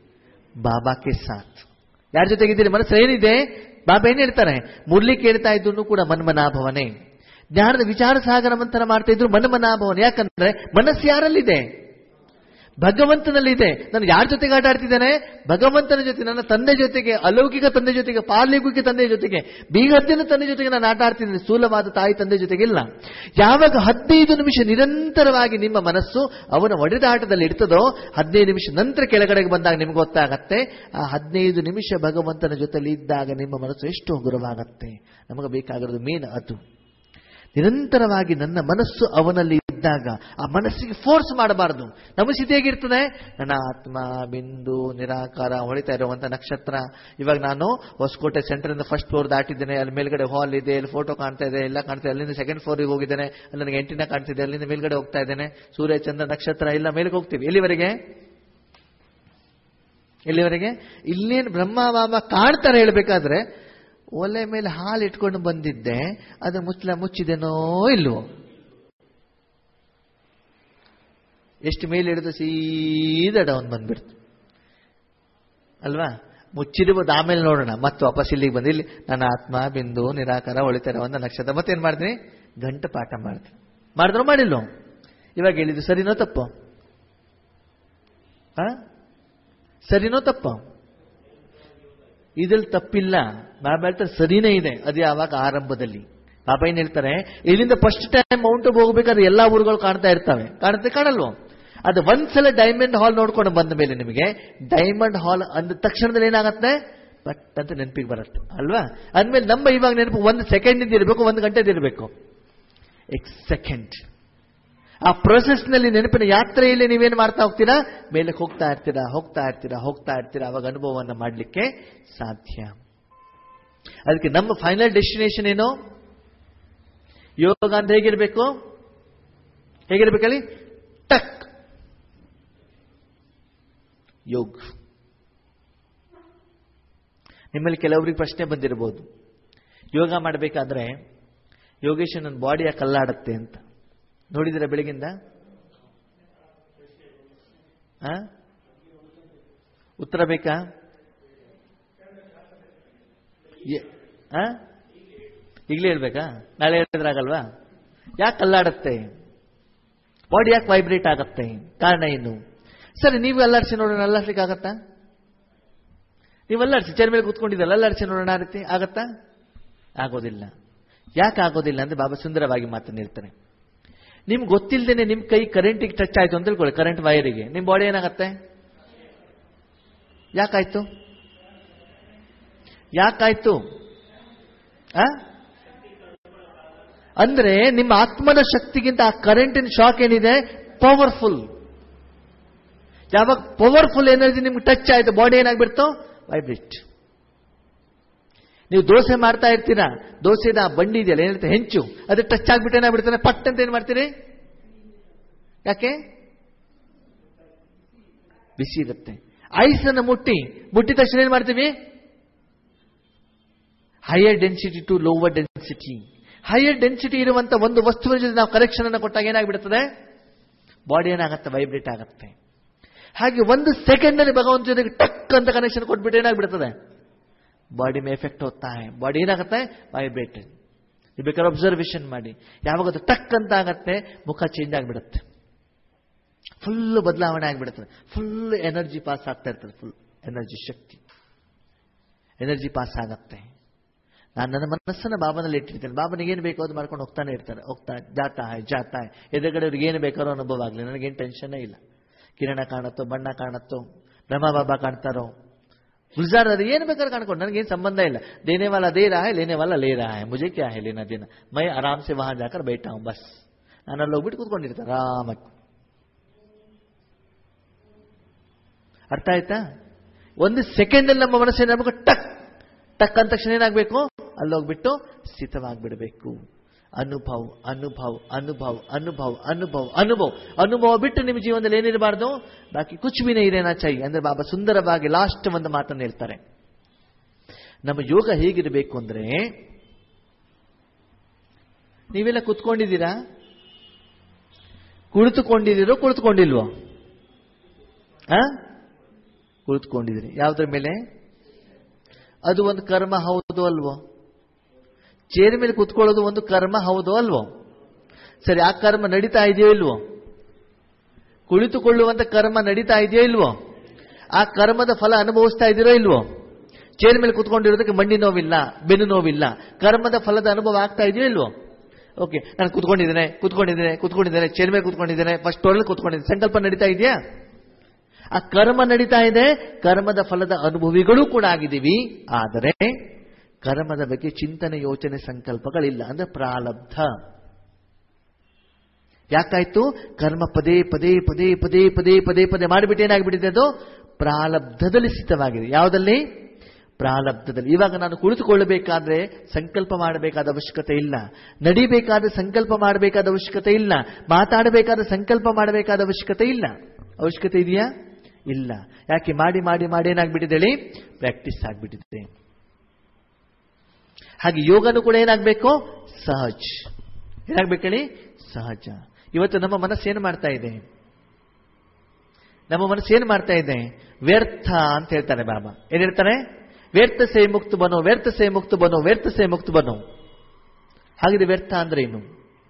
ಬಾಬಾ ಕೆ ಸಾಥ್ ಯಾರ ಜೊತೆಗಿದ್ದೀರಿ ಮನಸ್ಸು ಏನಿದೆ ಬಾಬಾ ಏನ್ ಹೇಳ್ತಾರೆ ಮುರಳಿ ಕೇಳ್ತಾ ಇದ್ರು ಕೂಡ ಮನ್ಮನಾಭವನೇ ಜ್ಞಾನದ ವಿಚಾರ ಸಾಗರ ಮಂಥನ ಮಾಡ್ತಾ ಇದ್ರು ಮನ್ಮನಾಭವನ ಯಾಕಂದ್ರೆ ಮನಸ್ಸು ಯಾರಲ್ಲಿದೆ ಭಗವಂತನಲ್ಲಿದೆ ನಾನು ಯಾರ ಜೊತೆಗೆ ಆಟ ಆಡ್ತಿದ್ದೇನೆ ಭಗವಂತನ ಜೊತೆ ನನ್ನ ತಂದೆ ಜೊತೆಗೆ ಅಲೌಕಿಕ ತಂದೆ ಜೊತೆಗೆ ಪಾರ್ಲೌಕಿಕ ತಂದೆ ಜೊತೆಗೆ ಬೀಗದ್ದಿನ ತಂದೆ ಜೊತೆಗೆ ನಾನು ಆಟ ಆಡ್ತಿದ್ದೇನೆ ಸ್ಥೂಲವಾದ ತಾಯಿ ತಂದೆ ಜೊತೆಗಿಲ್ಲ ಯಾವಾಗ ಹದಿನೈದು ನಿಮಿಷ ನಿರಂತರವಾಗಿ ನಿಮ್ಮ ಮನಸ್ಸು ಅವನ ಒಡೆದಾಟದಲ್ಲಿ ಇರ್ತದೋ ಹದಿನೈದು ನಿಮಿಷ ನಂತರ ಕೆಳಗಡೆಗೆ ಬಂದಾಗ ನಿಮ್ಗೆ ಗೊತ್ತಾಗತ್ತೆ ಆ ಹದಿನೈದು ನಿಮಿಷ ಭಗವಂತನ ಜೊತೆಲಿ ಇದ್ದಾಗ ನಿಮ್ಮ ಮನಸ್ಸು ಎಷ್ಟು ಹಗುರವಾಗತ್ತೆ ನಮಗೆ ಬೇಕಾಗಿರೋದು ಮೇನ್ ಅದು ನಿರಂತರವಾಗಿ ನನ್ನ ಮನಸ್ಸು ಅವನಲ್ಲಿ ಇದ್ದಾಗ ಆ ಮನಸ್ಸಿಗೆ ಫೋರ್ಸ್ ಮಾಡಬಾರದು ನಮ್ಮ ಸ್ಥಿತಿ ಹೇಗಿರ್ತದೆ ನನ್ನ ಆತ್ಮ ಬಿಂದು ನಿರಾಕಾರ ಹೊಳಿತಾ ಇರುವಂತ ನಕ್ಷತ್ರ ಇವಾಗ ನಾನು ಹೊಸಕೋಟೆ ಸೆಂಟರ್ ಇಂದ ಫಸ್ಟ್ ಫ್ಲೋರ್ ದಾಟಿದ್ದೇನೆ ಅಲ್ಲಿ ಮೇಲ್ಗಡೆ ಹಾಲ್ ಇದೆ ಅಲ್ಲಿ ಫೋಟೋ ಕಾಣ್ತಾ ಇದೆ ಎಲ್ಲ ಕಾಣ್ತಾ ಇದೆ ಅಲ್ಲಿಂದ ಸೆಕೆಂಡ್ ಫ್ಲೋರಿಗೆ ಹೋಗಿದ್ದೇನೆ ಅಲ್ಲಿ ನನಗೆ ಎಂಟಿನ ಕಾಣ್ತಿದೆ ಅಲ್ಲಿಂದ ಮೇಲ್ಗಡೆ ಹೋಗ್ತಾ ಇದ್ದೇನೆ ಸೂರ್ಯ ಚಂದ್ರ ನಕ್ಷತ್ರ ಎಲ್ಲ ಮೇಲ್ಗೆ ಹೋಗ್ತೀವಿ ಎಲ್ಲಿವರೆಗೆ ಎಲ್ಲಿವರೆಗೆ ಇಲ್ಲೇನು ಬ್ರಹ್ಮ ಬಾಬಾ ಕಾಣ್ತಾರೆ ಹೇಳ್ಬೇಕಾದ್ರೆ ಒಲೆ ಮೇಲೆ ಹಾಲು ಇಟ್ಕೊಂಡು ಬಂದಿದ್ದೆ ಅದು ಮುಚ್ಚಲ ಮುಚ್ಚಿದೆನೋ ಇಲ್ವೋ ಎಷ್ಟು ಮೇಲೆ ಹಿಡಿದು ಸೀದಾ ಡೌನ್ ಬಂದ್ಬಿಡ್ತು ಅಲ್ವಾ ಮುಚ್ಚಿರ್ಬೋದು ಆಮೇಲೆ ನೋಡೋಣ ಮತ್ತೆ ವಾಪಸ್ ಇಲ್ಲಿಗೆ ಬಂದು ಇಲ್ಲಿ ನನ್ನ ಆತ್ಮ ಬಿಂದು ನಿರಾಕಾರ ಹೊಳಿತಾರೆ ಒಂದು ನಕ್ಷತ್ರ ಮತ್ತೇನ್ ಮಾಡ್ತೀನಿ ಗಂಟೆ ಪಾಠ ಮಾಡ್ತೀನಿ ಮಾಡಿದ್ರು ಮಾಡಿಲ್ವೋ ಇವಾಗ ಹೇಳಿದ್ದು ಸರಿನೋ ತಪ್ಪು ಆ ಸರಿನೋ ತಪ್ಪು ಇದ್ರಲ್ಲಿ ತಪ್ಪಿಲ್ಲ ಬಾಬಾ ಹೇಳ್ತಾರೆ ಸರಿನೇ ಇದೆ ಅದು ಯಾವಾಗ ಆರಂಭದಲ್ಲಿ ಬಾಬಾ ಏನ್ ಹೇಳ್ತಾರೆ ಇಲ್ಲಿಂದ ಫಸ್ಟ್ ಟೈಮ್ ಮೌಂಟ್ ಹೋಗ್ಬೇಕಾದ್ರೆ ಎಲ್ಲಾ ಊರುಗಳು ಕಾಣ್ತಾ ಇರ್ತವೆ ಕಾಣುತ್ತೆ ಕಾಣಲ್ವೋ ಅದು ಒಂದ್ಸಲ ಡೈಮಂಡ್ ಹಾಲ್ ನೋಡ್ಕೊಂಡು ಬಂದ ಮೇಲೆ ನಿಮಗೆ ಡೈಮಂಡ್ ಹಾಲ್ ಅಂದ ತಕ್ಷಣದಲ್ಲಿ ಏನಾಗತ್ತೆ ಪಟ್ ಅಂತ ನೆನಪಿಗೆ ಬರುತ್ತೆ ಅಲ್ವಾ ಅಂದ್ಮೇಲೆ ನಮ್ಮ ಇವಾಗ ನೆನಪು ಒಂದು ಸೆಕೆಂಡ್ ಇರಬೇಕು ಒಂದು ಗಂಟೆ ಇರಬೇಕು ಎಕ್ಸ್ ಸೆಕೆಂಡ್ ಆ ನಲ್ಲಿ ನೆನಪಿನ ಯಾತ್ರೆಯಲ್ಲಿ ನೀವೇನು ಮಾಡ್ತಾ ಹೋಗ್ತೀರಾ ಮೇಲೆ ಹೋಗ್ತಾ ಇರ್ತೀರಾ ಹೋಗ್ತಾ ಇರ್ತೀರಾ ಹೋಗ್ತಾ ಇರ್ತೀರಾ ಅವಾಗ ಅನುಭವವನ್ನು ಮಾಡಲಿಕ್ಕೆ ಸಾಧ್ಯ ಅದಕ್ಕೆ ನಮ್ಮ ಫೈನಲ್ ಡೆಸ್ಟಿನೇಷನ್ ಏನು ಯೋಗ ಅಂತ ಹೇಗಿರ್ಬೇಕು ಹೇಗಿರ್ಬೇಕಲ್ಲಿ ಟಕ್ ಯೋಗ ನಿಮ್ಮಲ್ಲಿ ಕೆಲವರಿಗೆ ಪ್ರಶ್ನೆ ಬಂದಿರಬಹುದು ಯೋಗ ಮಾಡಬೇಕಾದ್ರೆ ಯೋಗೇಶ್ ನನ್ನ ಬಾಡಿ ಯಾಕೆ ಕಲ್ಲಾಡುತ್ತೆ ಅಂತ ನೋಡಿದಿರ ಬೆಳಗಿಂದ ಆ? ಉತ್ತರ ಬೇಕಾ ಎ- ಆ? ಈಗಲೇ ಹೇಳ್ಬೇಕಾ ನಾಳೆ ಹೇಳಿದ್ರಾಗಲ್ವಾ ಯಾಕೆ ಕಲ್ಲಾಡುತ್ತೆ ಬಾಡಿ ಯಾಕೆ ವೈಬ್ರೇಟ್ ಆಗತ್ತೆ ಕಾರಣ ಏನು ಸರಿ ನೀವು ಅಲ್ಲಾಡ್ಸಿ ನೋಡೋಣ ಅಲ್ಲಾಡ್ಲಿಕ್ಕೆ ಆಗತ್ತಾ ನೀವು ಅಲ್ಲಾಡ್ಸಿ ಚೇರ್ ಮೇಲೆ ಕೂತ್ಕೊಂಡಿದ್ದಲ್ಲ ಅಲ್ಲಾಡ್ಸಿ ನೋಡೋಣ ಆ ರೀತಿ ಆಗತ್ತಾ ಆಗೋದಿಲ್ಲ ಯಾಕೆ ಆಗೋದಿಲ್ಲ ಅಂದ್ರೆ ಬಾಬಾ ಸುಂದರವಾಗಿ ಮಾತನ್ನು ಹೇಳ್ತಾರೆ ನಿಮ್ಗೆ ಗೊತ್ತಿಲ್ಲದೇನೆ ನಿಮ್ ಕೈ ಕರೆಂಟಿಗೆ ಟಚ್ ಆಯ್ತು ಅಂತ ತಿಳ್ಕೊಳ್ಳಿ ಕರೆಂಟ್ ವೈರಿಗೆ ನಿಮ್ ಬಾಡಿ ಏನಾಗತ್ತೆ ಯಾಕಾಯ್ತು ಯಾಕಾಯ್ತು ಆ? ಅಂದ್ರೆ ನಿಮ್ಮ ಆತ್ಮನ ಶಕ್ತಿಗಿಂತ ಆ ಕರೆಂಟಿನ ಶಾಕ್ ಏನಿದೆ ಪವರ್ಫುಲ್ ಯಾವಾಗ ಪವರ್ಫುಲ್ ಎನರ್ಜಿ ನಿಮ್ಗೆ ಟಚ್ ಆಯ್ತು ಬಾಡಿ ಏನಾಗ್ಬಿಡ್ತು ವೈಬ್ರೇಟ್ ನೀವು ದೋಸೆ ಮಾಡ್ತಾ ಇರ್ತೀರಾ ದೋಸೆದ ಆ ಬಂಡಿ ಇದೆಯಲ್ಲ ಏನಿರುತ್ತೆ ಹೆಂಚು ಅದು ಟಚ್ ಆಗ್ಬಿಟ್ಟು ಏನಾಗ್ಬಿಡ್ತಾನೆ ಪಟ್ ಅಂತ ಏನ್ ಮಾಡ್ತೀರಿ ಯಾಕೆ ಬಿಸಿ ಇರುತ್ತೆ ಐಸ್ ಅನ್ನು ಮುಟ್ಟಿ ಮುಟ್ಟಿದ ತಕ್ಷಣ ಏನ್ ಮಾಡ್ತೀವಿ higher density to lower density higher density ಇರುವಂತ ಒಂದು ವಸ್ತುವಿನ ಜೊತೆ ನಾವು ಕರೆಕ್ಷನ್ ಅನ್ನು ಕೊಟ್ಟಾಗ ಏನಾಗ್ಬಿಡುತ್ತದೆ ಬಾಡಿ ಏನಾಗುತ್ತೆ ವೈಬ್ರೇಟ್ ಆಗುತ್ತೆ ಹಾಗೆ ಒಂದು ಸೆಕೆಂಡ್ ಅಲ್ಲಿ ಭಗವಂತ ಜೊತೆಗೆ ಟಕ್ ಅಂತ ಕನೆಕ್ಷನ್ ಕೊಟ್ಬಿಟ್ಟು ಏನಾಗ್ಬಿಡ್ತದೆ ಬಾಡಿ ಮೇ ಎಫೆಕ್ಟ್ ಹೋಗ್ತಾ है ಬಾಡಿ ಏನಾಗುತ್ತೆ ವೈಬ್ರೇಟೆಡ್ ನೀವು ಬೇಕಾದ್ರೆ ಅಬ್ಸರ್ವೇಷನ್ ಮಾಡಿ ಯಾವಾಗ ಅದು ಟಕ್ ಅಂತ ಆಗತ್ತೆ ಮುಖ ಚೇಂಜ್ ಆಗಿಬಿಡುತ್ತೆ ಫುಲ್ ಬದಲಾವಣೆ ಆಗಿಬಿಡುತ್ತದೆ ಫುಲ್ ಎನರ್ಜಿ ಪಾಸ್ ಆಗ್ತಾ ಇರ್ತದೆ ಫುಲ್ ಎನರ್ಜಿ ಶಕ್ತಿ ಎನರ್ಜಿ ಪಾಸ್ ಆಗತ್ತೆ ನಾನು ನನ್ನ ಮನಸ್ಸನ್ನ ಬಾಬನಲ್ಲಿ ಇಟ್ಟಿರ್ತೇನೆ ಬಾಬನಿಗೆ ಏನು ಬೇಕೋ ಅದು ಮಾಡ್ಕೊಂಡು ಹೋಗ್ತಾನೆ ಇರ್ತಾರೆ ಹೋಗ್ತಾ ಜಾತಾ ಹೈ ಜಾತಾ ಹೈ ಎದುರುಗಡೆ ಅವ್ರಿಗೆ ಏನು ಬೇಕಾರೋ ಅನುಭವ ಆಗಲಿ ನನಗೇನು ಟೆನ್ಷನ್ನೇ ಇಲ್ಲ ಕಿರಣ ಕಾಣುತ್ತೋ ಬಣ್ಣ ಕಾಣುತ್ತೋ ಬ್ರಹ್ಮ ಬಾಬಾ ಕಾಣ್ತಾರೋ ಗುಲ್ಜಾರ್ ಅದು ಏನು ಬೇಕಾದ್ರೆ ಕಾಣ್ಕೊಂಡು ನನಗೇನು ಸಂಬಂಧ ಇಲ್ಲ ದೇನೆ ವಾಲ ದೇ ರहा है लेने वाला ले रहा है मुझे क्या है लेना देना मैं आराम से वहां जाकर बैठा हूं बस ನಾನು ಅಲ್ಲಿ ಹೋಗ್ಬಿಟ್ಟು ಕೂತ್ಕೊಂಡಿರ್ತೆ ಆರಾಮಾಗಿ ಅರ್ಥ ಆಯ್ತಾ ಒಂದು ಸೆಕೆಂಡ್ ಅಲ್ಲಿ ನಮ್ಮ ಮನಸ್ಸು ಏನಾಗಬೇಕು ಟಕ್ ಟಕ್ ಅಂದ ತಕ್ಷಣ ಏನಾಗಬೇಕು ಅಲ್ಲಿ ಹೋಗ್ಬಿಟ್ಟು ಸ್ಥಿತವಾಗ್ಬಿಡ್ಬೇಕು ಅನುಭವ್ ಅನುಭವ್ ಅನುಭವ್ ಅನುಭವ್ ಅನುಭವ್ ಅನುಭವ್ ಅನುಭವ ಬಿಟ್ಟು ನಿಮ್ಮ ಜೀವನದಲ್ಲಿ ಏನಿರಬಾರ್ದು ಬಾಕಿ ಕುಚ್ ಬಿ ನೀರೇನಾ ಚೈ ಅಂದ್ರೆ ಬಾಬಾ ಸುಂದರವಾಗಿ ಲಾಸ್ಟ್ ಒಂದು ಮಾತನ್ನು ಹೇಳ್ತಾರೆ ನಮ್ಮ ಯೋಗ ಹೇಗಿರಬೇಕು ಅಂದ್ರೆ ನೀವೆಲ್ಲ ಕುತ್ಕೊಂಡಿದ್ದೀರಾ ಕುಳಿತುಕೊಂಡಿದ್ದೀರೋ ಕುಳಿತುಕೊಂಡಿಲ್ವೋ ಆ ಕುಳಿತುಕೊಂಡಿದ್ದೀರಿ ಯಾವುದ್ರ ಮೇಲೆ ಅದು ಒಂದು ಕರ್ಮ ಹೌದು ಅಲ್ವೋ ಚೇರ್ ಮೇಲೆ ಕುತ್ಕೊಳ್ಳೋದು ಒಂದು ಕರ್ಮ ಹೌದು ಅಲ್ವೋ ಸರಿ ಆ ಕರ್ಮ ನಡೀತಾ ಇದೆಯೋ ಇಲ್ವೋ ಕುಳಿತುಕೊಳ್ಳುವಂತ ಕರ್ಮ ನಡೀತಾ ಇದೆಯೋ ಇಲ್ವೋ ಆ ಕರ್ಮದ ಫಲ ಅನುಭವಿಸ್ತಾ ಇದ್ದೀರೋ ಇಲ್ವೋ ಚೇರ್ ಮೇಲೆ ಕುತ್ಕೊಂಡಿರೋದಕ್ಕೆ ಮಂಡಿ ನೋವಿಲ್ಲ ಬೆನ್ನು ನೋವಿಲ್ಲ ಕರ್ಮದ ಫಲದ ಅನುಭವ ಆಗ್ತಾ ಇದೆಯೋ ಇಲ್ವೋ ಓಕೆ ನಾನು ಕುತ್ಕೊಂಡಿದ್ದೇನೆ ಕುತ್ಕೊಂಡಿದ್ದೇನೆ ಕುತ್ಕೊಂಡಿದ್ದೇನೆ ಚೇರ್ ಮೇಲೆ ಕುತ್ಕೊಂಡಿದ್ದೇನೆ ಫಸ್ಟ್ ಟೋರಲ್ಲಿ ಕುತ್ಕೊಂಡಿದ್ದೇನೆ ಸಂಕಲ್ಪ ನಡೀತಾ ಇದೆಯಾ ಆ ಕರ್ಮ ನಡೀತಾ ಇದೆ ಕರ್ಮದ ಫಲದ ಅನುಭವಿಗಳು ಕೂಡ ಆಗಿದ್ದೀವಿ ಆದರೆ ಕರ್ಮದ ಬಗ್ಗೆ ಚಿಂತನೆ ಯೋಚನೆ ಸಂಕಲ್ಪಗಳಿಲ್ಲ ಅಂದ್ರೆ ಪ್ರಾರಬ್ಧ ಯಾಕಾಯ್ತು ಕರ್ಮ ಪದೇ ಪದೇ ಪದೇ ಪದೇ ಪದೇ ಪದೇ ಪದೇ ಮಾಡಿಬಿಟ್ಟು ಏನಾಗ್ಬಿಟ್ಟಿದೆ ಅದು ಪ್ರಾರಬ್ಧದಲ್ಲಿ ಸ್ಥಿತವಾಗಿದೆ ಯಾವುದಲ್ಲಿ ಪ್ರಾರಬ್ಧದಲ್ಲಿ ಇವಾಗ ನಾನು ಕುಳಿತುಕೊಳ್ಳಬೇಕಾದ್ರೆ ಸಂಕಲ್ಪ ಮಾಡಬೇಕಾದ ಅವಶ್ಯಕತೆ ಇಲ್ಲ ನಡಿಬೇಕಾದ್ರೆ ಸಂಕಲ್ಪ ಮಾಡಬೇಕಾದ ಅವಶ್ಯಕತೆ ಇಲ್ಲ ಮಾತಾಡಬೇಕಾದ್ರೆ ಸಂಕಲ್ಪ ಮಾಡಬೇಕಾದ ಅವಶ್ಯಕತೆ ಇಲ್ಲ ಅವಶ್ಯಕತೆ ಇದೆಯಾ ಇಲ್ಲ ಯಾಕೆ ಮಾಡಿ ಮಾಡಿ ಮಾಡಿ ಏನಾಗ್ಬಿಟ್ಟಿದೆ ಹೇಳಿ ಪ್ರಾಕ್ಟೀಸ್ ಆಗ್ಬಿಟ್ಟಿದೆ ಹಾಗೆ ಯೋಗನು ಕೂಡ ಏನಾಗಬೇಕು ಸಹಜ್ ಏನಾಗ್ಬೇಕು ಹೇಳಿ ಸಹಜ ಇವತ್ತು ನಮ್ಮ ಮನಸ್ಸು ಏನು ಮಾಡ್ತಾ ಇದೆ ನಮ್ಮ ಮನಸ್ಸು ಏನು ಮಾಡ್ತಾ ಇದೆ ವ್ಯರ್ಥ ಅಂತ ಹೇಳ್ತಾರೆ ಬಾಬಾ ಏನ್ ಹೇಳ್ತಾರೆ ವ್ಯರ್ಥ ಸೇ ಮುಕ್ತ ಬನೋ ವ್ಯರ್ಥ ಸೇ ಮುಕ್ತ ಬನೋ ವ್ಯರ್ಥ ಸೇ ಮುಕ್ತ ಬನೋ ಹಾಗಿದೆ ವ್ಯರ್ಥ ಅಂದ್ರೆ ಏನು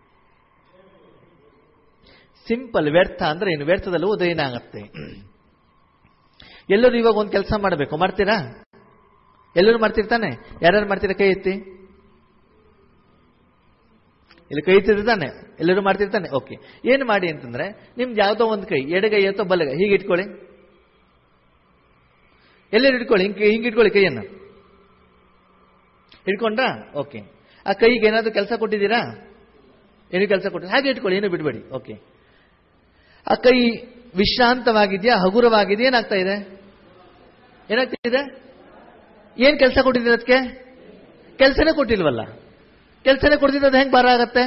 ಸಿಂಪಲ್ ವ್ಯರ್ಥ ಅಂದ್ರೆ ಏನು ವ್ಯರ್ಥದಲ್ಲಿ ಉದಯ ಏನಾಗತ್ತೆ ಎಲ್ಲರೂ ಇವಾಗ ಒಂದು ಕೆಲಸ ಮಾಡಬೇಕು ಮಾಡ್ತೀರಾ ಎಲ್ಲರೂ ಮಾಡ್ತಿರ್ತಾನೆ ಯಾರ್ಯಾರು ಮಾಡ್ತೀರಾ ಕೈ ಎತ್ತಿ ಇಲ್ಲಿ ಕೈ ಎತ್ತಿರ್ತಾನೆ ಎಲ್ಲರೂ ಮಾಡ್ತಿರ್ತಾನೆ ಓಕೆ ಏನು ಮಾಡಿ ಅಂತಂದ್ರೆ ನಿಮ್ದು ಯಾವುದೋ ಒಂದು ಕೈ ಎಡಗೈ ಅಥವಾ ಬಲಗೈ ಹೀಗೆ ಇಟ್ಕೊಳ್ಳಿ ಎಲ್ಲರೂ ಇಟ್ಕೊಳ್ಳಿ ಹಿಂಗೆ ಹಿಂಗೆ ಇಟ್ಕೊಳ್ಳಿ ಕೈಯನ್ನು ಇಟ್ಕೊಂಡ್ರಾ ಓಕೆ ಆ ಕೈಗೆ ಏನಾದರೂ ಕೆಲಸ ಕೊಟ್ಟಿದ್ದೀರಾ ಏನು ಕೆಲಸ ಕೊಟ್ಟಿಲ್ಲ ಹಾಗೆ ಇಟ್ಕೊಳ್ಳಿ ಏನು ಬಿಡಬೇಡಿ ಓಕೆ ಆ ಕೈ ವಿಶ್ರಾಂತವಾಗಿದೆಯಾ ಹಗುರವಾಗಿದೆಯಾ ಏನಾಗ್ತಾ ಇದೆ ಏನಾಗ್ತಿದೆ ಏನ್ ಕೆಲಸ ಕೊಟ್ಟಿದ್ದೀರ ಅದಕ್ಕೆ ಕೆಲಸನೇ ಕೊಟ್ಟಿಲ್ವಲ್ಲ ಕೆಲಸನೇ ಕೊಡ್ತಿದ್ರೆ ಅದು ಹೆಂಗೆ ಭಾರ ಆಗತ್ತೆ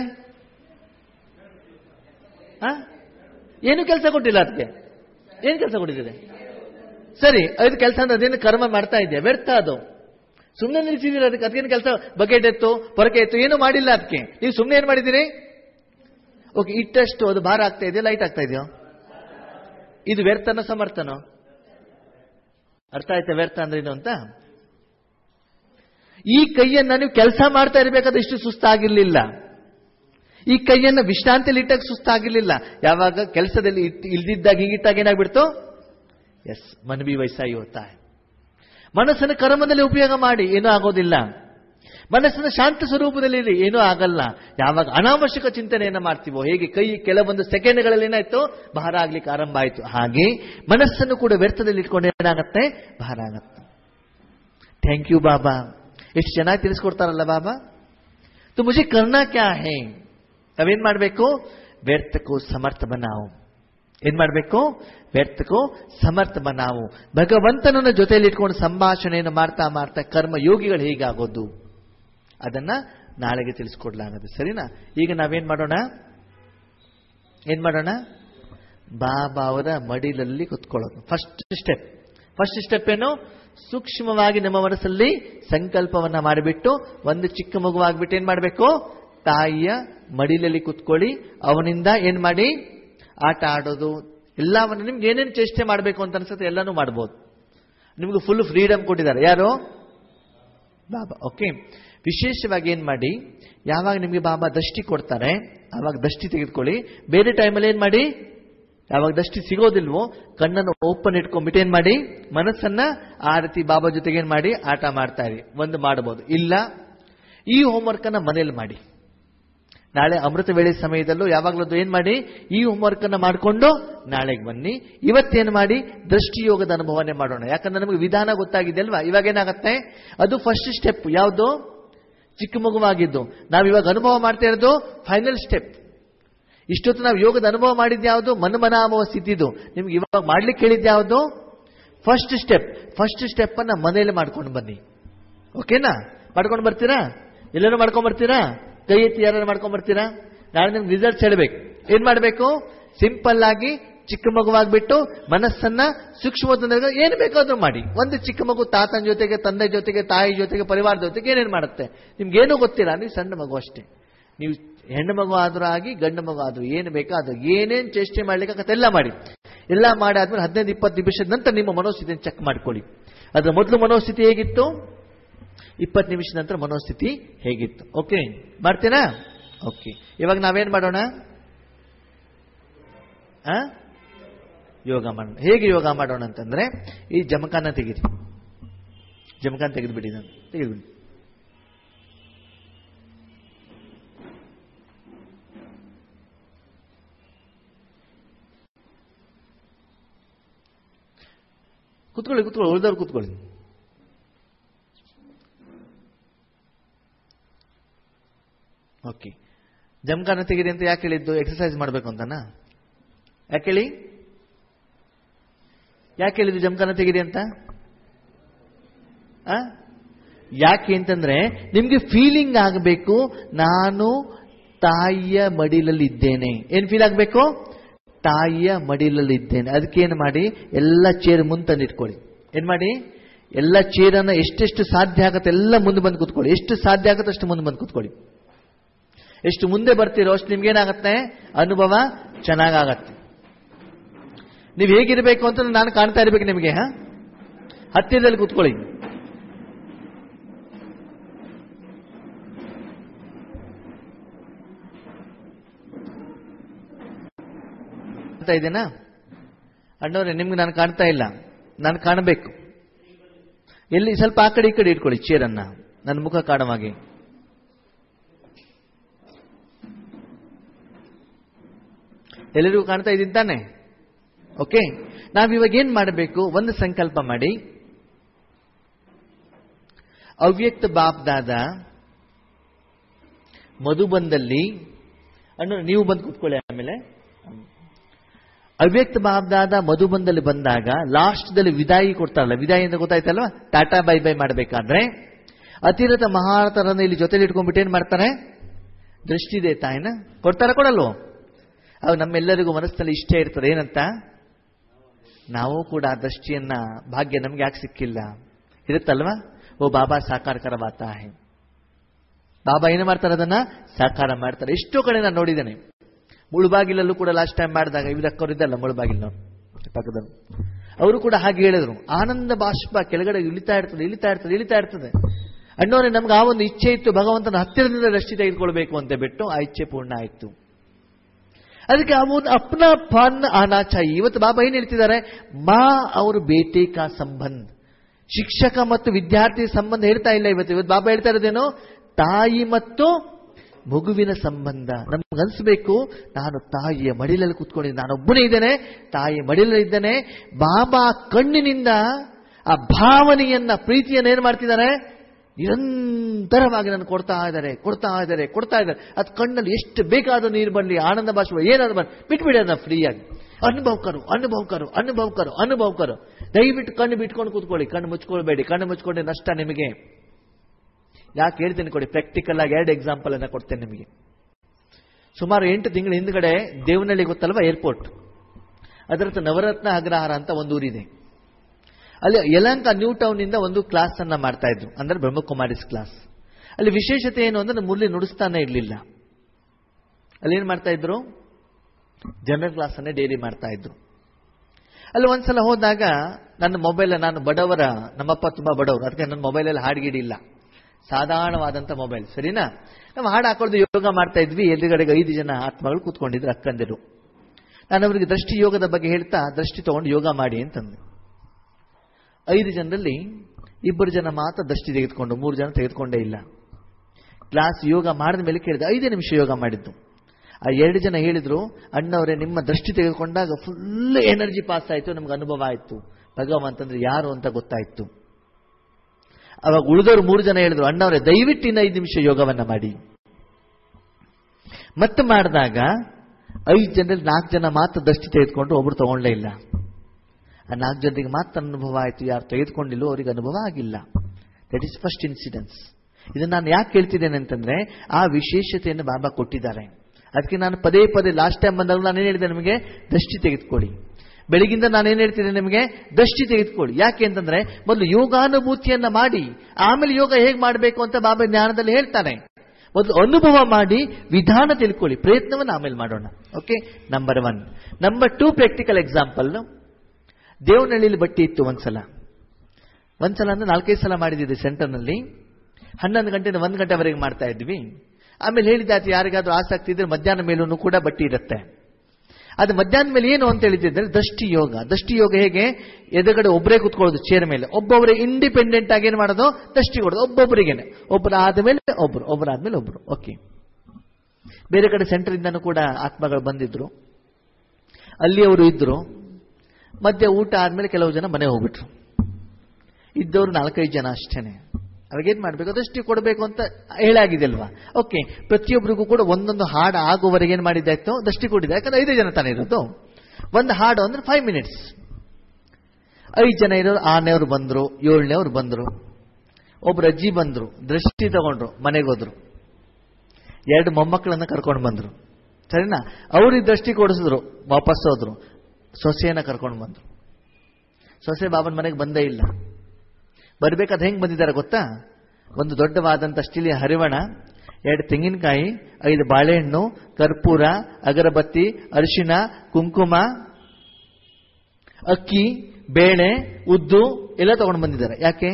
ಆ? ಏನು ಕೆಲಸ ಕೊಟ್ಟಿಲ್ಲ ಅದಕ್ಕೆ ಏನು ಕೆಲಸ ಕೊಟ್ಟಿದ್ದೀರಿ ಸರಿ ಅದು ಕೆಲಸ ಅಂದ್ರೆ ಅದೇನು ಕರ್ಮ ಮಾಡ್ತಾ ಇದೆಯಾ ವ್ಯರ್ಥ ಅದು ಸುಮ್ಮನೆ ನಿಲ್ಸಿದ್ದೀರಿ ಅದಕ್ಕೆ ಅದಕ್ಕೇನು ಕೆಲಸ ಬಕೆಟ್ ಎತ್ತು ಪೊರಕೆ ಎತ್ತು ಏನು ಮಾಡಿಲ್ಲ ಅದಕ್ಕೆ ನೀವು ಸುಮ್ಮನೆ ಏನು ಮಾಡಿದ್ದೀರಿ ಓಕೆ ಇಟ್ಟಷ್ಟು ಅದು ಭಾರ ಆಗ್ತಾ ಇದೆಯಾ ಲೈಟ್ ಆಗ್ತಾ ಇದೆಯೋ ಇದು ವ್ಯರ್ಥನೋ ಸಮರ್ಥನೋ ಅರ್ಥ ಆಯ್ತಾ ವ್ಯರ್ಥ ಅಂದ್ರೆ ಏನು ಅಂತ ಈ ಕೈಯನ್ನ ನೀವು ಕೆಲಸ ಮಾಡ್ತಾ ಇರಬೇಕಾದ್ರೆ ಇಷ್ಟು ಸುಸ್ತಾಗಿರ್ಲಿಲ್ಲ ಈ ಕೈಯನ್ನ ವಿಶ್ರಾಂತಿಯಲ್ಲಿ ಇಟ್ಟಾಗ ಸುಸ್ತಾಗಿರ್ಲಿಲ್ಲ ಯಾವಾಗ ಕೆಲಸದಲ್ಲಿ ಇಟ್- ಇಲ್ದಿದ್ದಾಗ ಹೀಗಿಟ್ಟಾಗ ಏನಾಗ್ಬಿಡ್ತು ಎಸ್ ಮನವಿ ವಯಸ್ಸಾಗಿ ಹೋಗ್ತಾ ಮನಸ್ಸನ್ನು ಕರ್ಮದಲ್ಲಿ ಉಪಯೋಗ ಮಾಡಿ ಏನೂ ಆಗೋದಿಲ್ಲ ಮನಸ್ಸಿನ ಶಾಂತ ಸ್ವರೂಪದಲ್ಲಿ ಇರಿ, ಏನೂ ಆಗಲ್ಲ ಯಾವಾಗ ಅನಾವಶ್ಯಕ ಚಿಂತನೆಯನ್ನ ಮಾಡ್ತೀವೋ ಹೇಗೆ ಕೈ ಕೆಲವೊಂದು ಸೆಕೆಂಡ್ಗಳಲ್ಲಿ ಏನಾಯ್ತು ಭಾರ ಆಗ್ಲಿಕ್ಕೆ ಆರಂಭ ಆಯ್ತು ಹಾಗೆ ಮನಸ್ಸನ್ನು ಕೂಡ ವ್ಯರ್ಥದಲ್ಲಿ ಇಟ್ಕೊಂಡು ಏನಾಗತ್ತೆ ಭಾರ ಆಗತ್ತೆ ಥ್ಯಾಂಕ್ ಯು ಬಾಬಾ ಎಷ್ಟು ಚೆನ್ನಾಗಿ ತಿಳಿಸ್ಕೊಡ್ತಾರಲ್ಲ ಬಾಬಾ ತು ಮುಜೆ ಕರ್ನಾ ಕ್ಯಾ ಹೇ ನಾವೇನ್ ಮಾಡಬೇಕು ವ್ಯರ್ಥಕ್ಕೂ ಸಮರ್ಥ ಬನಾವು ಏನ್ ಮಾಡಬೇಕು ವ್ಯರ್ಥಕ್ಕೂ ಸಮರ್ಥ ಬನಾವು ಭಗವಂತನನ್ನ ಜೊತೆಯಲ್ಲಿ ಇಟ್ಕೊಂಡು ಸಂಭಾಷಣೆಯನ್ನು ಮಾಡ್ತಾ ಮಾಡ್ತಾ ಕರ್ಮ ಯೋಗಿಗಳು ಹೇಗಾಗೋದು ಅದನ್ನ ನಾಳೆಗೆ ತಿಳಿಸ್ಕೊಡ್ಲಾಗದು ಸರಿನಾ ಈಗ ನಾವೇನ್ ಮಾಡೋಣ ಏನ್ ಮಾಡೋಣ ಬಾಬಾ ಅವರ ಮಡಿಲಲ್ಲಿ ಕುತ್ಕೊಳ್ಳೋದು ಫಸ್ಟ್ ಸ್ಟೆಪ್ ಫಸ್ಟ್ ಸ್ಟೆಪ್ ಏನು ಸೂಕ್ಷ್ಮವಾಗಿ ನಮ್ಮ ಮನಸ್ಸಲ್ಲಿ ಸಂಕಲ್ಪವನ್ನ ಮಾಡಿಬಿಟ್ಟು ಒಂದು ಚಿಕ್ಕ ಮಗುವಾಗ್ಬಿಟ್ಟು ಏನ್ ಮಾಡಬೇಕು ತಾಯಿಯ ಮಡಿಲಲ್ಲಿ ಕುತ್ಕೊಳ್ಳಿ ಅವನಿಂದ ಏನ್ ಮಾಡಿ ಆಟ ಆಡೋದು ಎಲ್ಲವನ್ನು ನಿಮ್ಗೆ ಏನೇನು ಚೇಷ್ಟೆ ಮಾಡಬೇಕು ಅಂತ ಅನ್ಸುತ್ತೆ ಎಲ್ಲನೂ ಮಾಡ್ಬೋದು ನಿಮ್ಗೆ ಫುಲ್ ಫ್ರೀಡಮ್ ಕೊಟ್ಟಿದ್ದಾರೆ ಯಾರು ಬಾಬಾ ಓಕೆ ವಿಶೇಷವಾಗಿ ಏನ್ ಮಾಡಿ ಯಾವಾಗ ನಿಮಗೆ ಬಾಬಾ ದೃಷ್ಟಿ ಕೊಡ್ತಾರೆ ಆವಾಗ ದೃಷ್ಟಿ ತೆಗೆದುಕೊಳ್ಳಿ ಬೇರೆ ಟೈಮಲ್ಲಿ ಏನ್ ಮಾಡಿ ಯಾವಾಗ ದೃಷ್ಟಿ ಸಿಗೋದಿಲ್ವೋ ಕಣ್ಣನ್ನು ಓಪನ್ ಇಟ್ಕೊಂಡ್ಬಿಟ್ಟು ಏನ್ ಮಾಡಿ ಮನಸ್ಸನ್ನ ಆ ರೀತಿ ಬಾಬಾ ಜೊತೆಗೆ ಏನ್ ಮಾಡಿ ಆಟ ಮಾಡ್ತಾ ಇರಿ ಒಂದು ಮಾಡಬಹುದು ಇಲ್ಲ ಈ ಹೋಮ್ವರ್ಕ್ ಅನ್ನ ಮನೇಲಿ ಮಾಡಿ ನಾಳೆ ಅಮೃತ ವೇಳೆ ಸಮಯದಲ್ಲೂ ಯಾವಾಗಲೂ ಏನ್ ಮಾಡಿ ಈ ಹೋಮ್ವರ್ಕ್ ಅನ್ನ ಮಾಡಿಕೊಂಡು ನಾಳೆಗೆ ಬನ್ನಿ ಇವತ್ತೇನು ಮಾಡಿ ದೃಷ್ಟಿಯೋಗದ ಅನುಭವನೆ ಮಾಡೋಣ ಯಾಕಂದ್ರೆ ನಮಗೆ ವಿಧಾನ ಗೊತ್ತಾಗಿದೆ ಅಲ್ವಾ ಇವಾಗ ಏನಾಗತ್ತೆ ಅದು ಫಸ್ಟ್ ಸ್ಟೆಪ್ ಯಾವುದು ಚಿಕ್ಕ ಮಗುವಾಗಿದ್ದು ನಾವು ಇವಾಗ ಅನುಭವ ಮಾಡ್ತಾ ಇರೋದು ಫೈನಲ್ ಸ್ಟೆಪ್ ಇಷ್ಟೊತ್ತು ನಾವು ಯೋಗದ ಅನುಭವ ಮಾಡಿದ್ದು ಯಾವುದು ಮನಮನಾಮವ ಸ್ಥಿತಿದು ನಿಮ್ಗೆ ಇವಾಗ ಮಾಡ್ಲಿಕ್ಕೆ ಹೇಳಿದ್ದು ಯಾವುದು ಫಸ್ಟ್ ಸ್ಟೆಪ್ ಫಸ್ಟ್ ಸ್ಟೆಪ್ ಅನ್ನ ಮನೆಯಲ್ಲಿ ಮಾಡ್ಕೊಂಡು ಬನ್ನಿ ಓಕೆನಾ ಮಾಡ್ಕೊಂಡು ಬರ್ತೀರಾ ಎಲ್ಲರೂ ಮಾಡ್ಕೊಂಡ್ ಬರ್ತೀರಾ ಕೈ ಎತ್ತಿ ಯಾರು ಮಾಡ್ಕೊಂಡ್ ಬರ್ತೀರಾ ನಾಳೆ ನಿಮ್ಗೆ ರಿಸಲ್ಟ್ಸ್ ಹೇಳಬೇಕು ಏನ್ ಮಾಡಬೇಕು ಸಿಂಪಲ್ ಆಗಿ ಚಿಕ್ಕ ಮಗುವಾಗ್ಬಿಟ್ಟು ಮನಸ್ಸನ್ನ ಸೂಕ್ಷ್ಮ ಏನು ಬೇಕಾದ್ರೂ ಮಾಡಿ ಒಂದು ಚಿಕ್ಕ ಮಗು ತಾತನ ಜೊತೆಗೆ ತಂದೆ ಜೊತೆಗೆ ತಾಯಿ ಜೊತೆಗೆ ಪರಿವಾರದ ಜೊತೆಗೆ ಏನೇನು ಮಾಡುತ್ತೆ ನಿಮ್ಗೇನು ಗೊತ್ತಿಲ್ಲ ನೀವು ಸಣ್ಣ ಮಗು ಅಷ್ಟೇ ನೀವು ಹೆಣ್ಣು ಮಗು ಆದ್ರೂ ಆಗಿ ಗಂಡು ಮಗು ಆದ್ರೂ ಏನು ಬೇಕೋ ಅದು ಏನೇನು ಚೇಷ್ಟೆ ಮಾಡ್ಲಿಕ್ಕೆ ಎಲ್ಲ ಮಾಡಿ ಎಲ್ಲ ಮಾಡಿ ಆದ್ಮೇಲೆ ಹದಿನೈದು ಇಪ್ಪತ್ತು ನಿಮಿಷದ ನಂತರ ನಿಮ್ಮ ಮನೋಸ್ಥಿತಿಯನ್ನು ಚೆಕ್ ಮಾಡ್ಕೊಳ್ಳಿ ಅದರ ಮೊದಲು ಮನೋಸ್ಥಿತಿ ಹೇಗಿತ್ತು ಇಪ್ಪತ್ತು ನಿಮಿಷದ ನಂತರ ಮನೋಸ್ಥಿತಿ ಹೇಗಿತ್ತು ಓಕೆ ಮಾಡ್ತೀನಾ ಓಕೆ ಇವಾಗ ನಾವೇನ್ ಮಾಡೋಣ ಆ? ಯೋಗ ಮಾಡೋಣ ಹೇಗೆ ಯೋಗ ಮಾಡೋಣ ಅಂತಂದ್ರೆ ಈ ಜಮಖಾನ ತೆಗೀರಿ ಜಮಖಾನ ತೆಗೆದುಬಿಡಿ ನಾನು ತೆಗೆದುಬಿಡಿ ಕುತ್ಕೊಳ್ಳಿ ಕುತ್ಕೊಳ್ಳಿ ಉಳಿದವ್ರು ಕುತ್ಕೊಳ್ಳಿ ಓಕೆ ಜಮಖಾನ ತೆಗೀರಿ ಅಂತ ಯಾಕೆ ಹೇಳಿದ್ದು ಎಕ್ಸರ್ಸೈಸ್ ಮಾಡಬೇಕು ಅಂತನಾ ಯಾಕೆ ಹೇಳಿ ಯಾಕೆ ಹೇಳಿದ್ದು ಜಮಖಾನ ತೆಗೀರಿ ಅಂತ ಆ? ಯಾಕೆ ಅಂತಂದ್ರೆ ನಿಮ್ಗೆ ಫೀಲಿಂಗ್ ಆಗಬೇಕು ನಾನು ತಾಯಿಯ ಮಡಿಲಲ್ಲಿ ಇದ್ದೇನೆ ಏನ್ ಫೀಲ್ ಆಗಬೇಕು ತಾಯಿಯ ಮಡಿಲಲ್ಲಿ ಇದ್ದೇನೆ ಅದಕ್ಕೇನು ಮಾಡಿ ಎಲ್ಲ ಚೇರ್ ಮುಂದೆ ತಂದಿಟ್ಕೊಳ್ಳಿ ಏನ್ ಮಾಡಿ ಎಲ್ಲ ಚೇರನ್ನ ಎಷ್ಟೆಷ್ಟು ಸಾಧ್ಯ ಆಗತ್ತೆ ಎಲ್ಲ ಮುಂದೆ ಬಂದು ಕೂತ್ಕೊಳ್ಳಿ ಎಷ್ಟು ಸಾಧ್ಯ ಆಗುತ್ತೆ ಅಷ್ಟು ಮುಂದೆ ಬಂದು ಕೂತ್ಕೊಳ್ಳಿ ಎಷ್ಟು ಮುಂದೆ ಬರ್ತೀರೋ ಅಷ್ಟು ನಿಮ್ಗೇನಾಗತ್ತೆ ಅನುಭವ ಚೆನ್ನಾಗಾಗತ್ತೆ ನೀವು ಹೇಗಿರಬೇಕು ಅಂತ ನಾನು ಕಾಣ್ತಾ ಇರ್ಬೇಕು ನಿಮಗೆ ಹಾ ಹತ್ತಿರದಲ್ಲಿ ಕೂತ್ಕೊಳ್ಳಿ ಕಾಣ್ತಾ ಇದ್ದೇನಾ ಅಣ್ಣವ್ರೆ ನಿಮ್ಗೆ ನಾನು ಕಾಣ್ತಾ ಇಲ್ಲ ನಾನು ಕಾಣಬೇಕು ಎಲ್ಲಿ ಸ್ವಲ್ಪ ಆ ಕಡೆ ಈ ಕಡೆ ಇಟ್ಕೊಳ್ಳಿ ಚೇರನ್ನ ನನ್ನ ಮುಖ ಕಾಣುವಾಗೆ ಎಲ್ಲರಿಗೂ ಕಾಣ್ತಾ ಇದ್ದೀನಿ ತಾನೆ ಓಕೆ ನಾವಿವಾಗ ಏನ್ ಮಾಡಬೇಕು ಒಂದು ಸಂಕಲ್ಪ ಮಾಡಿ ಅವ್ಯಕ್ತ ಬಾಪ್ದಾದ ಮಧುಬಂದಲ್ಲಿ ಅಣ್ಣ ನೀವು ಬಂದು ಕೂತ್ಕೊಳ್ಳಿ ಆಮೇಲೆ ಅವ್ಯಕ್ತ ಬಾಬ್ದಾದ ಮಧುಬಂದಲ್ಲಿ ಬಂದಾಗ ಲಾಸ್ಟ್ದಲ್ಲಿ ವಿದಾಯಿ ಕೊಡ್ತಾರಲ್ಲ ವಿದಾಯಿ ಅಂತ ಗೊತ್ತಾಯ್ತಲ್ವಾ ಟಾಟಾ ಬೈ ಬೈ ಮಾಡಬೇಕಾದ್ರೆ ಅತಿರಥ ಮಹಾರಥರನ್ನು ಇಲ್ಲಿ ಜೊತೆಲಿ ಇಟ್ಕೊಂಡ್ಬಿಟ್ಟು ಏನ್ ಮಾಡ್ತಾರೆ ದೃಷ್ಟಿದೆ ತಾಯಿನ ಕೊಡ್ತಾರ ಕೊಡಲ್ವೋ ಅವು ನಮ್ಮೆಲ್ಲರಿಗೂ ಮನಸ್ಸಿನಲ್ಲಿ ಇಷ್ಟ ಇರ್ತದೆ ಏನಂತ ನಾವು ಕೂಡ ಆ ದೃಷ್ಟಿಯನ್ನ ಭಾಗ್ಯ ನಮ್ಗೆ ಯಾಕೆ ಸಿಕ್ಕಿಲ್ಲ ಇರುತ್ತಲ್ವಾ ಓ ಬಾಬಾ ಸಾಕಾರ ಕರವಾತ ಹೇ ಬಾಬಾ ಏನು ಮಾಡ್ತಾರೆ ಅದನ್ನ ಸಾಕಾರ ಮಾಡ್ತಾರೆ ಎಷ್ಟೋ ಕಡೆ ನಾನು ನೋಡಿದ್ದೇನೆ ಮುಳುಬಾಗಿಲಲ್ಲೂ ಕೂಡ ಲಾಸ್ಟ್ ಟೈಮ್ ಮಾಡಿದಾಗ ಇದಕ್ಕವ್ರು ಇದ್ದಲ್ಲ ಮುಳುಬಾಗಿಲು ಪಕ್ಕದಲ್ಲಿ ಅವರು ಕೂಡ ಹಾಗೆ ಹೇಳಿದ್ರು ಆನಂದ ಬಾಷ್ಪ ಕೆಳಗಡೆ ಇಳಿತಾ ಇರ್ತದೆ ಇಳಿತಾ ಇರ್ತದೆ ಇಳಿತಾ ಇರ್ತದೆ ಅಣ್ಣವ್ರೆ ನಮ್ಗೆ ಆ ಒಂದು ಇಚ್ಛೆ ಇತ್ತು ಭಗವಂತನ ಹತ್ತಿರದಿಂದ ದೃಷ್ಟಿ ತೆಗೆದುಕೊಳ್ಬೇಕು ಅಂತ ಬಿಟ್ಟು ಆ ಇಚ್ಛೆ ಪೂರ್ಣ ಆಯ್ತು ಅದಕ್ಕೆ ಆ ಒಂದು ಅಪ್ನ ಪಾನ್ ಆನಾ ಚಾಯಿ ಇವತ್ತು ಬಾಬಾ ಏನ್ ಹೇಳ್ತಿದ್ದಾರೆ ಮಾ ಅವರು ಬೇಟೆ ಕಾ ಸಂಬಂಧ ಶಿಕ್ಷಕ ಮತ್ತು ವಿದ್ಯಾರ್ಥಿ ಸಂಬಂಧ ಹೇಳ್ತಾ ಇಲ್ಲ ಇವತ್ತು ಇವತ್ತು ಬಾಬಾ ಹೇಳ್ತಾ ಇರೋದೇನು ತಾಯಿ ಮತ್ತು ಮಗುವಿನ ಸಂಬಂಧ ನಮ್ಗೆ ಅನ್ಸ್ಬೇಕು ನಾನು ತಾಯಿಯ ಮಡಿಲಲ್ಲಿ ಕೂತ್ಕೊಂಡಿದ್ದೆ ನಾನೊಬ್ಬನೇ ಇದ್ದೇನೆ ತಾಯಿಯ ಮಡಿಲಲ್ಲಿ ಇದ್ದೇನೆ ಬಾಬಾ ಕಣ್ಣಿನಿಂದ ಆ ಭಾವನೆಯನ್ನ ಪ್ರೀತಿಯನ್ನ ಏನ್ ಮಾಡ್ತಿದ್ದಾರೆ ನಿರಂತರವಾಗಿ ನಾನು ಕೊಡ್ತಾ ಇದ್ದಾರೆ ಕೊಡ್ತಾ ಇದ್ದಾರೆ ಕೊಡ್ತಾ ಇದ್ದಾರೆ ಅದು ಕಣ್ಣಲ್ಲಿ ಎಷ್ಟು ಬೇಕಾದ ನೀರು ಬರಲಿ ಆನಂದ ಭಾಷೆ ಏನಾದ್ರು ಬರಲಿ ಬಿಟ್ಬಿಡಿ ಅದನ್ನ ಫ್ರೀಯಾಗಿ ಅನುಭವಕರು ಅನುಭವಕರು ಅನುಭವಕರು ಅನುಭವಕರು ದಯವಿಟ್ಟು ಕಣ್ಣು ಬಿಟ್ಕೊಂಡು ಕೂತ್ಕೊಳ್ಳಿ ಕಣ್ಣು ಮುಚ್ಕೊಳ್ಬೇಡಿ ಕಣ್ಣು ಮುಚ್ಕೊಂಡ್ರೆ ನಷ್ಟ ನಿಮಗೆ ಯಾಕೆ ಹೇಳ್ತೀನಿ ಕೊಡಿ ಪ್ರಾಕ್ಟಿಕಲ್ ಆಗಿ ಎರಡು ಎಕ್ಸಾಂಪಲ್ ಅನ್ನ ಕೊಡ್ತೇನೆ ನಿಮಗೆ ಸುಮಾರು ಎಂಟು ತಿಂಗಳ ಹಿಂದ್ಗಡೆ ದೇವನಹಳ್ಳಿ ಗೊತ್ತಲ್ವಾ ಏರ್ಪೋರ್ಟ್ ಅದರ ಹತ್ರ ನವರತ್ನ ಅಗ್ರಹಾರ ಅಂತ ಒಂದು ಊರಿದೆ ಅಲ್ಲಿ ಯಲಂಕ ನ್ಯೂ ಟೌನ್ ಇಂದ ಒಂದು ಕ್ಲಾಸ್ ಅನ್ನ ಮಾಡ್ತಾ ಇದ್ರು ಅಂದ್ರೆ ಬ್ರಹ್ಮಕುಮಾರಿಸ್ ಕ್ಲಾಸ್ ಅಲ್ಲಿ ವಿಶೇಷತೆ ಏನು ಅಂದ್ರೆ ಮುರಳಿ ನುಡಿಸ್ತಾನೆ ಇರಲಿಲ್ಲ ಅಲ್ಲಿ ಏನ್ ಮಾಡ್ತಾ ಇದ್ರು ಜನರಲ್ ಕ್ಲಾಸ್ ಅನ್ನೇ ಡೈಲಿ ಮಾಡ್ತಾ ಇದ್ರು ಅಲ್ಲಿ ಒಂದ್ಸಲ ಹೋದಾಗ ನನ್ನ ಮೊಬೈಲ್ ನಾನು ಬಡವರ ನಮ್ಮಪ್ಪ ತುಂಬಾ ಬಡವರು ಅದಕ್ಕೆ ನನ್ನ ಮೊಬೈಲಲ್ಲಿ ಹಾಡ್ಗಿಡಿಲ್ಲ ಸಾಧಾರಣವಾದಂತ ಮೊಬೈಲ್ ಸರಿನಾ ನಾವು ಹಾಡು ಹಾಕೊಳ್ಳೋದು ಯೋಗ ಮಾಡ್ತಾ ಇದ್ವಿ ಎದುರುಗಡೆಗೆ ಐದು ಜನ ಆತ್ಮಗಳು ಕೂತ್ಕೊಂಡಿದ್ರು ಅಕ್ಕಂದಿರು ನಾನು ಅವರಿಗೆ ದೃಷ್ಟಿ ಯೋಗದ ಬಗ್ಗೆ ಹೇಳ್ತಾ ದೃಷ್ಟಿ ತಗೊಂಡು ಯೋಗ ಮಾಡಿ ಅಂತಂದೆ ಐದು ಜನರಲ್ಲಿ ಇಬ್ಬರು ಜನ ಮಾತ್ರ ದೃಷ್ಟಿ ತೆಗೆದುಕೊಂಡು ಮೂರು ಜನ ತೆಗೆದುಕೊಂಡೇ ಇಲ್ಲ ಕ್ಲಾಸ್ ಯೋಗ ಮಾಡಿದ ಮೇಲೆ ಕೇಳಿದೆ ಐದೇ ನಿಮಿಷ ಯೋಗ ಮಾಡಿದ್ದು ಆ ಎರಡು ಜನ ಹೇಳಿದ್ರು ಅಣ್ಣವರೇ ನಿಮ್ಮ ದೃಷ್ಟಿ ತೆಗೆದುಕೊಂಡಾಗ ಫುಲ್ ಎನರ್ಜಿ ಪಾಸ್ ಆಯಿತು ನಮ್ಗೆ ಅನುಭವ ಆಯಿತು ಭಗವಂತಂದ್ರೆ ಯಾರು ಅಂತ ಗೊತ್ತಾಯ್ತು ಅವಾಗ ಉಳಿದವರು ಮೂರು ಜನ ಹೇಳಿದ್ರು ಅಣ್ಣವರೇ ದಯವಿಟ್ಟು ಇನ್ನು ಐದು ನಿಮಿಷ ಯೋಗವನ್ನ ಮಾಡಿ ಮತ್ತೆ ಮಾಡಿದಾಗ ಐದು ಜನರಲ್ಲಿ ನಾಲ್ಕು ಜನ ಮಾತ್ರ ದೃಷ್ಟಿ ತೆಗೆದುಕೊಂಡು ಒಬ್ರು ತಗೊಂಡೇ ಇಲ್ಲ ಆ ನಾಲ್ಕು ಜನರಿಗೆ ಮಾತ್ರ ಅನುಭವ ಆಯಿತು ಯಾರು ತೆಗೆದುಕೊಂಡಿಲ್ಲೋ ಅವರಿಗೆ ಅನುಭವ ಆಗಿಲ್ಲ ದಟ್ ಈಸ್ ಫಸ್ಟ್ ಇನ್ಸಿಡೆನ್ಸ್ ಇದನ್ನ ನಾನು ಯಾಕೆ ಹೇಳ್ತಿದ್ದೇನೆ ಅಂತಂದ್ರೆ ಆ ವಿಶೇಷತೆಯನ್ನು ಬಾಬಾ ಕೊಟ್ಟಿದ್ದಾರೆ ಅದಕ್ಕೆ ನಾನು ಪದೇ ಪದೇ ಲಾಸ್ಟ್ ಟೈಮ್ ಬಂದಾಗ ನಾನು ಏನು ಹೇಳಿದೆ ನಿಮಗೆ ದೃಷ್ಟಿ ತೆಗೆದುಕೊಳ್ಳಿ ಬೆಳಗಿಂದ ನಾನೇನು ಹೇಳ್ತೀನಿ ನಿಮಗೆ ದೃಷ್ಟಿ ತೆಗೆದುಕೊಳ್ಳಿ ಯಾಕೆ ಅಂತಂದ್ರೆ ಮೊದಲು ಯೋಗಾನುಭೂತಿಯನ್ನ ಮಾಡಿ ಆಮೇಲೆ ಯೋಗ ಹೇಗೆ ಮಾಡಬೇಕು ಅಂತ ಬಾಬಾ ಜ್ಞಾನದಲ್ಲಿ ಹೇಳ್ತಾನೆ ಮೊದಲು ಅನುಭವ ಮಾಡಿ ವಿಧಾನ ತಿಳ್ಕೊಳ್ಳಿ ಪ್ರಯತ್ನವನ್ನು ಆಮೇಲೆ ಮಾಡೋಣ okay number one number two practical example ದೇವನಹಳ್ಳಿಲಿ ಬಟ್ಟಿ ಇತ್ತು ಒಂದ್ಸಲ ಒಂದ್ಸಲ ಅಂದ್ರೆ ನಾಲ್ಕೈದು ಸಲ ಮಾಡಿದ್ದೆ ಸೆಂಟರ್ನಲ್ಲಿ ಹನ್ನೊಂದು ಗಂಟೆಯಿಂದ ಒಂದು ಗಂಟೆವರೆಗೆ ಮಾಡ್ತಾ ಇದ್ವಿ ಆಮೇಲೆ ಹೇಳಿದಾಯ್ತು ಯಾರಿಗಾದ್ರೂ ಆಸಕ್ತಿ ಇದ್ರೆ ಮಧ್ಯಾಹ್ನ ಮೇಲೂ ಕೂಡ ಬಟ್ಟಿ ಇರುತ್ತೆ ಅದು ಮಧ್ಯಾಹ್ನ ಮೇಲೆ ಏನು ಅಂತ ಹೇಳಿದ್ರೆ ದೃಷ್ಟಿ ಯೋಗ ದೃಷ್ಟಿ ಯೋಗ ಹೇಗೆ ಎದುರುಗಡೆ ಒಬ್ಬರೇ ಕುತ್ಕೊಳ್ಳೋದು ಚೇರ್ ಮೇಲೆ ಒಬ್ಬೊಬ್ಬರೇ ಇಂಡಿಪೆಂಡೆಂಟ್ ಆಗಿ ಏನು ಮಾಡೋದು ದೃಷ್ಟಿ ಕೊಡೋದು ಒಬ್ಬೊಬ್ಬರಿಗೇನೆ ಒಬ್ಬರು ಆದಮೇಲೆ ಒಬ್ಬರು ಒಬ್ಬರು ಆದ್ಮೇಲೆ ಒಬ್ಬರು ಓಕೆ ಬೇರೆ ಕಡೆ ಸೆಂಟರ್ ಇಂದನೂ ಕೂಡ ಆತ್ಮಗಳು ಬಂದಿದ್ರು ಅಲ್ಲಿ ಅವರು ಇದ್ರು ಮಧ್ಯೆ ಊಟ ಆದ್ಮೇಲೆ ಕೆಲವು ಜನ ಮನೆ ಹೋಗ್ಬಿಟ್ರು ಇದ್ದವರು ನಾಲ್ಕೈದು ಜನ ಅಷ್ಟೇನೆ ಅವಾಗೇನ್ ಮಾಡ್ಬೇಕು ದೃಷ್ಟಿ ಕೊಡಬೇಕು ಅಂತ ಹೇಳಾಗಿದೆ ಅಲ್ವಾ ಓಕೆ ಪ್ರತಿಯೊಬ್ಬರಿಗೂ ಕೂಡ ಒಂದೊಂದು ಹಾಡು ಆಗುವವರೆಗೆ ಏನ್ ಮಾಡಿದ್ದಾಯ್ತು ದೃಷ್ಟಿ ಕೊಟ್ಟಿದೆ ಯಾಕಂದ್ರೆ ಐದೇ ಜನ ತಾನೇ ಇರೋದು ಒಂದು ಹಾಡು ಅಂದ್ರೆ ಫೈವ್ ಮಿನಿಟ್ಸ್ ಐದು ಜನ ಇರೋರು ಆರನೇವ್ರು ಬಂದ್ರು ಏಳನೇವ್ರು ಬಂದ್ರು ಒಬ್ರು ಅಜ್ಜಿ ಬಂದ್ರು ದೃಷ್ಟಿ ತಗೊಂಡ್ರು ಮನೆಗೆ ಹೋದ್ರು ಎರಡು ಮೊಮ್ಮಕ್ಕಳನ್ನ ಕರ್ಕೊಂಡು ಬಂದ್ರು ಸರಿನಾ ಅವ್ರಿಗೆ ದೃಷ್ಟಿ ಕೊಡಿಸಿದ್ರು ವಾಪಸ್ ಹೋದ್ರು ಸೊಸೆಯನ್ನ ಕರ್ಕೊಂಡು ಬಂದ್ರು ಸೊಸೆ ಬಾಬನ ಮನೆಗೆ ಬಂದೇ ಇಲ್ಲ ಬರ್ಬೇಕಾದ್ರೆ ಹೆಂಗ್ ಬಂದಿದ್ದಾರೆ ಗೊತ್ತಾ ಒಂದು ದೊಡ್ಡವಾದಂತ ಸ್ಟೀಲಿಯ ಹರಿವಣ ಎರಡು ತೆಂಗಿನಕಾಯಿ ಐದು ಬಾಳೆಹಣ್ಣು ಕರ್ಪೂರ ಅಗರಬತ್ತಿ ಅರಿಶಿನ ಕುಂಕುಮ ಅಕ್ಕಿ ಬೇಳೆ ಉದ್ದು ಎಲ್ಲ ತಗೊಂಡು ಬಂದಿದ್ದಾರೆ ಯಾಕೆ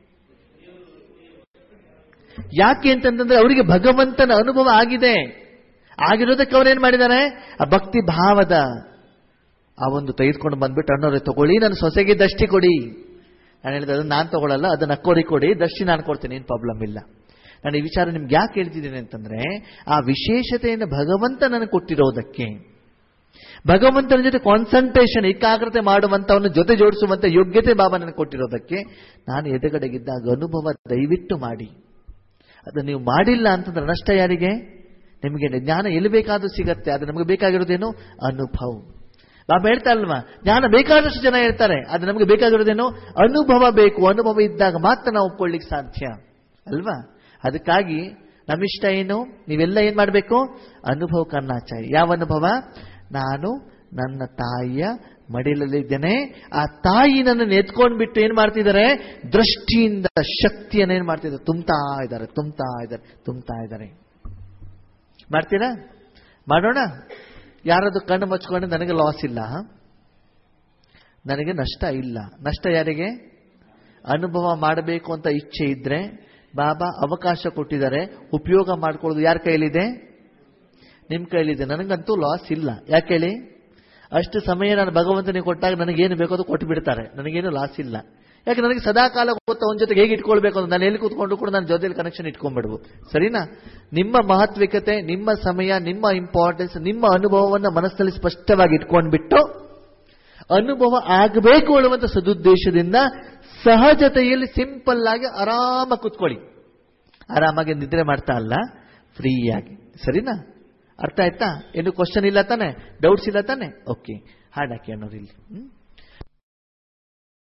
ಯಾಕೆ ಅಂತಂದ್ರೆ ಅವರಿಗೆ ಭಗವಂತನ ಅನುಭವ ಆಗಿದೆ ಆಗಿರೋದಕ್ಕೆ ಅವ್ರೇನ್ ಮಾಡಿದ್ದಾರೆ ಆ ಭಕ್ತಿ ಭಾವದ ಆ ಒಂದು ತೆಗೆದುಕೊಂಡು ಬಂದ್ಬಿಟ್ಟು ಅಣ್ಣವ್ರೆ ತಗೊಳ್ಳಿ ನನ್ನ ಸೊಸೆಗೆ ದಷ್ಟಿ ಕೊಡಿ ನಾನು ಹೇಳಿದೆ ಅದನ್ನ ನಾನು ತಗೊಳ್ಳಲ್ಲ ಅದನ್ನ ಅಕ್ಕೋರಿಗೆ ಕೊಡಿ ದರ್ಶಿ ನಾನು ಕೊಡ್ತೀನಿ ಏನು ಪ್ರಾಬ್ಲಮ್ ಇಲ್ಲ ನಾನು ಈ ವಿಚಾರ ನಿಮ್ಗೆ ಯಾಕೆ ಹೇಳ್ತಿದ್ದೀನಿ ಅಂತಂದ್ರೆ ಆ ವಿಶೇಷತೆಯನ್ನು ಭಗವಂತ ನನಗೆ ಕೊಟ್ಟಿರೋದಕ್ಕೆ ಭಗವಂತನ ಜೊತೆ ಕಾನ್ಸಂಟ್ರೇಷನ್ ಏಕಾಗ್ರತೆ ಮಾಡುವಂತವನ್ನು ಜೊತೆ ಜೋಡಿಸುವಂತ ಯೋಗ್ಯತೆ ಬಾಬಾ ನನಗೆ ಕೊಟ್ಟಿರೋದಕ್ಕೆ ನಾನು ಎದುರುಗಡೆಗಿದ್ದಾಗ ಅನುಭವ ದಯವಿಟ್ಟು ಮಾಡಿ ಅದು ನೀವು ಮಾಡಿಲ್ಲ ಅಂತಂದ್ರೆ ನಷ್ಟ ಯಾರಿಗೆ ನಿಮಗೆ ಜ್ಞಾನ ಎಲ್ಲಿ ಬೇಕಾದ್ರೂ ಸಿಗತ್ತೆ ಅದು ನಮಗೆ ಬೇಕಾಗಿರೋದೇನು ಅನುಭವ ಬಾಬಾ ಹೇಳ್ತಾ ಅಲ್ವಾ ಜ್ಞಾನ ಬೇಕಾದಷ್ಟು ಜನ ಹೇಳ್ತಾರೆ ಅದು ನಮಗೆ ಬೇಕಾಗಿರೋದೇನು ಅನುಭವ ಬೇಕು ಅನುಭವ ಇದ್ದಾಗ ಮಾತ್ರ ನಾವು ಒಪ್ಕೊಳ್ಳಿಕ್ಕೆ ಸಾಧ್ಯ ಅಲ್ವಾ ಅದಕ್ಕಾಗಿ ನಮ್ಮಿಷ್ಟ ಏನು ನೀವೆಲ್ಲ ಏನ್ ಮಾಡಬೇಕು ಅನುಭವ ಕರ್ನಾಚಾರಿ ಯಾವ ಅನುಭವ ನಾನು ನನ್ನ ತಾಯಿಯ ಮಡಿಲಲ್ಲಿದ್ದೇನೆ ಆ ತಾಯಿ ನನ್ನನ್ನು ಎತ್ಕೊಂಡ್ಬಿಟ್ಟು ಏನ್ ಮಾಡ್ತಿದ್ದಾರೆ ದೃಷ್ಟಿಯಿಂದ ಶಕ್ತಿಯನ್ನು ಏನ್ ಮಾಡ್ತಿದ್ದಾರೆ ತುಂಬ್ತಾ ಇದ್ದಾರೆ ತುಂಬ್ತಾ ಇದ್ದಾರೆ ತುಂಬ್ತಾ ಇದ್ದಾರೆ ಮಾಡ್ತೀರಾ ಮಾಡೋಣ ಯಾರಾದ್ರೂ ಕಣ್ಣು ಮಚ್ಕೊಂಡು ನನಗೆ ಲಾಸ್ ಇಲ್ಲ ನನಗೆ ನಷ್ಟ ಇಲ್ಲ ನಷ್ಟ ಯಾರಿಗೆ ಅನುಭವ ಮಾಡಬೇಕು ಅಂತ ಇಚ್ಛೆ ಇದ್ರೆ ಬಾಬಾ ಅವಕಾಶ ಕೊಟ್ಟಿದ್ದಾರೆ ಉಪಯೋಗ ಮಾಡ್ಕೊಳ್ಳೋದು ಯಾರ ಕೈಲಿದೆ ನಿಮ್ಮ ಕೈಲಿದೆ ನನಗಂತೂ ಲಾಸ್ ಇಲ್ಲ ಯಾಕೆ ಹೇಳಿ ಅಷ್ಟು ಸಮಯ ನಾನು ಭಗವಂತನಿಗೆ ಕೊಟ್ಟಾಗ ನನಗೇನು ಬೇಕೋ ಅದು ಕೊಟ್ಟು ಬಿಡ್ತಾರೆ ನನಗೇನು ಲಾಸ್ ಇಲ್ಲ ಯಾಕೆ ನನಗೆ ಸದಾಕಾಲ ಗೊತ್ತ ಅವನ ಜೊತೆಗೆ ಹೇಗೆ ಇಟ್ಕೊಳ್ಬೇಕು ಅಂತ ನಾನು ಎಲ್ಲಿ ಕೂತ್ಕೊಂಡು ಕೂಡ ನಾನು ಜೊತೆಲಿ ಕನೆಕ್ಷನ್ ಇಟ್ಕೊಂಡ್ಬಿಡ್ಬೋದು ಸರಿನಾ ನಿಮ್ಮ ಮಹತ್ವಿಕತೆ ನಿಮ್ಮ ಸಮಯ ನಿಮ್ಮ ಇಂಪಾರ್ಟೆನ್ಸ್ ನಿಮ್ಮ ಅನುಭವವನ್ನು ಮನಸ್ಸಲ್ಲಿ ಸ್ಪಷ್ಟವಾಗಿ ಇಟ್ಕೊಂಡ್ಬಿಟ್ಟು ಅನುಭವ ಆಗಬೇಕು ಅನ್ನುವಂಥ ಸದುದ್ದೇಶದಿಂದ ಸಹಜತೆಯಲ್ಲಿ ಸಿಂಪಲ್ ಆಗಿ ಆರಾಮ ಕೂತ್ಕೊಳ್ಳಿ ಆರಾಮಾಗಿ ನಿದ್ರೆ ಮಾಡ್ತಾ ಅಲ್ಲ ಫ್ರೀಯಾಗಿ ಸರಿನಾ ಅರ್ಥ ಆಯ್ತಾ ಏನು ಕ್ವಶನ್ ಇಲ್ಲ ತಾನೆ ಡೌಟ್ಸ್ ಇಲ್ಲ ತಾನೆ ಓಕೆ ಹಾಡಾಕಿ ಅನ್ನೋರು ಇಲ್ಲಿ ಹ್ಮ್